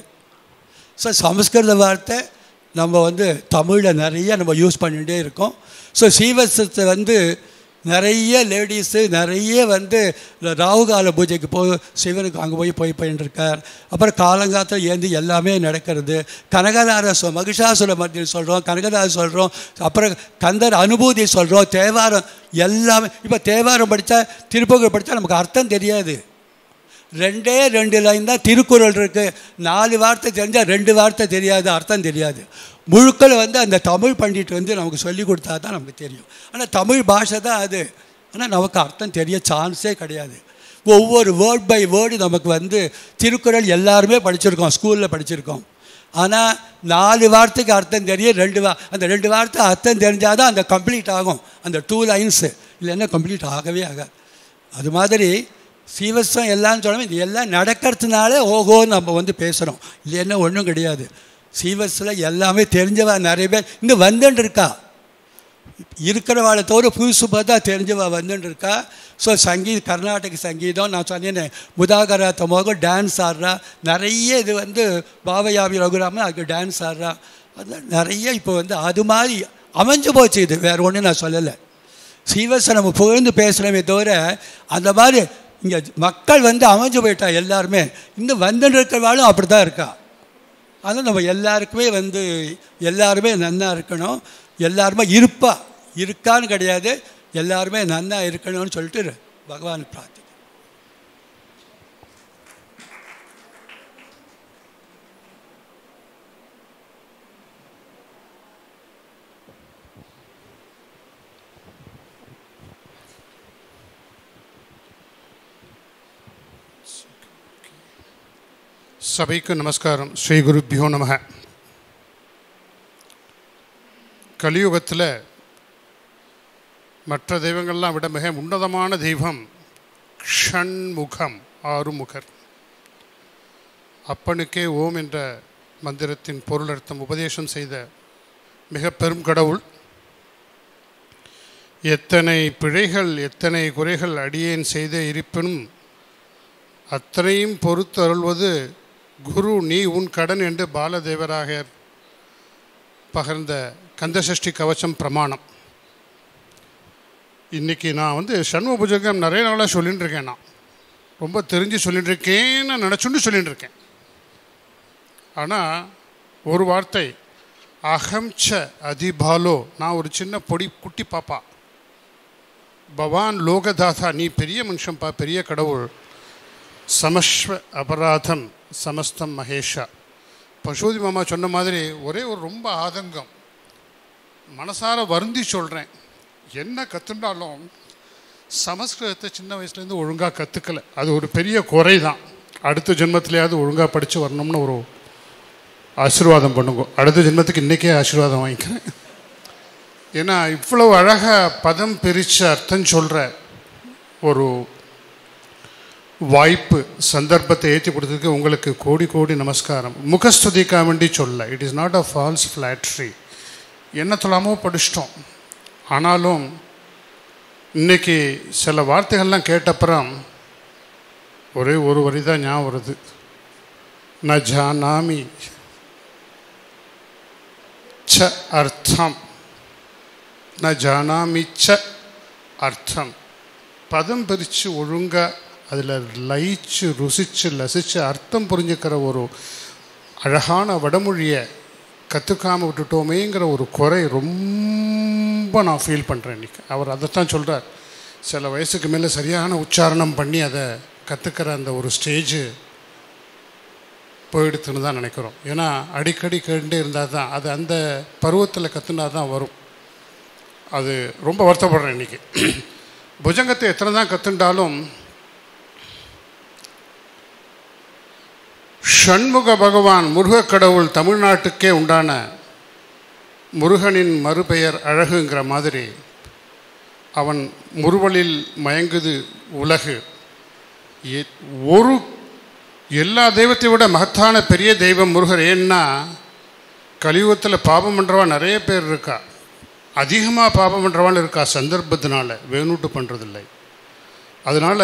ஸோ சமஸ்கிருத வார்த்தை நம்ம வந்து தமிழில் நிறைய நம்ம யூஸ் பண்ணிகிட்டே இருக்கோம் ஸோ சீவசத்தை வந்து நிறைய லேடிஸு நிறைய வந்து ராகுகால பூஜைக்கு போய் சிவனுக்கு அங்கே போய் போய் போயின்னு இருக்கார் அப்புறம் காலங்காலத்தில் ஏந்தி எல்லாமே நடக்கிறது கனகதார சொ மகிஷாசுர மத்தியில் சொல்கிறோம் கனகதார சொல்கிறோம் அப்புறம் கந்தர் அனுபூதி சொல்கிறோம் தேவாரம் எல்லாமே இப்போ தேவாரம் படித்தா திருப்புகழ் படித்தா நமக்கு அர்த்தம் தெரியாது ரெண்டே ரெண்டு லைன் தான் திருக்குறள் இருக்குது நாலு வார்த்தை தெரிஞ்சால் ரெண்டு வார்த்தை தெரியாது அர்த்தம் தெரியாது முழுக்கள் வந்து அந்த தமிழ் பண்டிட் வந்து நமக்கு சொல்லி கொடுத்தா தான் நமக்கு தெரியும் ஆனால் தமிழ் பாஷை தான் அது ஆனால் நமக்கு அர்த்தம் தெரிய சான்ஸே கிடையாது ஒவ்வொரு வேர்ட் பை வேர்டு நமக்கு வந்து திருக்குறள் எல்லாருமே படிச்சிருக்கோம் ஸ்கூலில் படிச்சிருக்கோம் ஆனால் நாலு வார்த்தைக்கு அர்த்தம் தெரியும் ரெண்டு வா அந்த ரெண்டு வார்த்தை அர்த்தம் தெரிஞ்சால் தான் அந்த கம்ப்ளீட் ஆகும் அந்த டூ லைன்ஸு இல்லைன்னா கம்ப்ளீட் ஆகவே ஆகாது அது மாதிரி சீவசம் எல்லாம் சொல்லாமல் இது எல்லாம் நடக்கிறதுனால ஓஹோன்னு நம்ம வந்து பேசுகிறோம் இல்லைன்னா ஒன்றும் கிடையாது சீவஸில் எல்லாமே தெரிஞ்சவா நிறைய பேர் இங்கே வந்துட்டு இருக்கா இருக்கிறவாளை தவிர புதுசு பார்த்தா தெரிஞ்சவா வந்துட்டு இருக்கா ஸோ சங்கீத கர்நாடக சங்கீதம் நான் சொன்னேனே முதாகரா தமோக டான்ஸ் ஆடுறா நிறைய இது வந்து பாவயாபி ரகுராமன் அதுக்கு டான்ஸ் ஆடுறா அது நிறைய இப்போ வந்து அது மாதிரி அமைஞ்சு போச்சு இது வேறு ஒன்றும் நான் சொல்லலை சீவஸை நம்ம புகழ்ந்து பேசுகிறோமே தவிர அந்த மாதிரி இங்கே மக்கள் வந்து அமைஞ்சு போயிட்டா எல்லாருமே இன்னும் வந்துட்டு இருக்கிறவாளும் அப்படி தான் இருக்கா அதனால் நம்ம எல்லாருக்குமே வந்து எல்லாருமே நன்னா இருக்கணும் எல்லாருமே இருப்பா இருக்கான்னு கிடையாது எல்லாருமே நன்னா இருக்கணும்னு சொல்லிட்டு பகவான் பிரார்த்தி சபைக்கு நமஸ்காரம் ஸ்ரீ குருப்பியோ நமக கலியுகத்தில் மற்ற தெய்வங்கள்லாம் விட மிக உன்னதமான தெய்வம் ஷண்முகம் ஆறுமுகர் அப்பனுக்கே ஓம் என்ற மந்திரத்தின் பொருளர்த்தம் உபதேசம் செய்த மிக பெரும் கடவுள் எத்தனை பிழைகள் எத்தனை குறைகள் அடியேன் செய்த இருப்பினும் அத்தனையும் பொறுத்து அருள்வது குரு நீ உன் கடன் என்று பாலதேவராக பகர்ந்த கந்தசஷ்டி கவசம் பிரமாணம் இன்றைக்கி நான் வந்து சண்முக புஜகம் நிறைய நாளாக சொல்லிட்டு இருக்கேன் நான் ரொம்ப தெரிஞ்சு சொல்லிட்டு இருக்கேன்னு நினச்சுண்டு சொல்லிட்டு இருக்கேன் ஆனால் ஒரு வார்த்தை அகம் ச அதிபாலோ நான் ஒரு சின்ன பொடி குட்டி பாப்பா பவான் லோகதாதா நீ பெரிய மனுஷன்ப்பா பெரிய கடவுள் சமஸ்வ அபராதம் சமஸ்தம் மகேஷா பசுபதி மாமா சொன்ன மாதிரி ஒரே ஒரு ரொம்ப ஆதங்கம் மனசார வருந்தி சொல்கிறேன் என்ன கற்றுண்டாலும் சமஸ்கிருதத்தை சின்ன வயசுலேருந்து ஒழுங்காக கற்றுக்கல அது ஒரு பெரிய குறை தான் அடுத்த ஜென்மத்திலேயாவது ஒழுங்காக படித்து வரணும்னு ஒரு ஆசீர்வாதம் பண்ணுங்க அடுத்த ஜென்மத்துக்கு இன்றைக்கே ஆசீர்வாதம் வாங்கிக்கிறேன் ஏன்னா இவ்வளவு அழகாக பதம் பிரித்து அர்த்தம் சொல்கிற ஒரு வாய்ப்பு சந்தர்ப்பத்தை ஏற்றி கொடுத்ததுக்கு உங்களுக்கு கோடி கோடி நமஸ்காரம் முகஸ்துதிக்கா வேண்டி சொல்ல it is not a false flattery என்ன சொல்லாமோ படிச்சிட்டோம் ஆனாலும் இன்னைக்கு சில வார்த்தைகள்லாம் கேட்டப்புறம் ஒரே ஒரு வரி தான் ஞாபகம் வருது ந ஜானாமி ச அர்த்தம் ந ஜானாமி ச அர்த்தம் பதம் பிரித்து ஒழுங்காக அதில் லயிச்சு ருசித்து லசித்து அர்த்தம் புரிஞ்சுக்கிற ஒரு அழகான வடமொழியை கற்றுக்காமல் விட்டுட்டோமேங்கிற ஒரு குறை ரொம்ப நான் ஃபீல் பண்ணுறேன் இன்றைக்கி அவர் அதைத்தான் சொல்கிறார் சில வயசுக்கு மேலே சரியான உச்சாரணம் பண்ணி அதை கற்றுக்கிற அந்த ஒரு ஸ்டேஜு போயிடுத்துன்னு தான் நினைக்கிறோம் ஏன்னா அடிக்கடி கேட்டுட்டே இருந்தால் தான் அது அந்த பருவத்தில் கற்றுனா தான் வரும் அது ரொம்ப வருத்தப்படுறேன் இன்றைக்கி புஜங்கத்தை எத்தனை தான் கற்றுண்டாலும் ஷண்முக பகவான் முருகக் கடவுள் தமிழ்நாட்டுக்கே உண்டான முருகனின் மறுபெயர் அழகுங்கிற மாதிரி அவன் முறுவலில் மயங்குது உலகு எ- ஒரு எல்லா தெய்வத்தை விட மகத்தான பெரிய தெய்வம் முருகர் ஏன்னா கலியுகத்தில் பாபம் பண்ணுறவா நிறைய பேர் இருக்கா அதிகமாக பாபம் பண்ணுறவான்னு இருக்கா சந்தர்ப்பத்தினால வேணுட்டு பண்ணுறதில்லை அதனால்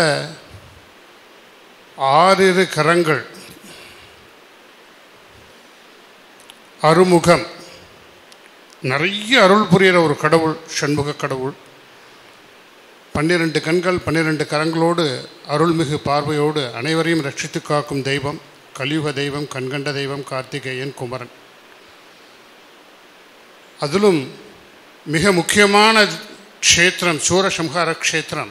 ஆறிரு கரங்கள் அருமுகம் நிறைய அருள் புரிகிற ஒரு கடவுள் சண்முக கடவுள் பன்னிரண்டு கண்கள் பன்னிரண்டு கரங்களோடு அருள்மிகு பார்வையோடு அனைவரையும் ரட்சித்து காக்கும் தெய்வம் கலியுக தெய்வம் கண்கண்ட தெய்வம் கார்த்திகேயன் குமரன் அதிலும் மிக முக்கியமான க்ஷேத்திரம் சூரசம்ஹார க்ஷேத்திரம்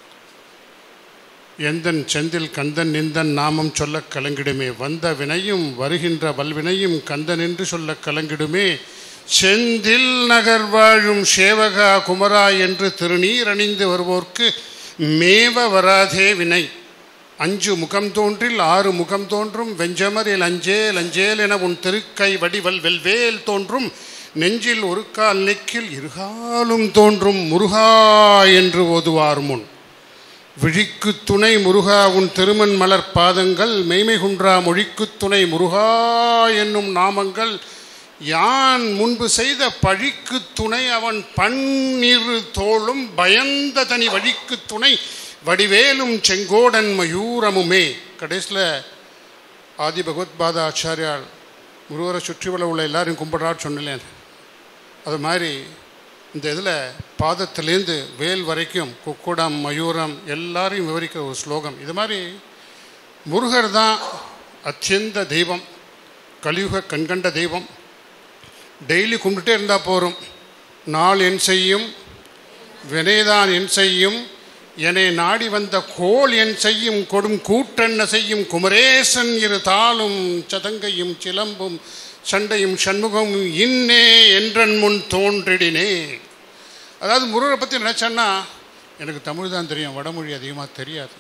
எந்தன் செந்தில் கந்தன் நிந்தன் நாமம் சொல்லக் கலங்கிடுமே வந்த வினையும் வருகின்ற வல்வினையும் கந்தன் என்று சொல்லக் கலங்கிடுமே செந்தில் நகர் வாழும் சேவகா குமரா என்று திருநீர் அணிந்து வருவோர்க்கு மேவ வராதே வினை அஞ்சு முகம் தோன்றில் ஆறு முகம் தோன்றும் வெஞ்சமரில் அஞ்சேல் அஞ்சேல் என உன் திருக்கை வடிவல் வெல்வேல் தோன்றும் நெஞ்சில் ஒரு கால் நெக்கில் இருகாலும் தோன்றும் முருகா என்று ஓதுவார் முன் விழிக்கு துணை முருகா உன் திருமண் மலர் பாதங்கள் மெய்மை குன்றா மொழிக்கு துணை முருகா என்னும் நாமங்கள் யான் முன்பு செய்த பழிக்கு துணை அவன் பன்னிரு தோளும் பயந்த தனி வழிக்கு துணை வடிவேலும் செங்கோடன் மயூரமுமே கடைசியில் ஆதி பகவத்பாத ஆச்சாரியால் முருகரை சுற்றிவள உள்ள எல்லாரையும் கும்பிட்றான்னு சொன்னேன் அது மாதிரி இந்த இதில் பாதத்திலேருந்து வேல் வரைக்கும் குக்குடம் மயூரம் எல்லாரையும் விவரிக்கிற ஒரு ஸ்லோகம் இது மாதிரி முருகர் தான் அத்தியந்த தெய்வம் கலியுக கண்கண்ட தெய்வம் டெய்லி கும்பிட்டுட்டே இருந்தால் போகிறோம் நாள் என் செய்யும் வினைதான் என் செய்யும் என்னை நாடி வந்த கோல் என் செய்யும் கொடும் கூட்டென்ன செய்யும் குமரேசன் இரு தாளும் சதங்கையும் சிலம்பும் சண்டையும் சண்முகமும் இன்னே என்றன் முன் தோன்றிடினே அதாவது முருகரை பற்றி நினச்சேன்னா எனக்கு தமிழ் தான் தெரியும் வடமொழி அதிகமாக தெரியாது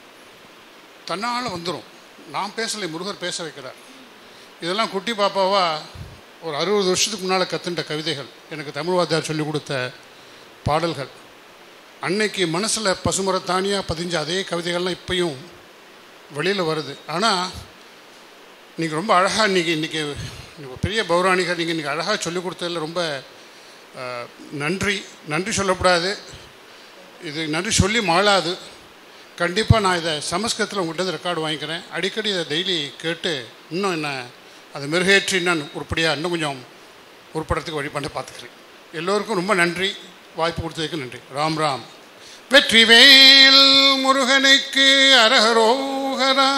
தன்னால் வந்துடும் நான் பேசலை முருகர் பேச வைக்கிறார் இதெல்லாம் குட்டி பாப்பாவா ஒரு அறுபது வருஷத்துக்கு முன்னால் கற்றுண்ட கவிதைகள் எனக்கு தமிழ் வாத்தியார் சொல்லிக் கொடுத்த பாடல்கள் அன்னைக்கு மனசில் பசுமரத்தானியாக பதிஞ்ச அதே கவிதைகள்லாம் இப்பயும் வெளியில் வருது ஆனால் நீங்கள் ரொம்ப அழகாக இன்றைக்கி இன்றைக்கி பெரிய பௌராணிகர் நீங்கள் இன்றைக்கி அழகாக சொல்லிக் கொடுத்ததில் ரொம்ப அஹ், நன்றி நன்றி சொல்லக்கூடாது இது நன்றி சொல்லி மாளாது கண்டிப்பாக நான் இதை சமஸ்கிருதத்தில் உங்கள்கிட்ட ரெக்கார்டு வாங்கிக்கிறேன் அடிக்கடி இதை டெய்லி கேட்டு இன்னும் என்ன அதை மெருகேற்றி இன்னும் உருப்படியாக இன்னும் கொஞ்சம் உருப்படத்துக்கு வழி பண்ண பார்த்துக்கிறேன் எல்லோருக்கும் ரொம்ப நன்றி வாய்ப்பு கொடுத்ததுக்கு நன்றி ராம் ராம் வெற்றிவேல் முருகனுக்கு அரகரோகரா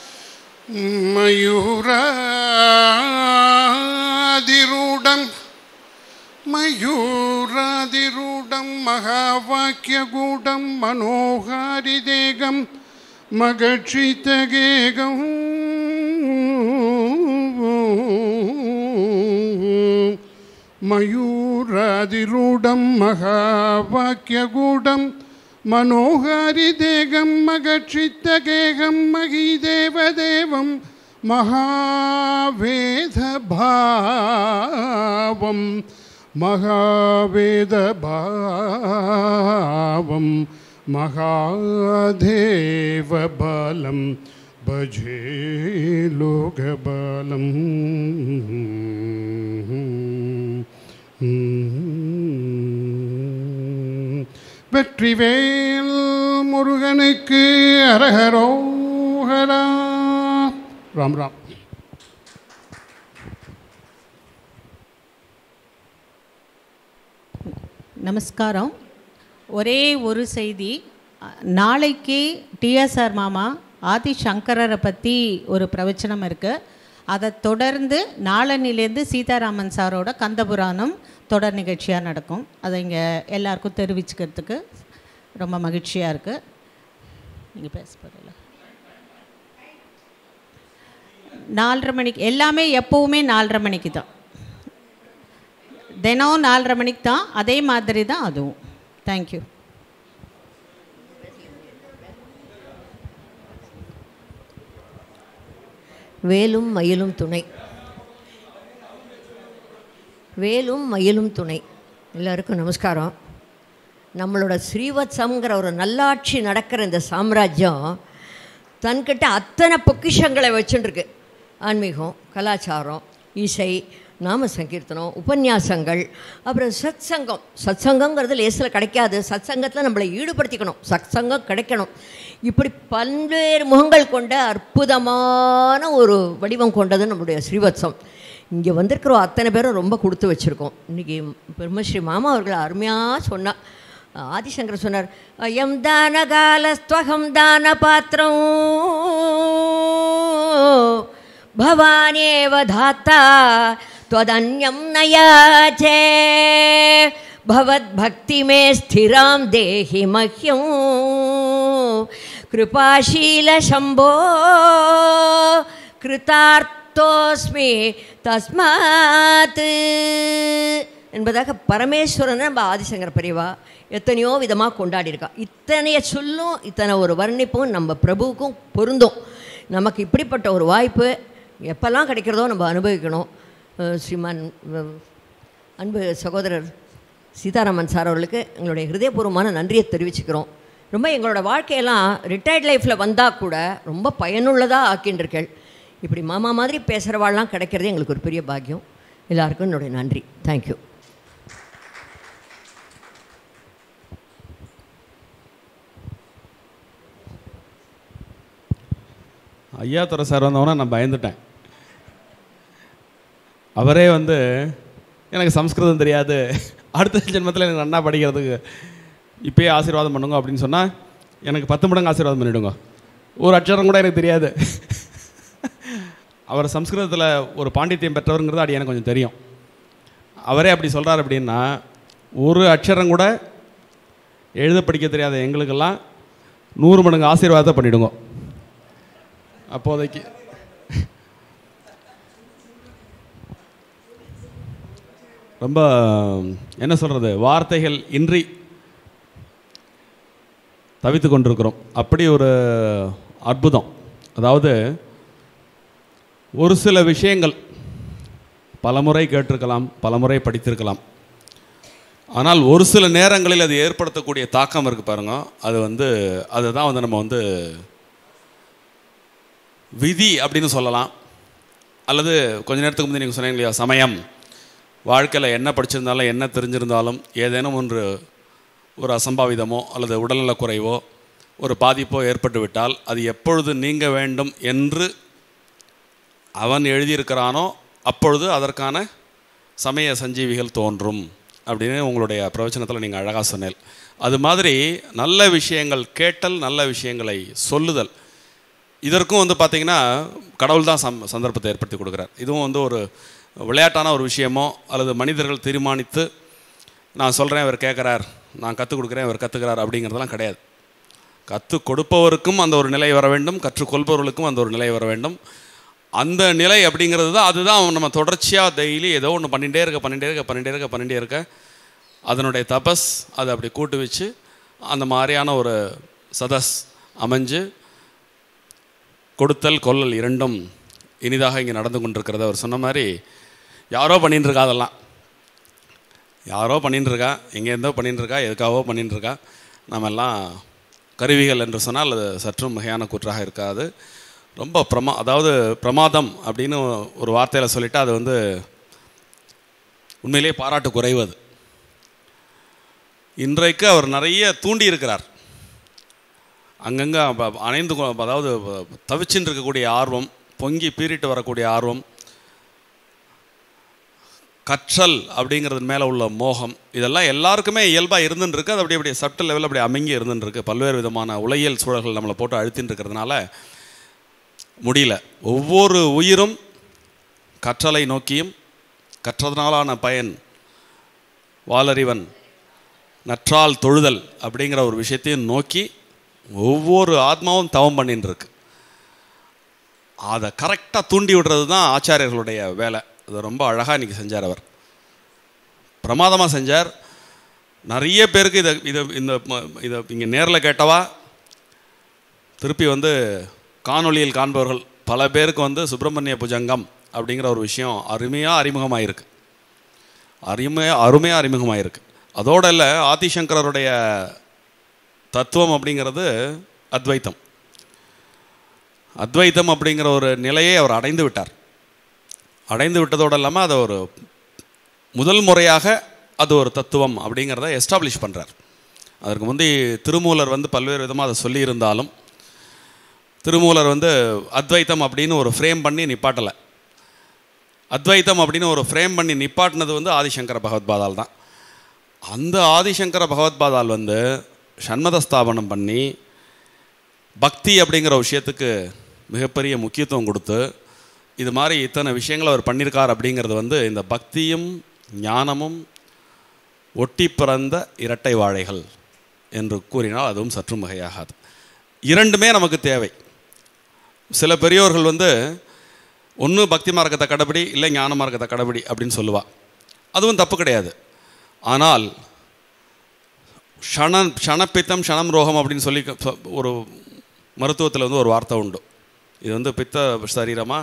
மயூராதிரூடம் मयूरादिरूढं महावाक्यगूढं मनोहारिदेगं मगक्षितगेगं मयूरादिरूढं महावाक्यगूढं मनोहारिदेगं मगक्षितगेहं महीदेवदेवं महावेदभावं महावेदभावं महादेवबलं भजे लोकबलम् வெற்றிவேல் முருகனுக்கு அரகரோகரா ராம் ராம் நமஸ்காரம் ஒரே ஒரு செய்தி அ- நாளைக்கு டிஎஸ்ஆர் மாமா ஆதி சங்கரரை பற்றி ஒரு பிரவச்சனம் இருக்குது அதை தொடர்ந்து நாளனிலேருந்து சீதாராமன் சாரோட கந்தபுராணம் தொடர் நிகழ்ச்சியாக நடக்கும் அதை இங்கே எல்லாருக்கும் தெரிவிச்சுக்கிறதுக்கு ரொம்ப மகிழ்ச்சியாக இருக்குது நீங்கள் பேச போகிறீங்களா நாலரை மணிக்கு எல்லாமே எப்போவுமே நாலரை மணிக்கு தான் தினம் நாலரை மணிக்கு தான் அதே மாதிரி தான் அதுவும் தேங்க்யூ வேலும் மயிலும் துணை வேலும் மயிலும் துணை எல்லாருக்கும் நமஸ்காரம் நம்மளோட ஸ்ரீவத்சம்ங்கிற ஒரு நல்லாட்சி நடக்கிற இந்த சாம்ராஜ்யம் தன்கிட்ட அத்தனை பொக்கிஷங்களை வச்சுட்டுருக்கு ஆன்மீகம் கலாச்சாரம் இசை நாம சங்கீர்த்தனம் உபன்யாசங்கள் அப்புறம் சத் சங்கம் சத் சங்கங்கிறது லேசில் கிடைக்காது சத் சங்கத்தில் நம்மளை ஈடுபடுத்திக்கணும் சத் சங்கம் கிடைக்கணும் இப்படி பல்வேறு முகங்கள் கொண்ட அற்புதமான ஒரு வடிவம் கொண்டது நம்முடைய ஸ்ரீவத்சம் இங்கே வந்திருக்கிற அத்தனை பேரும் ரொம்ப கொடுத்து வச்சுருக்கோம் இன்றைக்கி பிரம்மஸ்ரீ மாமா அவர்கள் அருமையாக சொன்னா ஆதிசங்கர் சொன்னார் அயம் தான காலஸ்துவகம் தான பாத்திரம் பவானேவ தாத்தா त्वदन्यं न याचे भवद्भक्ति मे स्थिरां देहि मह्यं कृपाशीलशम्भो कृतार्थोऽस्मि தஸ்மாத் என்பதாக பரமேஸ்வரனை நம்ம ஆதிசங்கர பெரியவா எத்தனையோ விதமாக கொண்டாடியிருக்கா இத்தனைய சொல்லும் இத்தனை ஒரு வர்ணிப்பும் நம்ம பிரபுவுக்கும் பொருந்தும் நமக்கு இப்படிப்பட்ட ஒரு வாய்ப்பு எப்போல்லாம் கிடைக்கிறதோ நம்ம அனுபவிக்கணும் அஹ் ஸ்ரீமான் அஹ் அன்பு சகோதரர் சீதாராமன் சார் அவர்களுக்கு எங்களுடைய ஹிருதயபூர்வமான நன்றியை தெரிவிச்சுக்கிறோம் ரொம்ப எங்களோட வாழ்க்கையெல்லாம் ரிட்டையர்ட் லைஃப்பில் வந்தால் கூட ரொம்ப பயனுள்ளதாக ஆக்கின்றிருக்கள் இப்படி மாமா மாதிரி பேசுகிறவாள்லாம் கிடைக்கிறது எங்களுக்கு ஒரு பெரிய பாக்கியம் எல்லாருக்கும் என்னுடைய நன்றி தேங்க்யூ ஐயாத்துறை சார் வந்தவொடனே நான் பயந்துட்டேன் அவரே வந்து எனக்கு சம்ஸ்கிருதம் தெரியாது அடுத்த ஜென்மத்தில் எனக்கு நன்னா படிக்கிறதுக்கு இப்பயே ஆசீர்வாதம் பண்ணுங்க அப்படின்னு சொன்னால் எனக்கு பத்து மடங்கு ஆசீர்வாதம் பண்ணிவிடுங்க ஒரு அட்சரம் கூட எனக்கு தெரியாது அவர் சம்ஸ்கிருதத்தில் ஒரு பாண்டித்யம் பெற்றவருங்கிறது அது எனக்கு கொஞ்சம் தெரியும் அவரே அப்படி சொல்கிறார் அப்படின்னா ஒரு அக்ஷரம் கூட எழுத படிக்க தெரியாத எங்களுக்கெல்லாம் நூறு மடங்கு ஆசீர்வாதத்தை பண்ணிவிடுங்க அப்போதைக்கு ரொம்ப என்ன சொல்கிறது வார்த்தைகள் இன்றி தவித்து கொண்டிருக்கிறோம் அப்படி ஒரு அற்புதம் அதாவது ஒரு சில விஷயங்கள் பலமுறை கேட்டிருக்கலாம் பலமுறை படித்திருக்கலாம் ஆனால் ஒரு சில நேரங்களில் அது ஏற்படுத்தக்கூடிய தாக்கம் இருக்குது பாருங்க அது வந்து அதுதான் வந்து நம்ம வந்து விதி அப்படின்னு சொல்லலாம் அல்லது கொஞ்ச நேரத்துக்கு முந்தைய நீங்கள் சொன்னீங்க இல்லையா சமயம் வாழ்க்கையில் என்ன படிச்சிருந்தாலும் என்ன தெரிஞ்சிருந்தாலும் ஏதேனும் ஒன்று ஒரு அசம்பாவிதமோ அல்லது உடல்நலக் குறைவோ ஒரு பாதிப்போ ஏற்பட்டு விட்டால் அது எப்பொழுது நீங்க வேண்டும் என்று அவன் எழுதியிருக்கிறானோ அப்பொழுது அதற்கான சமய சஞ்சீவிகள் தோன்றும் அப்படின்னு உங்களுடைய பிரவச்சனத்தில் நீங்கள் அழகாக சொன்னேன் அது மாதிரி நல்ல விஷயங்கள் கேட்டல் நல்ல விஷயங்களை சொல்லுதல் இதற்கும் வந்து பார்த்தீங்கன்னா கடவுள் தான் சம் சந்தர்ப்பத்தை ஏற்படுத்தி கொடுக்குறார் இதுவும் வந்து ஒரு விளையாட்டான ஒரு விஷயமோ அல்லது மனிதர்கள் தீர்மானித்து நான் சொல்கிறேன் இவர் கேட்குறார் நான் கற்றுக் கொடுக்குறேன் இவர் கற்றுக்கிறார் அப்படிங்கிறதெல்லாம் கிடையாது கற்றுக் கொடுப்பவருக்கும் அந்த ஒரு நிலை வர வேண்டும் கற்றுக்கொள்பவர்களுக்கும் அந்த ஒரு நிலை வர வேண்டும் அந்த நிலை அப்படிங்கிறது தான் அதுதான் நம்ம தொடர்ச்சியாக டெய்லி ஏதோ ஒன்று பண்ணிகிட்டே இருக்க பண்ணிகிட்டே இருக்க பண்ணிகிட்டே இருக்க பண்ணிகிட்டே இருக்க அதனுடைய தபஸ் அதை அப்படி கூட்டு வச்சு அந்த மாதிரியான ஒரு சதஸ் அமைஞ்சு கொடுத்தல் கொல்லல் இரண்டும் இனிதாக இங்கே நடந்து கொண்டிருக்கிறது அவர் சொன்ன மாதிரி யாரோ பண்ணிட்டு இருக்கா அதெல்லாம் யாரோ பண்ணிட்டு இருக்கா எங்கேருந்தோ பண்ணிட்டு இருக்கா எதுக்காகவோ பண்ணிட்டு இருக்கா நம்ம எல்லாம் கருவிகள் என்று சொன்னால் அது சற்றும் மிகையான கூற்றாக இருக்காது ரொம்ப பிரமா அதாவது பிரமாதம் அப்படின்னு ஒரு வார்த்தையில் சொல்லிட்டா அது வந்து உண்மையிலேயே பாராட்டு குறைவது இன்றைக்கு அவர் நிறைய தூண்டி இருக்கிறார் அங்கங்கே ப- அணைந்து கொ- அதாவது தவிச்சுன்னு இருக்கக்கூடிய ஆர்வம் பொங்கி பீறிட்டு வரக்கூடிய ஆர்வம் கற்றல் அப்படிங்கிறது மேலே உள்ள மோகம் இதெல்லாம் எல்லாருக்குமே இயல்பாக இருந்துன்னு இருக்கு அது அப்படி அப்படி சப்ட லெவலில் அப்படி அமைங்கி இருந்துன்னு இருக்கு பல்வேறு விதமான உலகியல் சூழல்கள் நம்மளை போட்டு அழுத்தின்னு இருக்கிறதுனால முடியல ஒவ்வொரு உயிரும் கற்றலை நோக்கியும் கற்றதனாலான பயன் வாலறிவன் நற்றால் தொழுதல் அப்படிங்கிற ஒரு விஷயத்தையும் நோக்கி ஒவ்வொரு ஆத்மாவும் தவம் பண்ணின்னு இருக்கு அதை கரெக்டாக தூண்டி விடுறது தான் ஆச்சாரியர்களுடைய வேலை அது ரொம்ப அழகாக இன்றைக்கி செஞ்சார் அவர் பிரமாதமாக செஞ்சார் நிறைய பேருக்கு இதை இதை இந்த ம- இதை இங்கே நேரில் கேட்டவா திருப்பி வந்து காணொளியில் காண்பவர்கள் பல பேருக்கு வந்து சுப்பிரமணிய புஜங்கம் அப்படிங்கிற ஒரு விஷயம் அருமையாக அறிமுகமாயிருக்கு அருமையாக அருமையாக அறிமுகமாயிருக்கு அதோட இல்லை ஆதிசங்கரருடைய தத்துவம் அப்படிங்கிறது அத்வைத்தம் அத்வைத்தம் அப்படிங்கிற ஒரு நிலையை அவர் அடைந்து விட்டார் அடைந்து விட்டதோடு இல்லாமல் அதை ஒரு முதல் முறையாக அது ஒரு தத்துவம் அப்படிங்கிறத எஸ்டாப்ளிஷ் பண்ணுறார் அதற்கு முந்தி திருமூலர் வந்து பல்வேறு விதமாக அதை சொல்லியிருந்தாலும் திருமூலர் வந்து அத்வைத்தம் அப்படின்னு ஒரு ஃப்ரேம் பண்ணி நிப்பாட்டலை அத்வைத்தம் அப்படின்னு ஒரு ஃப்ரேம் பண்ணி நிப்பாட்டினது வந்து ஆதிசங்கர பகவத்பாதால் தான் அந்த ஆதிசங்கர பகவத்பாதால் வந்து சண்மத ஸ்தாபனம் பண்ணி பக்தி அப்படிங்கிற விஷயத்துக்கு மிகப்பெரிய முக்கியத்துவம் கொடுத்து இது மாதிரி இத்தனை விஷயங்களை அவர் பண்ணியிருக்கார் அப்படிங்கிறது வந்து இந்த பக்தியும் ஞானமும் ஒட்டி பிறந்த இரட்டை வாழைகள் என்று கூறினால் அதுவும் சற்று மிகையாகாது இரண்டுமே நமக்கு தேவை சில பெரியோர்கள் வந்து ஒன்று பக்தி மார்க்கத்தை கடைபிடி இல்லை ஞான மார்க்கத்தை கடைபிடி அப்படின்னு சொல்லுவா அதுவும் தப்பு கிடையாது ஆனால் ஷண ஷணப்பித்தம் ஷணம் ரோகம் அப்படின்னு சொல்லி க- சொ- ஒரு மருத்துவத்தில் வந்து ஒரு வார்த்தை உண்டு இது வந்து பித்த சரீரமா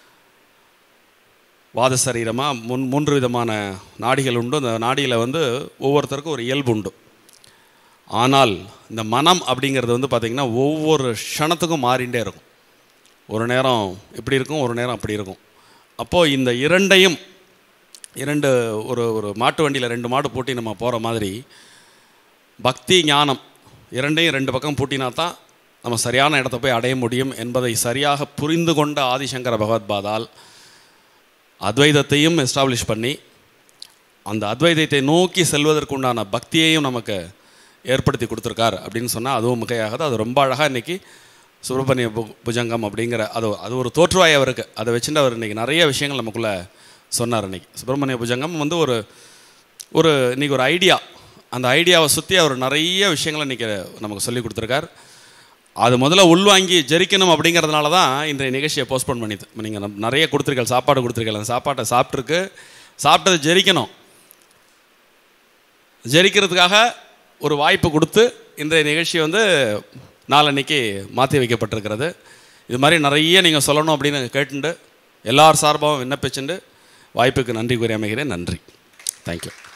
வாத சரீரமா முன் மூன்று விதமான நாடிகள் உண்டு அந்த நாடியில் வந்து ஒவ்வொருத்தருக்கும் ஒரு இயல்பு உண்டு ஆனால் இந்த மனம் அப்படிங்கிறது வந்து பார்த்திங்கன்னா ஒவ்வொரு க்ஷணத்துக்கும் மாறிண்டே இருக்கும் ஒரு நேரம் இப்படி இருக்கும் ஒரு நேரம் அப்படி இருக்கும் அப்போது இந்த இரண்டையும் இரண்டு ஒரு ஒரு மாட்டு வண்டியில் ரெண்டு மாடு பூட்டி நம்ம போகிற மாதிரி பக்தி ஞானம் இரண்டையும் ரெண்டு பக்கம் பூட்டினா தான் நம்ம சரியான இடத்த போய் அடைய முடியும் என்பதை சரியாக புரிந்து கொண்ட ஆதிசங்கர பகவத்பாதால் அத்வைதத்தையும் எஸ்டாப்ளிஷ் பண்ணி அந்த அத்வைதத்தை நோக்கி செல்வதற்குண்டான பக்தியையும் நமக்கு ஏற்படுத்தி கொடுத்துருக்கார் அப்படின்னு சொன்னால் அதுவும் மிகையாகாது அது ரொம்ப அழகாக இன்றைக்கி சுப்பிரமணிய பு புஜங்கம் அப்படிங்கிற அது அது ஒரு தோற்றுவாய் அவருக்கு அதை வச்சுட்டு அவர் இன்றைக்கி நிறைய விஷயங்கள் நமக்குள்ளே சொன்னார் இன்னைக்கு சுப்பிரமணிய புஜங்கம் வந்து ஒரு ஒரு இன்றைக்கி ஒரு ஐடியா அந்த ஐடியாவை சுற்றி அவர் நிறைய விஷயங்களை இன்றைக்கி நமக்கு சொல்லி கொடுத்துருக்கார் அது முதல்ல உள்வாங்கி ஜெரிக்கணும் அப்படிங்கிறதுனால தான் இன்றைய நிகழ்ச்சியை போஸ்ட்போன் பண்ணிது நீங்கள் நிறைய கொடுத்துருக்கீங்க சாப்பாடு கொடுத்துருக்கீங்க அந்த சாப்பாட்டை சாப்பிட்ருக்கு சாப்பிட்டது ஜெரிக்கணும் ஜெரிக்கிறதுக்காக ஒரு வாய்ப்பு கொடுத்து இன்றைய நிகழ்ச்சி வந்து நாளன்னைக்கு மாற்றி வைக்கப்பட்டிருக்கிறது இது மாதிரி நிறைய நீங்கள் சொல்லணும் அப்படின்னு கேட்டுண்டு எல்லார் சார்பாகவும் விண்ணப்பிச்சுண்டு வாய்ப்புக்கு நன்றி கூறி அமைகிறேன் நன்றி தேங்க்யூ